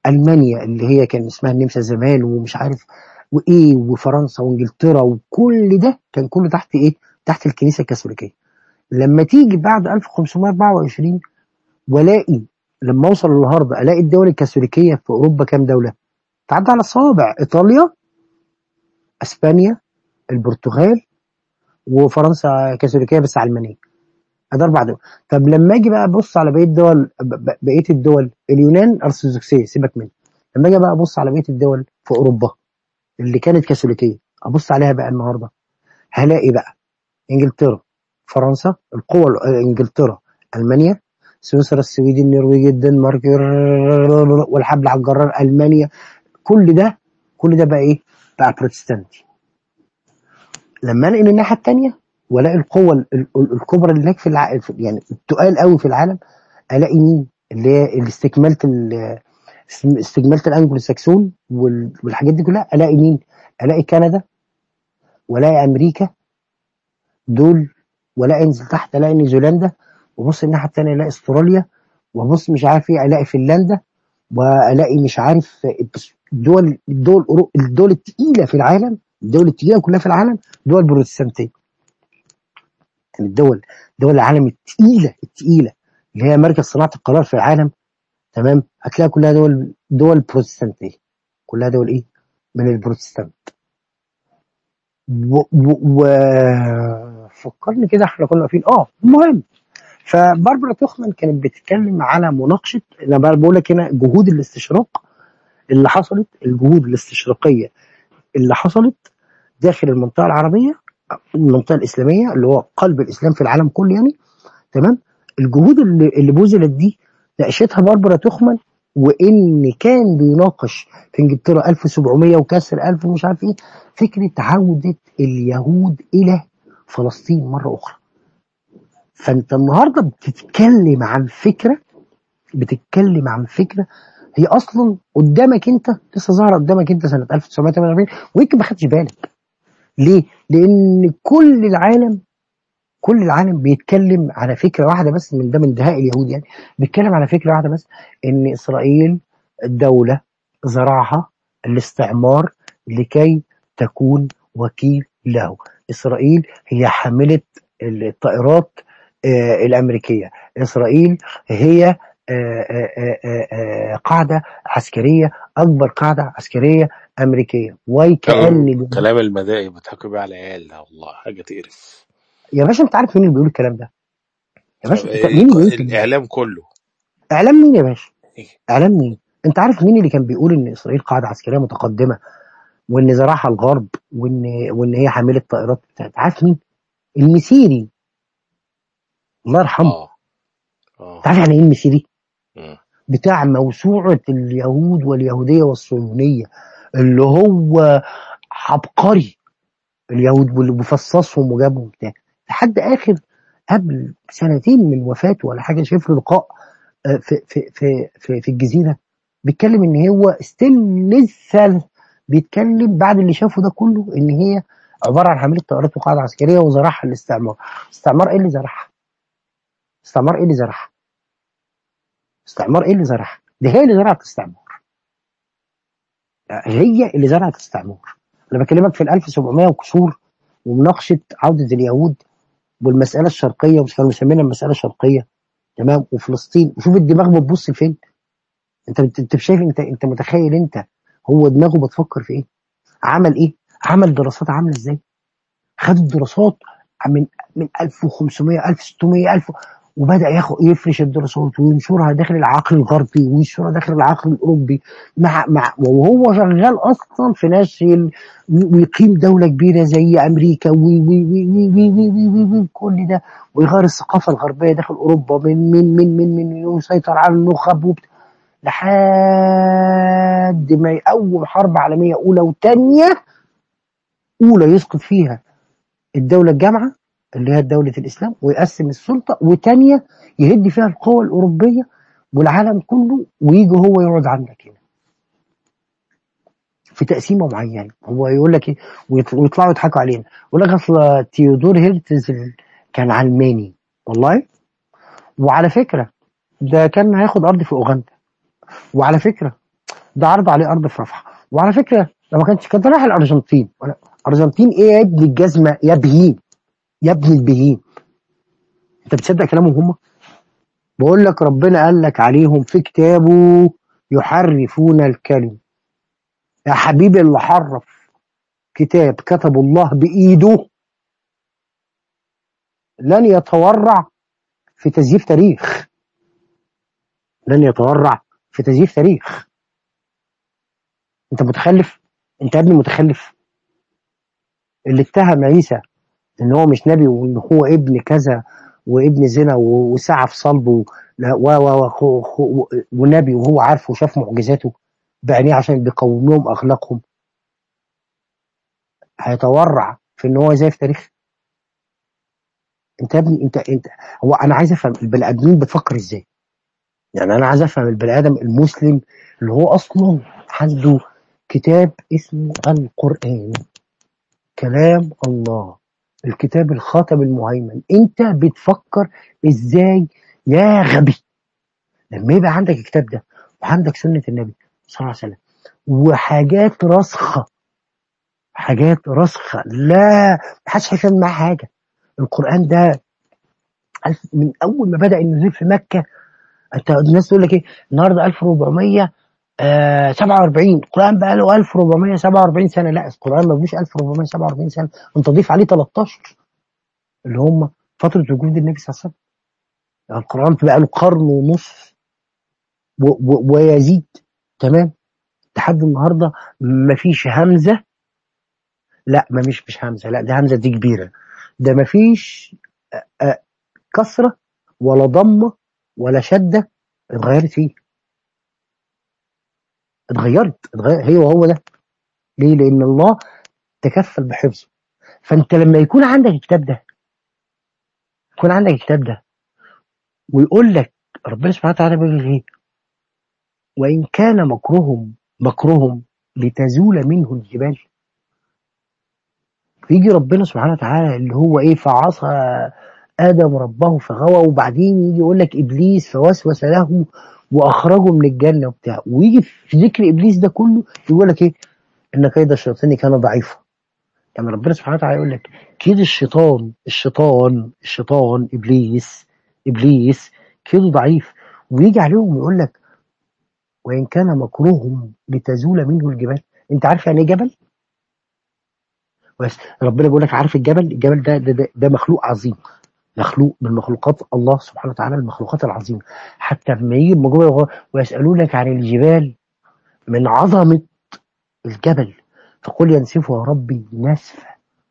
Speaker 1: المانيا اللي هي كان اسمها النمسا زمان ومش عارف وايه وفرنسا وانجلترا وكل ده كان كله تحت ايه تحت الكنيسه الكاثوليكيه لما تيجي بعد 1524 والاقي لما اوصل النهارده الاقي الدول الكاثوليكيه في اوروبا كام دوله تعدى على الصوابع ايطاليا اسبانيا البرتغال وفرنسا كاثوليكيه بس علمانيه ادي اربع دول طب لما اجي بقى ابص على بقيه الدول ب- ب- بقيه الدول اليونان ارثوذكسيه سيبك منها لما اجي بقى ابص على بقيه الدول في اوروبا اللي كانت كاثوليكيه ابص عليها بقى النهارده هلاقي بقى انجلترا فرنسا القوى ال- انجلترا المانيا سويسرا السويد النرويج الدنمارك والحبل على الجرار المانيا كل ده كل ده بقى ايه بقى بروتستانتي لما انقل الناحيه الثانيه والاقي القوه ال- ال- الكبرى اللي هناك في الع... في- يعني التقال قوي في العالم الاقي مين اللي هي اللي استكملت ال... استكملت الانجلو ساكسون وال... والحاجات دي كلها الاقي مين الاقي كندا والاقي امريكا دول والاقي انزل تحت الاقي نيوزيلندا وابص الناحيه الثانيه الاقي استراليا وابص مش عارف ايه الاقي فنلندا والاقي مش عارف بس الدول الدول الأورو- الدول الثقيله في العالم الدول الثقيله كلها في العالم دول بروتستانتيه يعني الدول دول العالم الثقيله الثقيله اللي هي مركز صناعه القرار في العالم تمام هتلاقي كلها دول دول بروتستانتيه كلها دول ايه من البروتستانت و, و, و... فكرني كده احنا كنا واقفين اه المهم فباربرا توخمان كانت بتتكلم على مناقشه انا بقى بقول لك هنا جهود الاستشراق اللي حصلت الجهود الاستشراقيه اللي حصلت داخل المنطقه العربيه المنطقه الاسلاميه اللي هو قلب الاسلام في العالم كله يعني تمام الجهود اللي, اللي بذلت دي ناقشتها باربرا توخمان وان كان بيناقش في انجلترا 1700 وكسر 1000 مش عارف ايه فكره عوده اليهود الى فلسطين مره اخرى فانت النهارده بتتكلم عن فكره بتتكلم عن فكره هي اصلا قدامك انت لسه ظاهره قدامك انت سنه 1948 ويمكن ما خدتش بالك ليه؟ لان كل العالم كل العالم بيتكلم على فكره واحده بس من ده من دهاء اليهود يعني بيتكلم على فكره واحده بس ان اسرائيل دوله زرعها الاستعمار لكي تكون وكيل له اسرائيل هي حامله الطائرات آه، الامريكيه اسرائيل هي آه، آه، آه، آه، آه، قاعده عسكريه اكبر قاعده عسكريه امريكيه وكأن
Speaker 3: كلام المدائي بيضحكوا بيه على العيال ده والله حاجه تقرف
Speaker 1: يا باشا انت عارف مين اللي بيقول الكلام ده يا باشا انت مين اللي بيقول الكلام ده
Speaker 3: الاعلام كله
Speaker 1: اعلام مين يا باشا اعلام مين انت عارف مين اللي كان بيقول ان اسرائيل قاعده عسكريه متقدمه وان زرعها الغرب وان وان هي حامله طائرات بتاعت عارف مين المسيري الله يرحمه
Speaker 3: اه اه
Speaker 1: انت عارف يعني ايه المسيري
Speaker 3: مم.
Speaker 1: بتاع موسوعه اليهود واليهوديه والصهيونيه اللي هو عبقري اليهود واللي بفصصهم وجابهم بتاع لحد اخر قبل سنتين من وفاته ولا حاجه شايف له لقاء آه، في في في في, في الجزيره بيتكلم ان هو ستيل لسه بيتكلم بعد اللي شافه ده كله ان هي عباره عن حامله طائرات وقاعده عسكريه وزرعها الاستعمار استعمار ايه اللي زرعها؟ استعمار ايه اللي زرعها؟ استعمار ايه اللي زرعها؟ دي هي اللي زرعت الاستعمار هي اللي زرعت الاستعمار انا بكلمك في ال 1700 وكسور ومناقشه عوده اليهود والمساله الشرقيه مش كانوا مسمينها المساله الشرقيه تمام وفلسطين وشوف الدماغ بتبص لفين انت انت انت شايف انت انت متخيل انت هو دماغه بتفكر في ايه عمل ايه عمل دراسات عامله ازاي خد الدراسات من من 1500 1600 1000 وبدا ياخد يفرش الدراسات وينشرها داخل العقل الغربي وينشرها داخل العقل الاوروبي مع مع وهو شغال اصلا في نشر ويقيم دوله كبيره زي امريكا وي وي وي وي وي وي وي وي وي كل ده ويغير الثقافه الغربيه داخل اوروبا من من من من من ويسيطر على النخب وبتاع لحد ما يقوم حرب عالميه اولى وثانيه اولى يسقط فيها الدوله الجامعه اللي هي دوله الاسلام ويقسم السلطه وثانيه يهد فيها القوى الاوروبيه والعالم كله ويجي هو يقعد عندك هنا في تقسيمه معينه هو يقول لك ايه ويط- ويطلعوا يضحكوا علينا يقول لك اصل تيودور هيرتزل كان علماني والله وعلى فكره ده كان هياخد ارض في اوغندا وعلى فكره ده عرض عليه ارض في رفح وعلى فكره لما كانش كان رايح الارجنتين الارجنتين ايه يا ابن الجزمه يا بهيم يا ابن البهيم انت بتصدق كلامهم هم بقول لك ربنا قال لك عليهم في كتابه يحرفون الكلم يا حبيبي اللي حرف كتاب كتب الله بايده لن يتورع في تزييف تاريخ لن يتورع في تزييف تاريخ انت متخلف انت يا ابني متخلف اللي اتهم عيسى ان هو مش نبي وان هو ابن كذا وابن زنا و- وسعى في صلبه لا- و و و و- ونبي وهو عارف وشاف معجزاته بعينيه عشان بيقوم لهم اخلاقهم هيتورع في ان هو يزيف تاريخ انت يا ابني انت انت هو انا عايز افهم البني ادمين بتفكر ازاي يعني انا عايز افهم البني ادم المسلم اللي هو اصلا عنده كتاب اسمه القران كلام الله الكتاب الخاتم المهيمن انت بتفكر ازاي يا غبي لما يبقى عندك الكتاب ده وعندك سنة النبي صلى الله عليه وسلم وحاجات راسخة حاجات راسخة لا محدش هيفهم معاه حاجة القرآن ده ألف- من أول ما بدأ النزول في مكة أنت الناس تقول لك إيه النهاردة 1400 آه 47 القرآن بقى له 1447 سنة لا القرآن ما فيش 1447 سنة أنت ضيف عليه 13 اللي هم فترة وجود النبي صلى الله عليه وسلم يعني القرآن بقى له قرن ونص و- و- ويزيد تمام لحد النهارده مفيش همزه لا ما مش مش همزه لا ده همزه دي كبيره ده مفيش آه، آه، كسره ولا ضمه ولا شده اتغيرت فيه اتغيرت اتغير هي وهو ده ليه؟ لان الله تكفل بحفظه فانت لما يكون عندك الكتاب ده يكون عندك الكتاب ده ويقول لك ربنا سبحانه وتعالى بيقول ايه؟ وان كان مكرهم مكرهم لتزول منه الجبال فيجي ربنا سبحانه وتعالى اللي هو ايه فعصى ادم ربه فغوى وبعدين يجي يقول لك ابليس فوسوس له واخرجه من الجنه وبتاع ويجي في ذكر ابليس ده كله يقول لك ايه ان كيد الشيطان كان ضعيفا يعني ربنا سبحانه وتعالى يقول لك كيد الشيطان الشيطان الشيطان ابليس ابليس كيده ضعيف ويجي عليهم ويقول لك وان كان مكروهم لتزول منه الجبال انت عارف يعني ايه جبل بس ربنا بيقول لك عارف الجبل الجبل ده ده, ده, ده مخلوق عظيم مخلوق من مخلوقات الله سبحانه وتعالى المخلوقات العظيمه حتى لما يجي المجموعه ويسالونك عن الجبال من عظمه الجبل فقل ينسفها ربي نسفا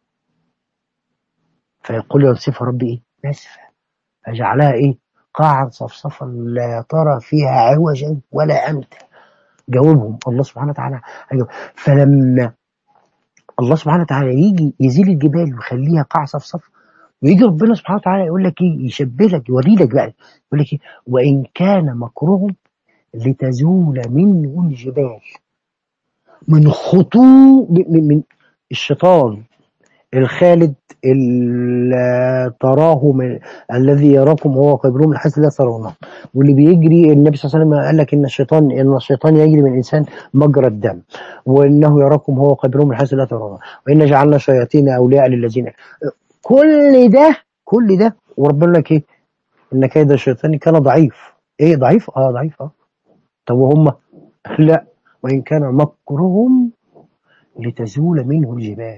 Speaker 1: فيقول ينسفها ربي ايه نسفا فجعلها ايه قاعا صفصفا لا ترى فيها عوجا ولا امتا جاوبهم الله سبحانه وتعالى هيجاوب. فلما الله سبحانه وتعالى يجي يزيل الجبال ويخليها قاع صفصف ويجي ربنا سبحانه وتعالى يقول لك ايه يشبه لك يوري لك بقى يقول لك ايه وان كان مكرهم لتزول منه الجبال من خطو من, من, من الشيطان الخالد ال- تراه من الذي يراكم هو قبره من حيث لا ترونه واللي بيجري النبي صلى الله عليه وسلم قال لك ان الشيطان ان الشيطان يجري من الانسان مجرى الدم وانه يراكم هو قبره من حيث لا ترونه وان جعلنا شياطين اولياء للذين كل ده كل ده وربنا يقول لك ايه ان كيد الشيطان كان ضعيف ايه ضعيف اه ضعيف اه طب وهم لا وان كان مكرهم لتزول منه الجبال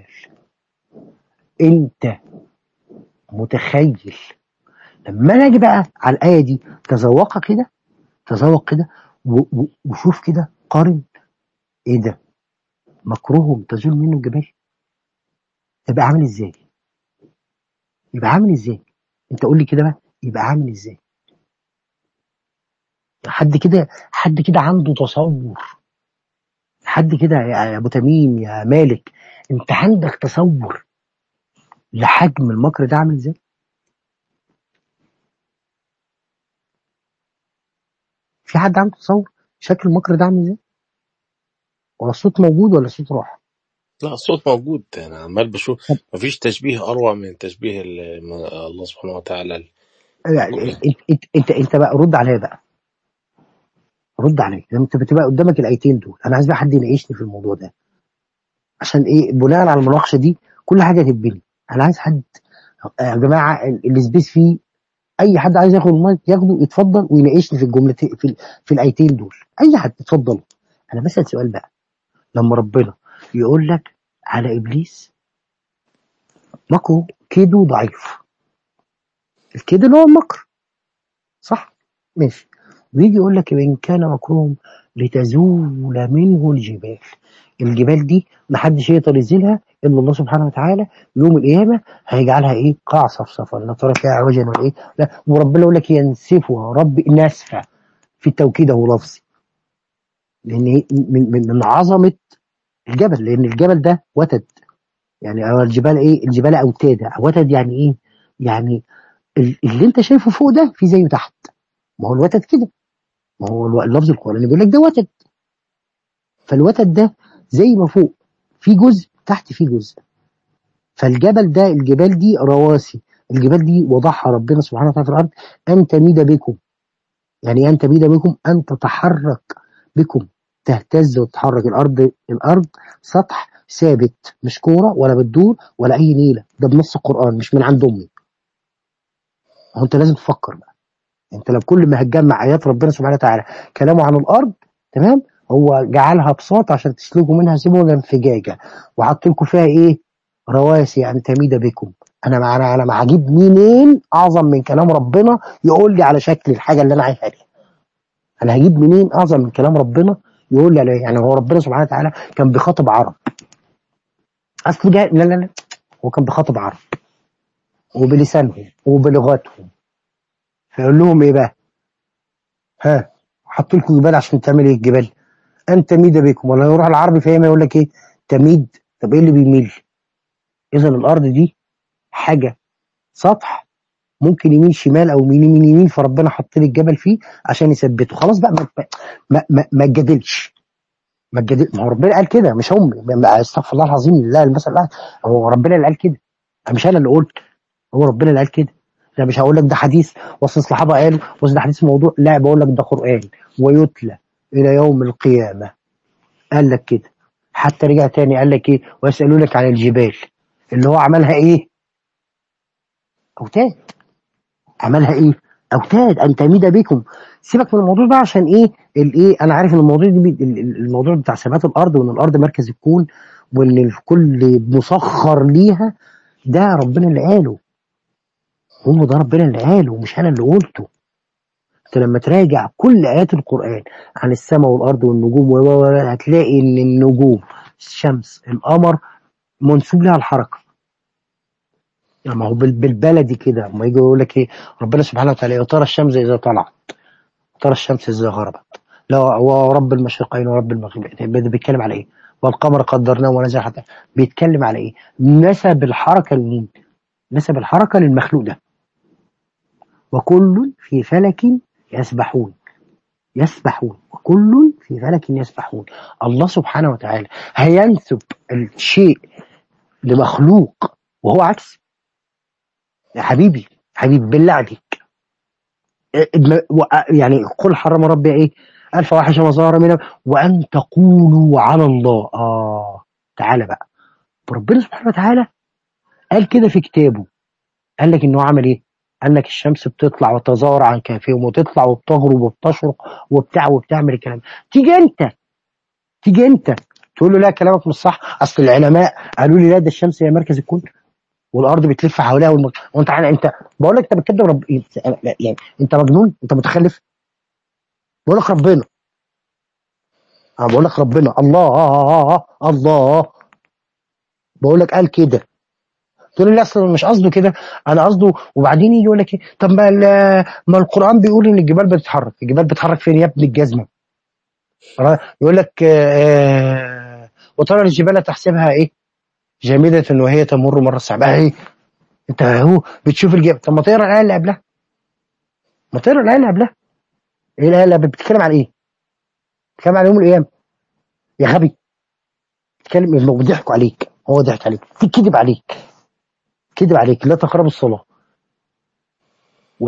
Speaker 1: انت متخيل لما انا اجي بقى على الايه دي تذوقها كده تذوق كده و- و- وشوف كده قارن ايه ده مكروهم تزول منه الجبال يبقى عامل ازاي يبقى عامل ازاي انت قول لي كده بقى يبقى عامل ازاي حد كده حد كده عنده تصور حد كده يا ابو تميم يا مالك انت عندك تصور لحجم المكر ده عامل ازاي في حد عنده تصور شكل المكر ده عامل ازاي ولا الصوت موجود ولا الصوت راح
Speaker 3: لا الصوت موجود انا عمال بشوف
Speaker 1: طب
Speaker 3: مفيش تشبيه اروع من تشبيه ال- ما الله سبحانه وتعالى
Speaker 1: يعني انت انت انت, انت بقى رد عليا بقى رد عليا لما انت بتبقى قدامك الايتين دول انا عايز بقى حد يناقشني في الموضوع ده عشان ايه بناء على المناقشه دي كل حاجه تتبني انا عايز حد يا جماعه ال- السبيس فيه اي حد عايز ياخد المايك ياخده يتفضل ويناقشني في الجملتين في, ال- في الايتين دول اي حد اتفضل انا بسال سؤال بقى لما ربنا يقول لك على ابليس مكره كيده ضعيف الكيد اللي هو المكر صح ماشي ويجي يقول لك وان كان مكرهم لتزول منه الجبال الجبال دي محدش يقدر ينزلها الا الله سبحانه وتعالى يوم القيامه هيجعلها ايه قاع صفصفا لا ترى فيها عوجا ولا ايه لا وربنا يقول لك ينسفها رب نسفه في التوكيد هو لفظي لان إيه؟ من, من, من عظمه الجبل لان الجبل ده وتد يعني هو الجبال ايه الجبال اوتاد وتد يعني ايه يعني ال- اللي انت شايفه فوق ده في زيه تحت ما هو الوتد كده ما هو الو- اللفظ القرآني بيقول لك ده وتد فالوتد ده زي ما فوق في جزء تحت في جزء فالجبل ده الجبال دي رواسي الجبال دي وضعها ربنا سبحانه وتعالى في الارض ان تميد بكم يعني إيه ان تميد بكم ان تتحرك بكم تهتز وتتحرك الارض الارض سطح ثابت مش كوره ولا بتدور ولا اي نيله ده بنص القران مش من عند امي هو انت لازم تفكر بقى انت لو كل ما هتجمع ايات ربنا سبحانه وتعالى كلامه عن الارض تمام هو جعلها بساط عشان تسلكوا منها سبلا فجاجه وحط لكم فيها ايه رواسي يعني تميد بكم انا مع انا انا هجيب منين اعظم من كلام ربنا يقول لي على شكل الحاجه اللي انا عايزها دي انا هجيب منين اعظم من كلام ربنا يقول لي على يعني هو ربنا سبحانه وتعالى كان بيخاطب عرب اصل جاي لا لا لا هو كان بيخاطب عرب وبلسانهم وبلغتهم فيقول لهم ايه بقى ها حط لكم جبال عشان تعمل ايه الجبال ان تميد بكم ولا يروح العربي فاهم يقول لك ايه تميد طب ايه اللي بيميل اذا الارض دي حاجه سطح ممكن يمين شمال او يمين يمين يمين فربنا حط لي الجبل فيه عشان يثبته خلاص بقى ما ما ما, ما تجادلش ما تجادل ما هو ربنا قال كده مش هم ما- استغفر الله العظيم لله المثل الاعلى هو ربنا اللي قال كده مش انا اللي قلت هو ربنا اللي قال كده لا مش هقول لك ده حديث وصل الصحابه قالوا وصل ده حديث موضوع لا بقول لك ده قران ويتلى الى يوم القيامه قال لك كده حتى رجع تاني قال لك ايه ويسالونك عن الجبال اللي هو عملها ايه اوتاد عملها ايه اوتاد ان تميد بكم سيبك من الموضوع ده عشان ايه الايه انا عارف ان الموضوع دي بي- ال- ال- الموضوع بتاع ثبات الارض وان الارض مركز الكون وان الكل مسخر ليها ده ربنا اللي قاله هو ده ربنا اللي قاله مش انا اللي قلته انت لما تراجع كل ايات القران عن السماء والارض والنجوم و- و- و- هتلاقي ان النجوم الشمس القمر منسوب لها الحركه يعني ما هو بال- بالبلدي كده لما يجي يقول لك ايه ربنا سبحانه وتعالى يا ترى الشمس اذا طلعت ترى الشمس ازاي غربت لا ورب المشرقين ورب المغربين ده بيتكلم على ايه والقمر قدرناه ونزل حتى بيتكلم على ايه نسب الحركه لمين نسب الحركه للمخلوق ده وكل في فلك يسبحون يسبحون وكل في فلك يسبحون الله سبحانه وتعالى هينسب الشيء لمخلوق وهو عكس يا حبيبي حبيبي بالله عليك ابن- و- يعني قل حرم ربي ايه الفواحش ما ظهر منها وان تقولوا على الله اه تعالى بقى ربنا سبحانه وتعالى قال كده في كتابه قال لك انه عمل ايه قال لك الشمس بتطلع وتزاور عن كهفهم وتطلع وبتغرب وبتشرق وبتاع وبتعمل الكلام تيجي انت تيجي انت تقول له لا كلامك مش صح اصل العلماء قالوا لي لا ده الشمس هي مركز الكون والارض بتلف حواليها والم... وانت عارف انت بقول لك انت بتكذب رب لا، يعني انت مجنون انت متخلف بقول لك ربنا انا بقول لك ربنا الله الله بقول لك قال كده تقول لي لا اصل مش قصده كده انا قصده وبعدين يجي يقول لك ايه طب ما ال- ما القران بيقول ان الجبال بتتحرك الجبال بتتحرك فين يا ابن الجزمه يقول لك آه، وترى الجبال تحسبها ايه جامده وهي تمر مر السحاب آه، ايه انت اهو بتشوف الجبل طب ما تقرا الايه اللي قبلها ما تقرا الايه اللي قبلها ايه الايه اللي قبلها بتتكلم عن ايه بتتكلم عن يوم القيامه يا غبي بتتكلم هو ضحكوا عليك هو ضحك عليك كذب عليك كذب عليك لا تقربوا الصلاه وايه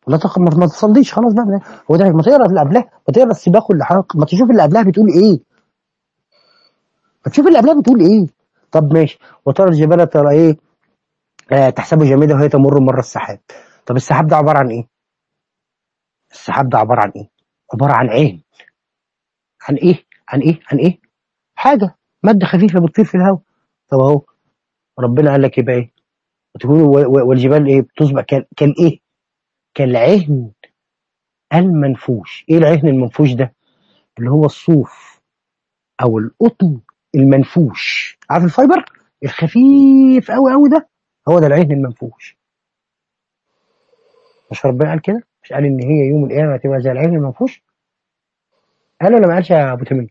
Speaker 1: لا تق... ما ما تصليش خلاص بقى هو ده ما تقرا اللي قبلها ما تقرا السباق واللحاق ما تشوف اللي قبلها بتقول ايه ما تشوف اللي قبلها بتقول ايه طب ماشي وترى الجبال ترى ايه آه تحسبه جامده وهي تمر مر السحاب طب السحاب ده عباره عن ايه السحاب ده عباره عن ايه عباره عن عين عن ايه عن ايه عن ايه حاجه ماده خفيفه بتطير في الهواء طب اهو ربنا قال لك يبقى ايه وتقول و- و- والجبال ايه بتصبح كال كالايه كالعهن المنفوش ايه العهن المنفوش ده اللي هو الصوف او القطن المنفوش عارف الفايبر الخفيف قوي قوي ده هو ده العهن المنفوش مش ربنا قال كده مش قال ان هي يوم القيامه هتبقى زي العهن المنفوش قال ولا ما قالش يا ابو تميم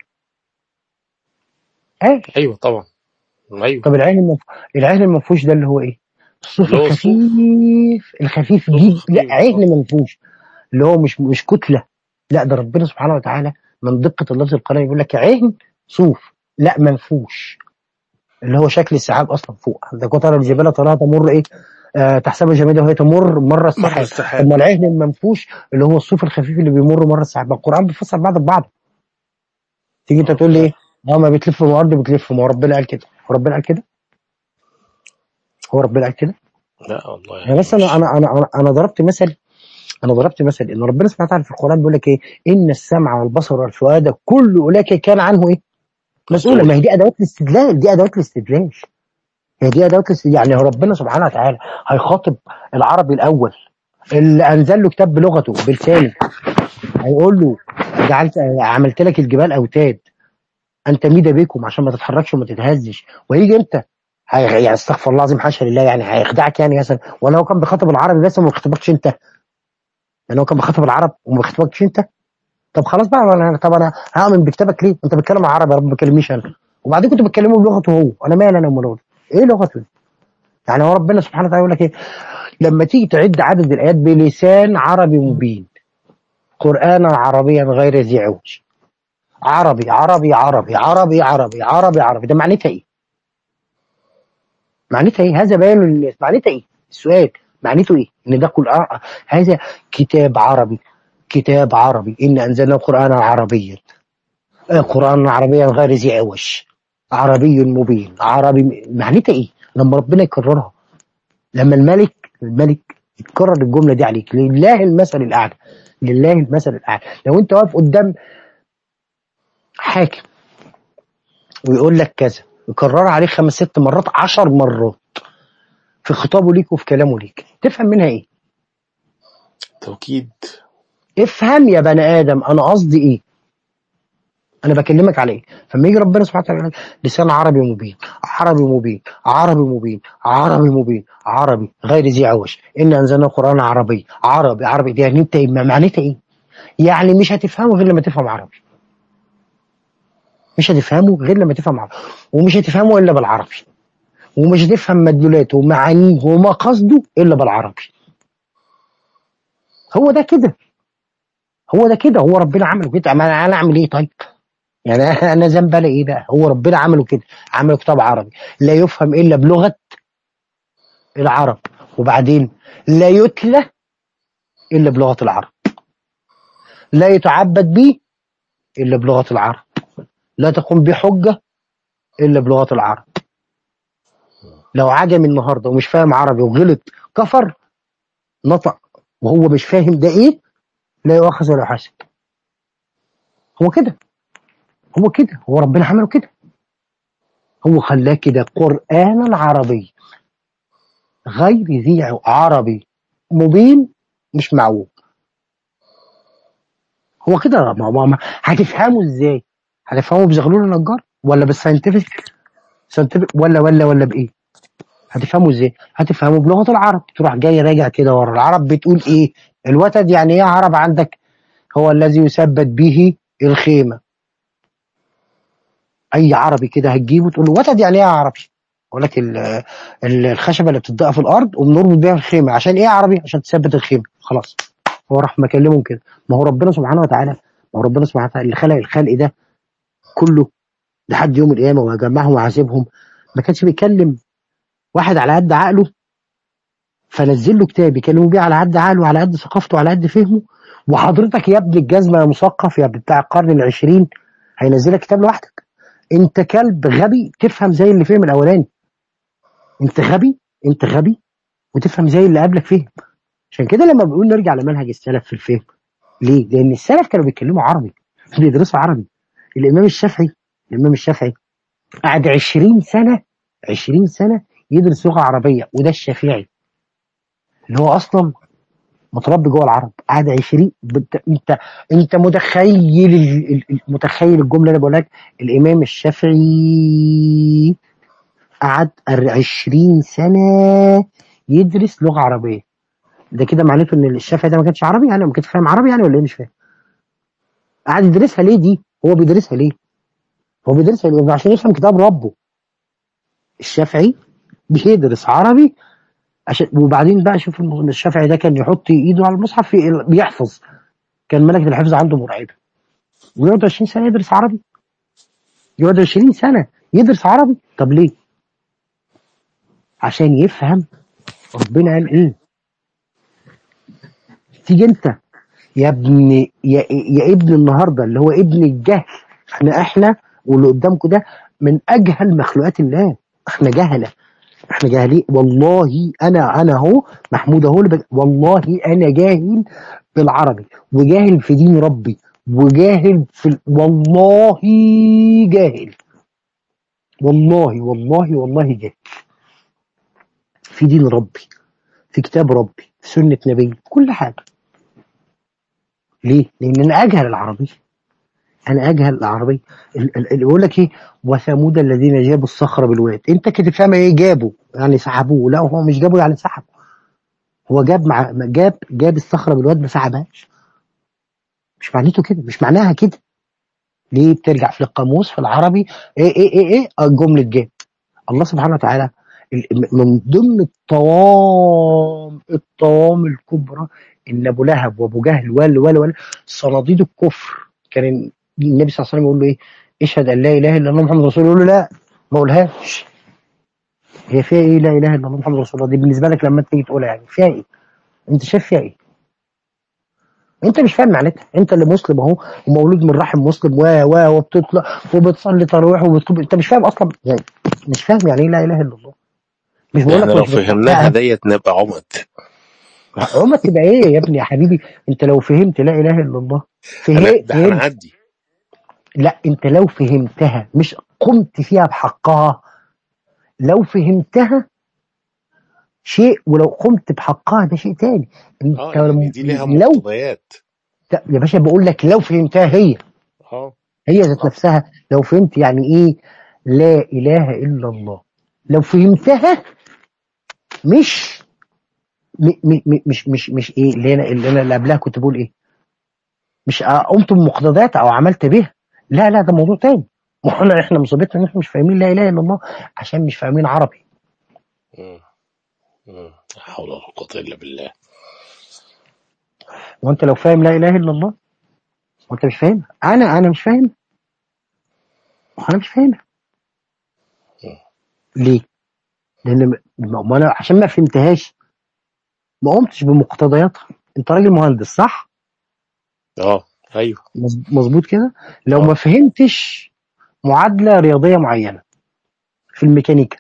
Speaker 1: قال
Speaker 3: ايوه طبعا ايوه
Speaker 1: طب العهن المنفوش العهن المنفوش ده اللي هو ايه الصوف
Speaker 3: اللي هو الصوف
Speaker 1: الخفيف الخفيف
Speaker 3: الصوف
Speaker 1: جدا
Speaker 3: الخفيف
Speaker 1: لا عهن
Speaker 3: بالظبط
Speaker 1: منفوش اللي هو مش مش كتله لا ده ربنا سبحانه وتعالى من دقه اللفظ القرآن يقول لك عهن صوف لا منفوش اللي هو شكل السحاب اصلا فوق ده كتر الجبال تراها تمر ايه آه تحسبها جامده وهي تمر مر
Speaker 3: مر
Speaker 1: السحاب
Speaker 3: السحاب
Speaker 1: اما العهن المنفوش اللي هو الصوف الخفيف اللي بيمر مر السحاب القران بيفسر بعض ببعض تيجي انت تقول لي ايه اه ما بتلف في الارض بتلف ما هو ربنا قال كده هو ربنا قال كده هو ربنا قال كده
Speaker 3: لا والله
Speaker 1: يعني
Speaker 3: يعني
Speaker 1: بس انا
Speaker 3: مش
Speaker 1: انا انا انا أنا ضربت مثل انا ضربت مثل ان ربنا سبحانه وتعالى في القران بيقول لك ايه ان السمع والبصر والفؤاد كل اولئك كان عنه ايه مسؤولا
Speaker 3: مسؤول
Speaker 1: ما هي دي ادوات الاستدلال دي ادوات الاستدلال هي دي ادوات الاستدلال يعني هو ربنا سبحانه وتعالى هيخاطب العربي الاول اللي انزل له كتاب بلغته بلسانه هيقول له جعلت عملت لك الجبال اوتاد ان تميد بكم عشان ما تتحركش وما تتهزش ويجي امتى هي- يعني استغفر الله العظيم حاشا لله يعني هيخدعك يعني مثلا ولا هو كان بيخاطب العربي بس وما بيخاطبكش انت يعني هو كان بيخاطب العرب وما بيخاطبكش انت طب خلاص بقى انا طب انا هؤمن بكتابك ليه انت بتتكلم عربي يا رب ما بتكلمنيش انا وبعدين كنت بتكلمه بلغته هو انا مالي انا ومال ايه لغته يعني هو ربنا سبحانه وتعالى يقول لك ايه لما تيجي تعد عدد الايات بلسان عربي مبين قرانا عربيا غير ذي عوج عربي عربي عربي عربي عربي عربي عربي ده معناتها ايه؟ معناتها ايه؟ هذا بيان للناس معناتها ايه؟ السؤال معناته ايه؟ ان ده كل آه هذا كتاب عربي كتاب عربي ان انزلنا قرانا عربيا آه، قرانا عربيا غير ذي عوج عربي مبين عربي م- معناتها ايه؟ لما ربنا يكررها لما الملك الملك يتكرر الجمله دي عليك لله المثل الاعلى لله المثل الاعلى لو انت واقف قدام حاكم ويقول لك كذا يكررها عليك خمس ست مرات عشر مرات في خطابه ليك وفي كلامه ليك تفهم منها ايه
Speaker 3: توكيد
Speaker 1: افهم يا بني ادم انا قصدي ايه انا بكلمك على ايه فلما يجي ربنا سبحانه وتعالى يقول لك لسان عربي مبين عربي مبين عربي مبين عربي مبين عربي غير ذي عوج ان انزلنا قران عربي عربي عربي دي يعني انت ما معناتها ايه يعني مش هتفهمه غير لما تفهم عربي مش هتفهمه غير لما تفهم عربي ومش هتفهمه الا بالعربي ومش هتفهم مدلولاته ومعانيه ومقاصده الا بالعربي هو ده كده هو ده كده هو ربنا عمله كده ما انا أنا اعمل ايه طيب يعني انا أنا ذنبي أنا ايه بقى هو ربنا عمله كده عمله كتاب عربي لا يفهم الا بلغه العرب وبعدين لا يتلى الا بلغه العرب لا يتعبد به الا بلغه العرب لا تقوم بحجه الا بلغه العرب لو عجمي النهارده ومش فاهم عربي وغلط كفر نطق وهو مش فاهم ده ايه لا يؤاخذ ولا يحاسب هو كده هو كده هو ربنا عمله كده هو خلاه كده قرآنا عربي غير ذي عو- عربي مبين مش معوج هو كده ما ما ما هتفهمه ازاي؟ هتفهمه بزغلول النجار ولا بالساينتفك ساينتفك ولا ولا ولا بايه؟ هتفهمه ازاي؟ هتفهمه بلغه العرب تروح جاي راجع كده ورا العرب بتقول ايه؟ الوتد يعني ايه عرب عندك؟ هو الذي يثبت به الخيمه اي عربي كده هتجيبه تقول له وتد يعني ايه يا عربي؟ يقول لك ال- ال- الخشبه اللي بتتضاء في الارض وبنربط بيها الخيمه عشان ايه يا عربي؟ عشان تثبت الخيمه خلاص هو راح مكلمهم كده ما هو ربنا سبحانه وتعالى ما هو ربنا سبحانه وتعالى اللي خلق الخلق ده كله لحد يوم القيامه ويجمعهم ويعذبهم ما كانش بيكلم واحد على قد عقله فنزل له كتاب يكلموا بيه على قد عقله وعلى قد ثقافته وعلى قد فهمه وحضرتك يا ابن الجزمه يا مثقف يا ابن بتاع القرن العشرين هينزلك كتاب لوحدك انت كلب غبي تفهم زي اللي فهم الاولاني انت غبي انت غبي وتفهم زي اللي قبلك فهم عشان كده لما بنقول نرجع لمنهج السلف في الفهم ليه؟ لان السلف كانوا بيتكلموا عربي بيدرسوا عربي الامام الشافعي الامام الشافعي قعد 20 سنه 20 سنه يدرس لغه عربيه وده الشافعي اللي هو اصلا متربي جوه العرب قعد 20 بت... انت انت متخيل ال- ال- ال- متخيل الجمله اللي بقول لك الامام الشافعي قعد 20 سنه يدرس لغه عربيه ده كده معناته ان الشافعي ده ما كانش عربي يعني ما كانش فاهم عربي يعني ولا ايه مش فاهم قعد يدرسها ليه دي هو بيدرسها ليه هو بيدرسها ليه عشان يفهم كتاب ربه الشافعي بيدرس عربي عشان وبعدين بقى شوف الم- الشافعي ده كان يحط ايده على المصحف في- بيحفظ كان ملكة الحفظ عنده مرعبة ويقعد 20 سنة يدرس عربي يقعد 20 سنة يدرس عربي طب ليه؟ عشان يفهم ربنا قال ايه تيجي انت يا ابن يا, يا ابن النهارده اللي هو ابن الجهل احنا احنا واللي قدامكم ده من اجهل مخلوقات الله احنا جهله احنا جاهلين والله انا انا اهو محمود اهو اللي بج- والله انا جاهل بالعربي وجاهل في دين ربي وجاهل في ال... والله جاهل والله والله والله جاهل في دين ربي في كتاب ربي في سنة نبي في كل حاجة ليه؟ لأن أنا أجهل العربي أنا أجهل العربي ال- ال- اللي يقول لك إيه وثمود الذين جابوا الصخر بالواد أنت كده فاهم إيه جابوا يعني سحبوه لا هو مش جابوا يعني سحب هو جاب مع جاب جاب الصخرة بالواد ما سحبهاش مش معناته كده مش معناها كده ليه بترجع في القاموس في العربي ايه ايه ايه ايه آه، جملة جاب الله سبحانه وتعالى ال- من ضمن الطوام الطوام الكبرى ان ابو لهب وابو جهل ولا ولا ولا صناديد الكفر كان النبي صلى الله عليه وسلم يقول له ايه اشهد ان لا اله الا الله محمد رسول الله يقول له لا ما اقولهاش هي فيها ايه لا اله الا الله محمد رسول الله دي بالنسبه لك لما تيجي تقولها يعني فيها ايه انت شايف فيها ايه انت مش فاهم معناتها انت اللي مسلم اهو ومولود من رحم مسلم و و وبتطلع وبتصلي تراويح وبتقوم انت مش فاهم اصلا يعني مش فاهم يعني ايه لا اله الا الله مش بقول
Speaker 3: احنا
Speaker 1: لك
Speaker 3: لو
Speaker 1: مش
Speaker 3: فهمناها
Speaker 1: بتحققها
Speaker 3: ديت نبقى عمد
Speaker 1: عمرك تبقى ايه يا ابني يا حبيبي انت لو فهمت لا اله الا الله
Speaker 3: انا
Speaker 1: فهم
Speaker 3: ده
Speaker 1: فهمت
Speaker 3: هنعدي
Speaker 1: لا انت لو فهمتها مش قمت فيها بحقها لو فهمتها شيء ولو قمت بحقها ده شيء تاني انت
Speaker 3: اه يعني دي ليها
Speaker 1: لو
Speaker 3: مقتضيات
Speaker 1: يا باشا بقول لك لو فهمتها هي
Speaker 3: اه
Speaker 1: هي ذات نفسها لو فهمت يعني ايه لا اله الا الله لو فهمتها مش م م م مش مش مش ايه اللي انا اللي انا اللي قبلها كنت بقول ايه مش آه، قمت بمقتضيات او عملت بها لا لا ده موضوع تاني ما احنا احنا مصيبتنا ان احنا مش فاهمين لا اله الا الله عشان مش فاهمين عربي
Speaker 3: مم. مم. لا حول ولا قوة الا بالله
Speaker 1: وانت لو فاهم لا اله الا الله وانت مش فاهم انا انا مش فاهم انا مش فاهمها
Speaker 3: مم.
Speaker 1: ليه؟ لان م- ما انا عشان ما فهمتهاش ما قمتش بمقتضياتها انت راجل مهندس صح؟
Speaker 3: اه ايوه
Speaker 1: مظ- مظبوط كده؟ لو ما
Speaker 3: اه
Speaker 1: فهمتش معادله رياضيه معينه في الميكانيكا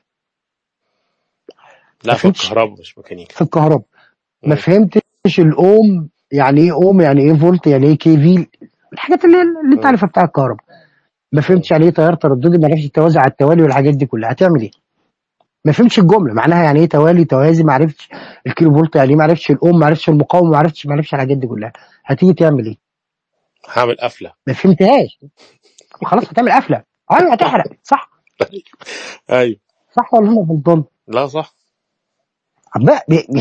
Speaker 1: ما
Speaker 3: لا في
Speaker 1: فهمتش
Speaker 3: الكهرباء مش ميكانيكا
Speaker 1: في الكهرباء ما
Speaker 3: مم.
Speaker 1: فهمتش الاوم يعني ايه اوم يعني ايه فولت يعني ايه كي في الحاجات اللي, اللي انت
Speaker 3: مم.
Speaker 1: عارفها بتاع الكهرباء ما
Speaker 3: مم.
Speaker 1: فهمتش يعني ايه تيار ترددي ما عرفتش التوازي على التوالي والحاجات دي كلها هتعمل ايه؟ ما فهمتش الجمله معناها يعني ايه توالي توازي ما عرفتش الكيلو فولت يعني ايه ما عرفتش الاوم ما عرفتش المقاومه ما عرفتش ما عرفتش الحاجات دي كلها هتيجي تعمل ايه؟
Speaker 3: هعمل قفلة
Speaker 1: ما فهمتهاش خلاص هتعمل قفله ايوه هتحرق صح
Speaker 3: ايوه
Speaker 1: صح ولا انا غلطان؟
Speaker 3: لا صح
Speaker 1: عمال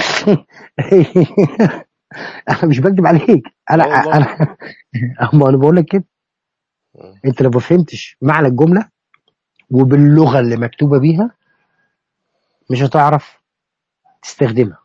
Speaker 1: انا مش بكذب عليك انا
Speaker 3: لا والله
Speaker 1: انا ما انا بقول لك كده
Speaker 3: مم.
Speaker 1: انت لو ما فهمتش معنى الجمله وباللغه اللي مكتوبه بيها مش هتعرف تستخدمها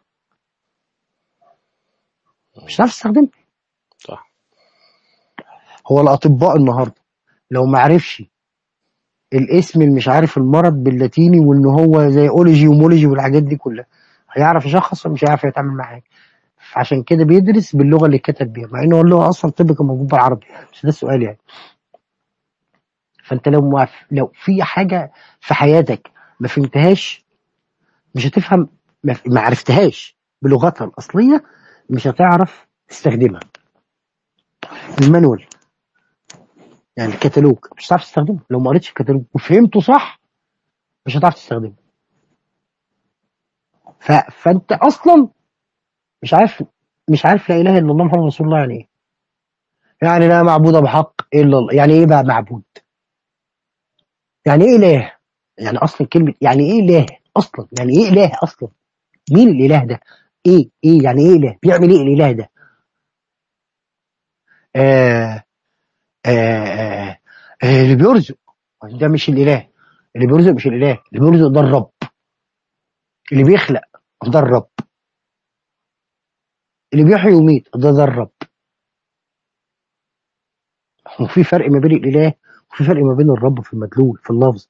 Speaker 1: مش هتعرف تستخدمها
Speaker 3: صح
Speaker 1: هو الاطباء النهارده لو ما عرفش الاسم اللي مش عارف المرض باللاتيني وان هو زي اولوجي ومولوجي والحاجات دي كلها هيعرف يشخص ومش هيعرف يتعامل مع حاجه فعشان كده بيدرس باللغه اللي اتكتب بيها مع انه هو اللغه اصلا طب كان موجود بالعربي بس ده السؤال يعني فانت لو موف... لو في حاجه في حياتك ما فهمتهاش مش هتفهم ما, ما عرفتهاش بلغتها الاصليه مش هتعرف تستخدمها المانوال يعني الكتالوج مش هتعرف تستخدمه لو ما قريتش الكتالوج وفهمته صح مش هتعرف تستخدمه ف... فانت اصلا مش عارف مش عارف لا اله الا الله محمد رسول الله يعني ايه يعني لا معبود بحق الا الله يعني ايه بقى معبود يعني ايه اله يعني اصلا كلمه يعني ايه اله اصلا يعني ايه اله اصلا مين الاله ده ايه ايه يعني ايه اله بيعمل ايه الاله ده آه آه آه آه اللي بيرزق ده مش الاله اللي بيرزق مش الاله اللي بيرزق ده الرب اللي بيخلق ده الرب اللي بيحيي ويميت ده ده الرب وفي فرق ما بين الاله وفي فرق ما بين الرب في المدلول في اللفظ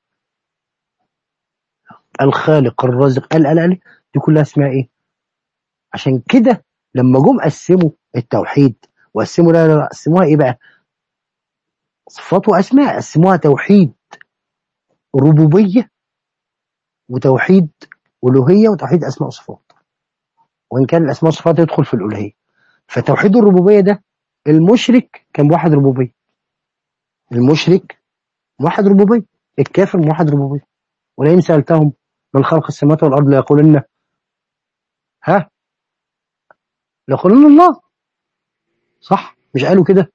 Speaker 1: الخالق الرازق ال ال ال دي كلها اسمها ايه عشان كده لما جم قسموا التوحيد وقسموا لا لا لا قسموها ايه بقى صفات واسماء قسموها توحيد ربوبيه وتوحيد الوهيه وتوحيد اسماء وصفات وان كان الاسماء والصفات يدخل في الالوهيه فتوحيد الربوبيه ده المشرك كان بواحد ربوبيه المشرك موحد ربوبيه الكافر موحد ربوبيه ولئن سالتهم من خلق السماوات والارض ليقولن ها ليقولن الله صح مش قالوا كده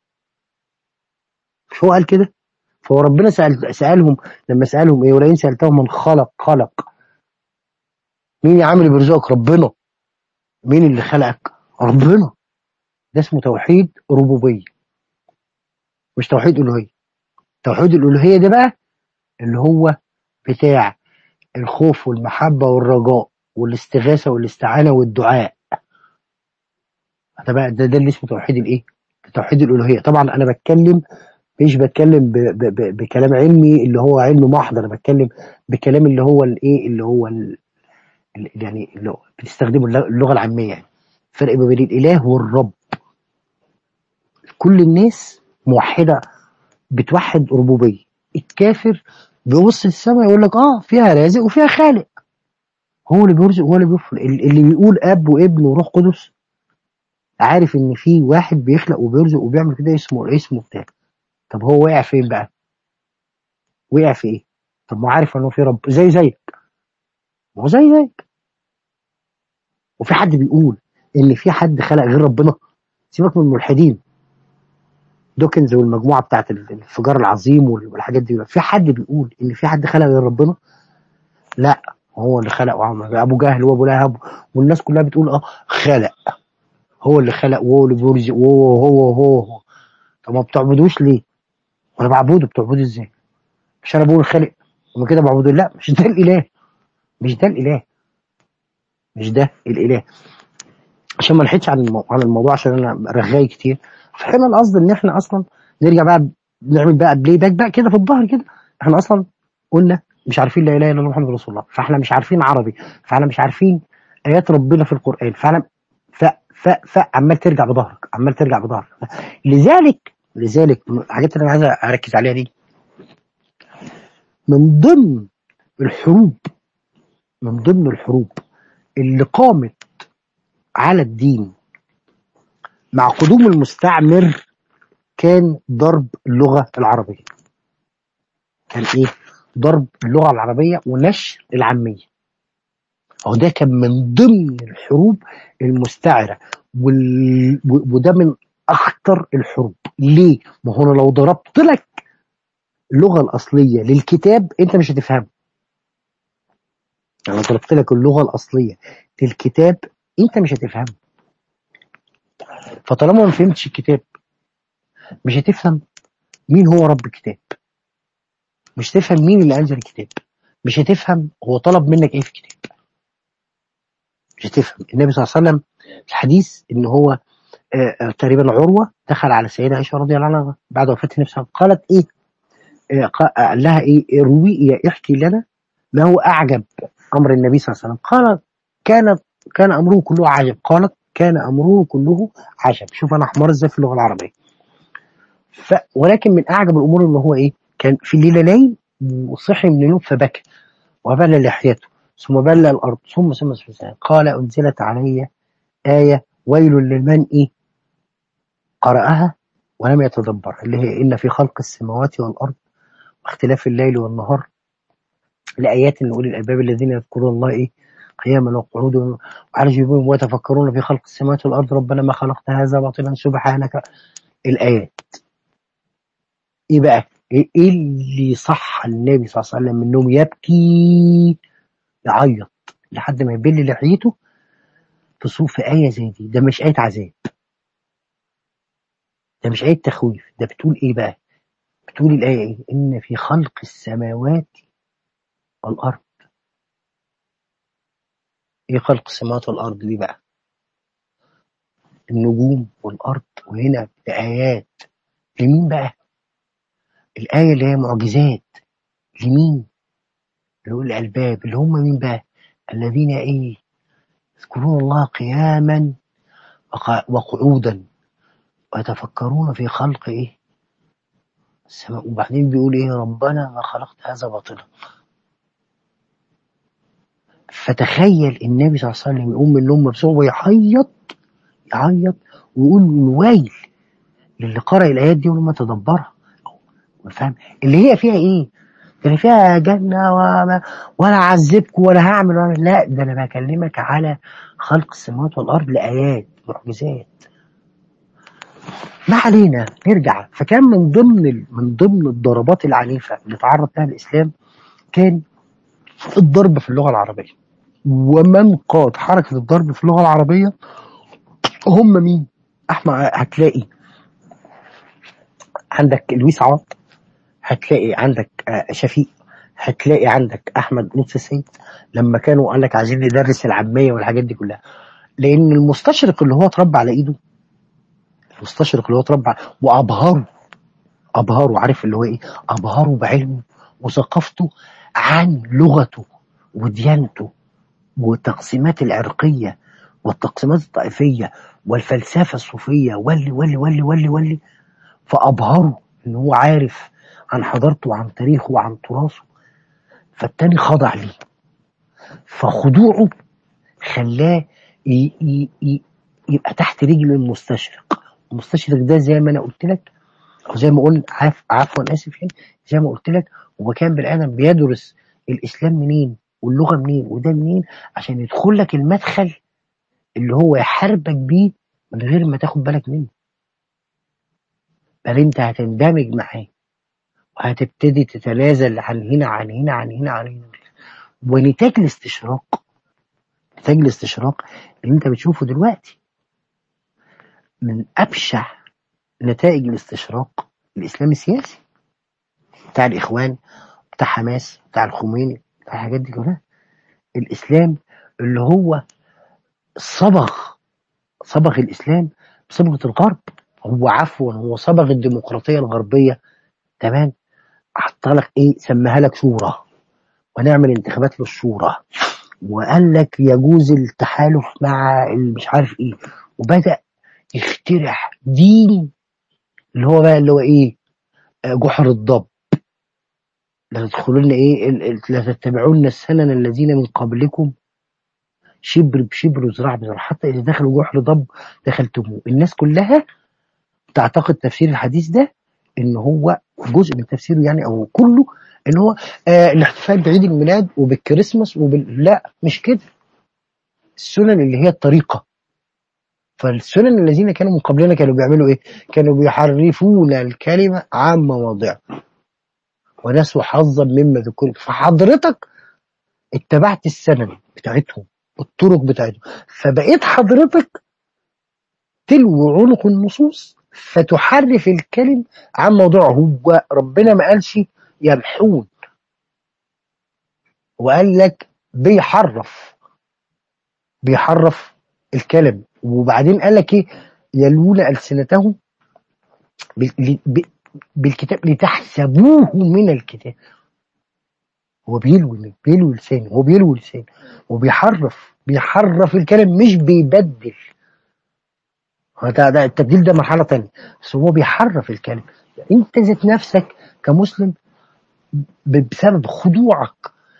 Speaker 1: مش هو قال كده فهو ربنا سأل سألهم لما سألهم ايه ولئن سألتهم من خلق خلق مين يا عم اللي بيرزقك ربنا مين اللي خلقك ربنا ده اسمه توحيد ربوبية مش توحيد ألوهية توحيد الألوهية ده بقى اللي هو بتاع الخوف والمحبة والرجاء والاستغاثة والاستعانة والدعاء ده بقى ده, ده اللي اسمه توحيد الايه توحيد الألوهية طبعا أنا بتكلم مش بتكلم ب ب ب بكلام علمي اللي هو علم محض انا بتكلم بكلام اللي هو الايه اللي هو ال ال- يعني اللي هو بتستخدمه الل- اللغه العاميه يعني فرق ما بين الاله والرب كل الناس موحده بتوحد ربوبيه الكافر بيبص للسماء يقول لك اه فيها رازق وفيها خالق هو اللي بيرزق هو اللي بيفرق اللي بيقول اب وابن وروح قدس عارف ان في واحد بيخلق وبيرزق وبيعمل كده اسمه اسمه بتاع طب هو وقع فين بقى وقع في ايه طب ما هو عارف انه في رب زي زيك ما هو زي زيك وفي حد بيقول ان في حد خلق غير ربنا سيبك من الملحدين دوكنز والمجموعه بتاعت الانفجار العظيم والحاجات دي في حد بيقول ان في حد خلق غير ربنا لا هو اللي خلق وعمل ابو جهل وابو لهب والناس كلها بتقول اه خلق هو اللي خلق وهو اللي بيرزق وهو هو هو هو طب ما بتعبدوش ليه؟ وانا بعبده بتعبده ازاي؟ مش انا بقول خالق وما كده بعبده لا مش ده الاله مش ده الاله مش ده الاله عشان ما نحكيش عن المو... عن الموضوع عشان انا رغاي كتير فاحنا القصد ان احنا اصلا نرجع بقى نعمل بقى بلاي باك بقى كده في الظهر كده احنا اصلا قلنا مش عارفين لا اله الا الله محمد رسول الله فاحنا مش عارفين عربي فاحنا مش عارفين ايات ربنا في القران فاحنا ف ف ف عمال ترجع بظهرك عمال ترجع بظهرك لذلك لذلك من الحاجات اللي انا عايز اركز عليها دي من ضمن الحروب من ضمن الحروب اللي قامت على الدين مع قدوم المستعمر كان ضرب اللغة العربية كان ايه ضرب اللغة العربية ونشر العامية أو ده كان من ضمن الحروب المستعرة وال... و- وده من أخطر الحروب ليه؟ ما هو أنا لو ضربت لك اللغة الأصلية للكتاب أنت مش هتفهمه يعني لو ضربت لك اللغة الأصلية للكتاب أنت مش هتفهمه فطالما ما فهمتش الكتاب مش هتفهم مين هو رب الكتاب مش هتفهم مين اللي أنزل الكتاب مش هتفهم هو طلب منك إيه في الكتاب مش هتفهم النبي صلى الله عليه وسلم في الحديث إن هو آه، آه، تقريبا عروة دخل على السيدة عائشة رضي الله عنها بعد وفاة النبي صلى الله عليه وسلم قالت إيه آه، قا- قال لها إيه روي احكي لنا ما هو أعجب أمر النبي صلى الله عليه وسلم قال كانت كان امره كله عجب قالت كان امره كله عجب شوف انا حمار ازاي في اللغه العربيه ف ولكن من اعجب الامور ان هو ايه كان في الليله نايم وصحي من النوم فبكى وبل لحيته ثم بل الارض ثم ثم ثم قال انزلت علي ايه ويل لمن ايه قرأها ولم يتدبر اللي هي ان في خلق السماوات والارض واختلاف الليل والنهار لآيات لأولي الألباب الذين يذكرون الله إيه قياما وقعودا وعلى جنوبهم ويتفكرون في خلق السماوات والأرض ربنا ما خلقت هذا باطلا سبحانك الآيات إيه بقى؟ إيه إيه اللي صح النبي صلى الله عليه وسلم من النوم يبكي يعيط لحد ما يبل لحيته في صوف في آية زي دي ده مش آية عذاب ده مش آية تخويف ده بتقول إيه بقى؟ بتقول الآية إيه؟ إن في خلق السماوات والأرض إيه خلق السماوات والأرض دي بقى؟ النجوم والأرض وهنا لآيات لمين بقى؟ الآية اللي هي معجزات لمين؟ لأولي الألباب اللي هم مين بقى؟ الذين إيه؟ يذكرون الله قياما وقع- وقعودا ويتفكرون في خلق إيه؟ السماء وبعدين بيقول إيه ربنا ما خلقت هذا باطلا فتخيل النبي صلى الله عليه وسلم يقوم من النوم مبسوط ويعيط يعيط ويقول الويل للي قرأ الآيات دي ولما تدبرها فاهم اللي هي فيها إيه؟ اللي فيها جنة وما ولا أعذبك ولا هعمل ولا لا ده أنا بكلمك على خلق السماوات والأرض لآيات معجزات ما علينا نرجع فكان من ضمن ال- من ضمن الضربات العنيفة اللي تعرض لها الإسلام كان الضرب في اللغة العربية ومن قاد حركة الضرب في اللغة العربية هم مين؟ أحمد هتلاقي عندك لويس عوض هتلاقي عندك آه، شفيق هتلاقي عندك احمد لطفي السيد لما كانوا قال لك عايزين ندرس العاميه والحاجات دي كلها لان المستشرق اللي هو اتربى على ايده المستشرق اللي هو اتربى على- وابهره ابهره عارف اللي هو ايه ابهره بعلمه وثقافته عن لغته وديانته وتقسيمات العرقيه والتقسيمات الطائفيه والفلسفه الصوفيه واللي واللي واللي واللي واللي فابهره ان هو عارف عن حضارته وعن تاريخه وعن تراثه فالتاني خضع ليه فخضوعه خلاه ي- ي- ي- يبقى تحت رجل المستشرق المستشرق ده زي ما انا قلت لك او زي ما قلت عف عفوا اسف يعني زي ما قلت لك هو كان بني ادم بيدرس الاسلام منين واللغه منين وده منين عشان يدخل لك المدخل اللي هو يحاربك بيه من غير ما تاخد بالك منه بل انت هتندمج معاه وهتبتدي تتنازل عن هنا عن هنا عن هنا عن هنا ونتاج الاستشراق نتاج الاستشراق اللي انت بتشوفه دلوقتي من ابشع نتائج الاستشراق الاسلام السياسي بتاع الاخوان بتاع حماس بتاع الخميني بتاع الحاجات دي كلها الاسلام اللي هو صبغ صبغ الاسلام بصبغه الغرب هو عفوا هو صبغ الديمقراطيه الغربيه تمام حط لك ايه سماها لك شورى ونعمل انتخابات للشورى وقال لك يجوز التحالف مع ال- مش عارف ايه وبدأ يخترع دين اللي هو بقى اللي هو ايه آه، جحر الضب لا تدخلون ايه ال- ال- لا تتبعون السنن الذين من قبلكم شبر بشبر وذراع بذراع حتى اذا دخلوا جحر ضب دخلتموه الناس كلها تعتقد تفسير الحديث ده ان هو جزء من تفسيره يعني او كله ان هو آه الاحتفال بعيد الميلاد وبالكريسماس وبال لا مش كده السنن اللي هي الطريقه فالسنن الذين كانوا من قبلنا كانوا بيعملوا ايه؟ كانوا بيحرفون الكلمه عن مواضعه ونسوا حظا مما ذكروا فحضرتك اتبعت السنن بتاعتهم الطرق بتاعتهم فبقيت حضرتك تلوي عنق النصوص فتحرف الكلم عن موضوعه هو ربنا ما قالش يمحون وقال لك بيحرف بيحرف الكلم وبعدين قال لك ايه يلون السنتهم بال- ب- بالكتاب لتحسبوه من الكتاب هو بيلوي بيلوي لسانه هو بيلوي لسانه وبيحرف بيحرف الكلام مش بيبدل هو ده, ده التبديل ده مرحله تانية بس هو بيحرف الكلام انت ذات نفسك كمسلم ب- بسبب خضوعك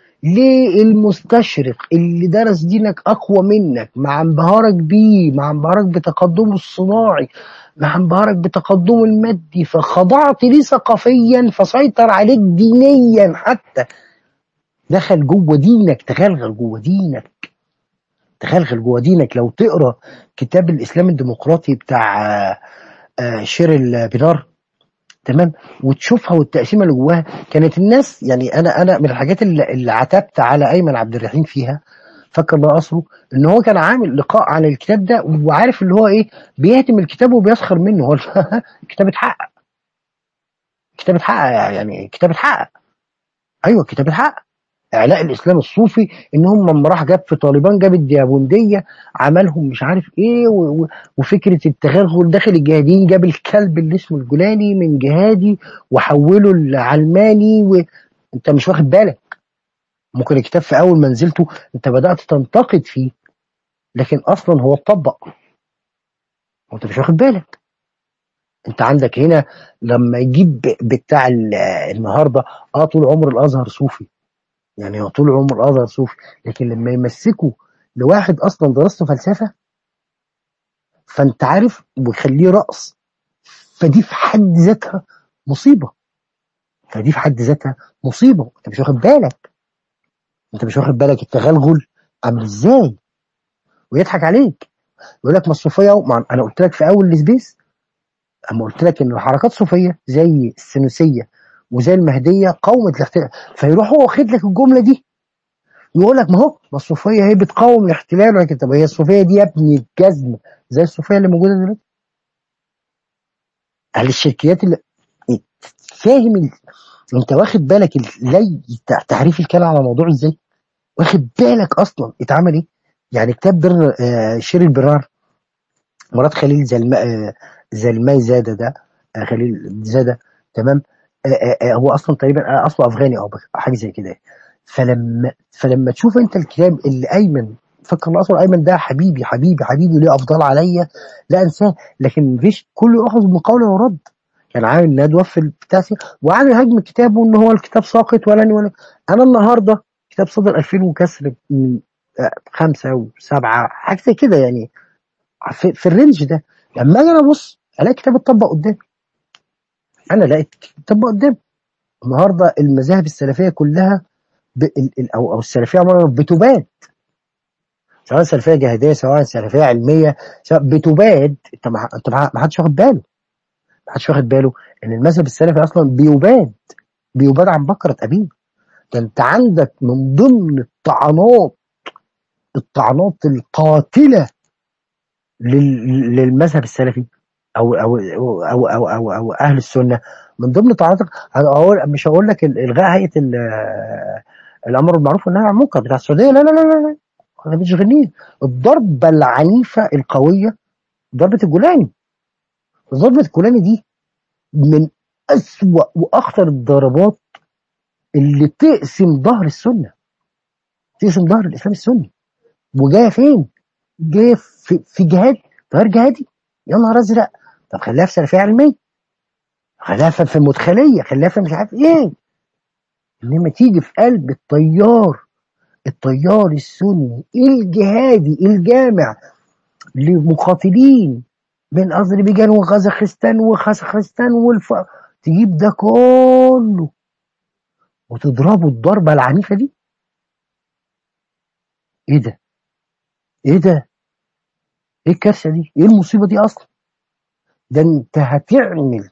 Speaker 1: للمستشرق اللي درس دينك اقوى منك مع انبهارك بيه مع انبهارك بتقدمه الصناعي مع انبهارك بتقدمه المادي فخضعت ليه ثقافيا فسيطر عليك دينيا حتى دخل جوه دينك تغلغل جوه دينك تغلغل جوه دينك لو تقرا كتاب الاسلام الديمقراطي بتاع آه، آه، شيرل بينار تمام وتشوفها والتقسيمه اللي جواها كانت الناس يعني انا انا من الحاجات اللي, اللي عتبت على ايمن عبد الرحيم فيها فاكر بقى اصله ان هو كان عامل لقاء عن الكتاب ده وعارف اللي هو ايه بيهدم الكتاب وبيسخر منه هو الكتاب اتحقق الكتاب اتحقق يعني الكتاب اتحقق ايوه الكتاب اتحقق اعلاء الاسلام الصوفي ان هم لما راح جاب في طالبان جاب الديابنديه عملهم مش عارف ايه و- و- وفكره التغلغل داخل الجهاديين جاب الكلب اللي اسمه الجولاني من جهادي وحوله العلماني وانت مش واخد بالك ممكن الكتاب في اول ما نزلته انت بدات تنتقد فيه لكن اصلا هو اتطبق وانت مش واخد بالك انت عندك هنا لما يجيب بتاع ال- النهارده اه طول عمر الازهر صوفي يعني هو طول عمر الازهر صوفي لكن لما يمسكوا لواحد اصلا درسته فلسفه فانت عارف ويخليه رأس فدي في حد ذاتها مصيبه فدي في حد ذاتها مصيبه انت مش واخد بالك انت مش واخد بالك التغلغل عامل ازاي ويضحك عليك يقول لك ما الصوفيه أهو. ما انا قلت لك في اول السبيس اما قلت لك ان الحركات الصوفيه زي السنوسيه وزي المهديه قاومت الاحتلال فيروح هو واخد لك الجمله دي يقول لك ما هو ما الصوفيه هي بتقاوم الاحتلال ولكن طب هي الصوفيه دي يا ابني الجزم زي الصوفيه اللي موجوده دلوقتي اهل الشركيات اللي فاهم ال... انت واخد بالك ازاي تحريف الكلام على موضوع ازاي واخد بالك اصلا اتعمل ايه يعني كتاب بر آه شير البرار مراد خليل زلما آه زلماي زاده ده آه خليل زاده تمام آه آه آه هو اصلا تقريبا آه اصله افغاني او بك- حاجه زي كده فلما فلما تشوف انت الكتاب اللي ايمن فكر الله اصلا ايمن ده حبيبي حبيبي حبيبي ليه افضل عليا لا انساه لكن مفيش كله ياخذ من قول ورد كان عامل ندوه في البتاع سي- وعامل هجم كتابه ان هو الكتاب ساقط ولا ولا انا النهارده كتاب صدر 2000 وكسر من آه، خمسه وسبعه حاجه زي كده يعني في, في الرينج ده لما اجي انا ابص الاقي كتاب اتطبق قدامي انا لقيت اتطبق قدامي النهارده المذاهب السلفيه كلها ب... ال- ال- او او السلفيه عموما بتباد سواء سلفيه جهاديه سواء سلفيه علميه سواء بتباد انت ما انت ما ما حدش واخد باله ما حدش واخد باله ان المذهب السلفي اصلا بيباد بيباد عن بكره ابيه ده انت عندك من ضمن الطعنات الطعنات القاتله لل- للمذهب السلفي او او او او او, أو, أو اهل السنه من ضمن طعنات أقول مش هقول لك ال- الغاء هيئه ال- الامر بالمعروف والنهي عن المنكر بتاع السعوديه لا لا لا لا لا انا مش غنيه الضربه العنيفه القويه ضربه الجولاني ضربه الجولاني دي من اسوأ واخطر الضربات اللي تقسم ظهر السنه تقسم ظهر الاسلام السني وجايه فين؟ جايه في, في جهاد غير جهادي يا نهار ازرق طب خليها في سلفيه علميه خليها في في المدخليه خليها في مش عارف ايه انما تيجي في قلب الطيار الطيار السني الجهادي الجامع لمقاتلين من اذربيجان وغازخستان وخازخستان والف تجيب ده كله وتضربه الضربه العنيفه دي ايه ده؟ ايه ده؟ ايه الكارثه دي؟ ايه المصيبه دي اصلا؟ ده انت هتعمل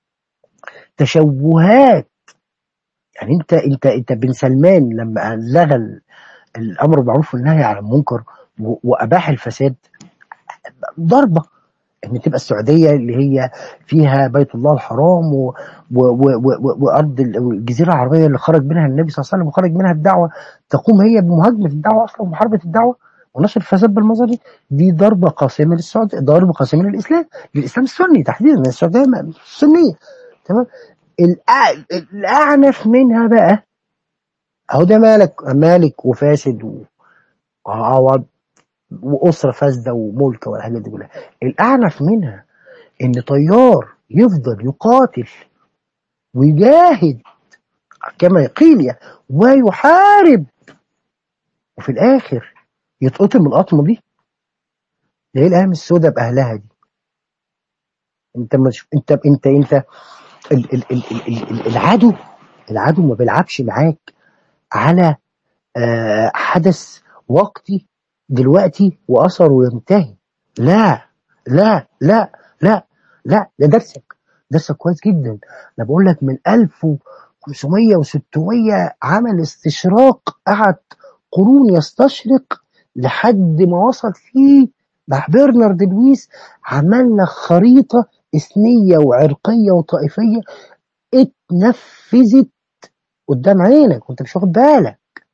Speaker 1: تشوهات يعني انت انت انت بن سلمان لما لغى ال- الامر بالمعروف والنهي عن المنكر و- واباح الفساد ضربه ان تبقى السعوديه اللي هي فيها بيت الله الحرام و... و... و... و... وارض ال- الجزيره العربيه اللي خرج منها النبي صلى الله عليه وسلم وخرج منها الدعوه تقوم هي بمهاجمه الدعوه اصلا ومحاربه الدعوه ونشر الفساد بالمظهر دي دي ضربه قاسمه للسعوديه ضربه قاسمه للاسلام للاسلام السني تحديدا السعوديه م- سنيه تمام الأع... الاعنف منها بقى اهو ده مالك مالك وفاسد و- وعوض واسره فاسده وملكه والحاجات دي كلها الاعنف منها ان طيار يفضل يقاتل ويجاهد كما قيل يعني ويحارب وفي الاخر يتقطم القطمه دي ده ايه الايام السوداء باهلها دي انت مش انت انت انت ال ال ال ال ال ال العدو العدو ما بيلعبش معاك على آه حدث وقتي دلوقتي واثره ينتهي لا لا لا لا لا ده درسك درسك كويس جدا انا بقول لك من 1500 و600 عمل استشراق قعد قرون يستشرق لحد ما وصل فيه مع برنارد لويس عملنا خريطة إثنية وعرقية وطائفية اتنفذت قدام عينك وانت مش واخد بالك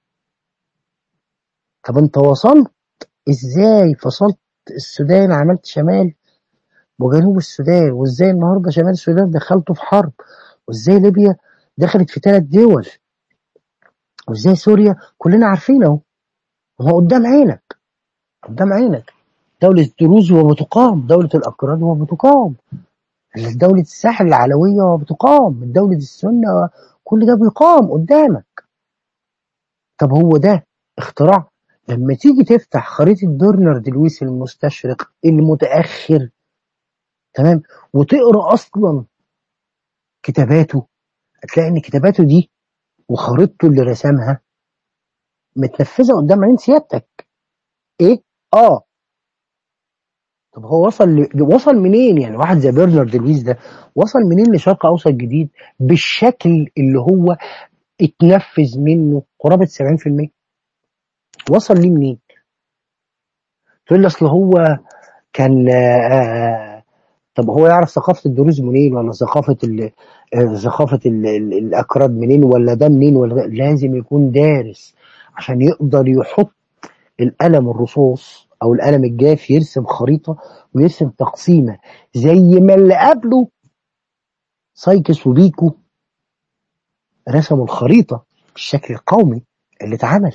Speaker 1: طب انت وصلت ازاي فصلت السودان عملت شمال وجنوب السودان وازاي النهارده شمال السودان دخلته في حرب وازاي ليبيا دخلت في ثلاث دول وازاي سوريا كلنا عارفين اهو هو قدام عينك قدام عينك دولة الدروز وبتقام دولة الأكراد وبتقام دولة الساحل العلوية وبتقام دولة السنة كل ده بيقام قدامك طب هو ده اختراع لما تيجي تفتح خريطة برنارد لويس المستشرق المتأخر تمام وتقرا اصلا كتاباته هتلاقي ان كتاباته دي وخريطته اللي رسمها متنفذه قدام عين سيادتك ايه اه طب هو وصل ل... وصل منين يعني واحد زي برنارد لويس ده وصل منين لشرق اوسط جديد بالشكل اللي هو اتنفذ منه قرابه 70% وصل ليه منين تقول لي اصل هو كان آه طب هو يعرف ثقافة الدروز منين ولا ثقافة ال ثقافة ال ال الأكراد منين ولا ده منين ولا ده لازم يكون دارس عشان يقدر يحط القلم الرصاص أو القلم الجاف يرسم خريطة ويرسم تقسيمة زي ما اللي قبله سايكس وبيكو رسموا الخريطة بالشكل القومي اللي اتعمل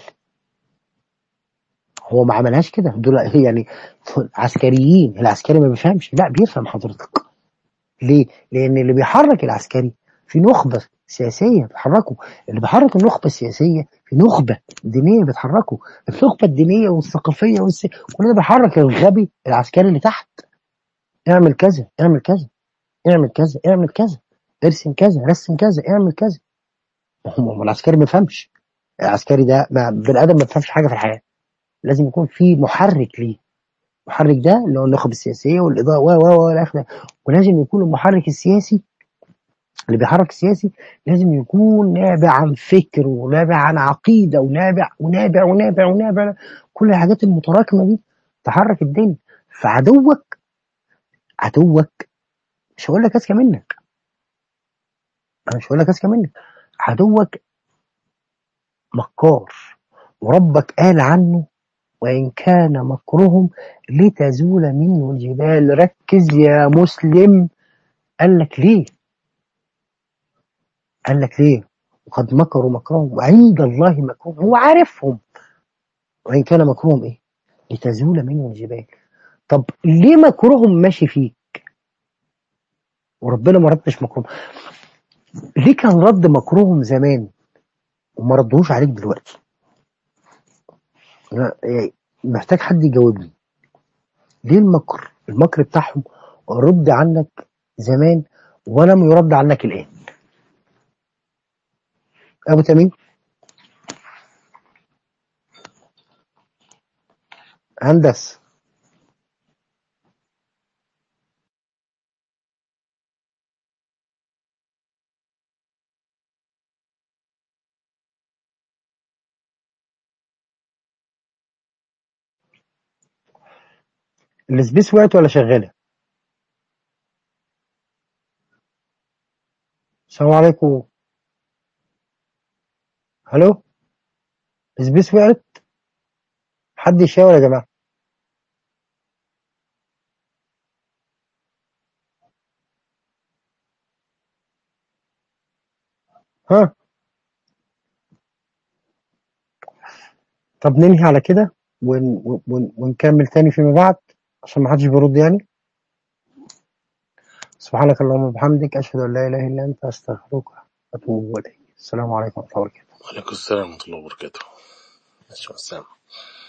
Speaker 1: هو ما عملهاش كده دول يعني عسكريين العسكري ما بيفهمش لا بيفهم حضرتك ليه؟ لأن اللي بيحرك العسكري في نخبة سياسية بتحركه اللي بيحرك النخبة السياسية في نخبة دينية بتحركه النخبة الدينية والثقافية والسي... كل ده بيحرك الغبي العسكري اللي تحت اعمل كذا اعمل كذا اعمل كذا اعمل كذا ارسم كذا رسم كذا اعمل كذا هو العسكري ما بيفهمش العسكري ده بني ادم ما بيفهمش حاجه في الحياه لازم يكون في محرك ليه المحرك ده اللي هو النخب السياسيه والاضاءه و و و الى اخره ولازم يكون المحرك السياسي اللي بيحرك السياسي لازم يكون نابع عن فكر ونابع عن عقيده ونابع ونابع ونابع ونابع كل الحاجات المتراكمه دي تحرك الدنيا فعدوك عدوك مش هقول لك اذكى منك انا مش هقول لك اذكى منك عدوك مكار وربك قال عنه وإن كان مكرهم لتزول منه الجبال ركز يا مسلم قال لك ليه قال لك ليه وقد مكروا مكرهم وعند الله مكرهم هو عارفهم وإن كان مكرهم إيه لتزول منه الجبال طب ليه مكرهم ماشي فيك وربنا ما ردش مكرهم ليه كان رد مكرهم زمان وما ردوش عليك دلوقتي محتاج حد يجاوبني ليه المكر المكر بتاعهم رد عنك زمان ولم يرد عنك الآن أبو تميم هندسة السبيس وقعت ولا شغالة؟ السلام عليكم الو السبيس وقعت حد يشاور يا جماعة ها طب ننهي على كده ون ون ونكمل تاني فيما بعد عشان ما حدش بيرد يعني سبحانك اللهم وبحمدك أشهد أن لا إله إلا أنت أستغفرك وأتوب إليك السلام عليكم ورحمة الله وبركاته
Speaker 3: وعليكم السلام ورحمة الله وبركاته ماشي مع السلامة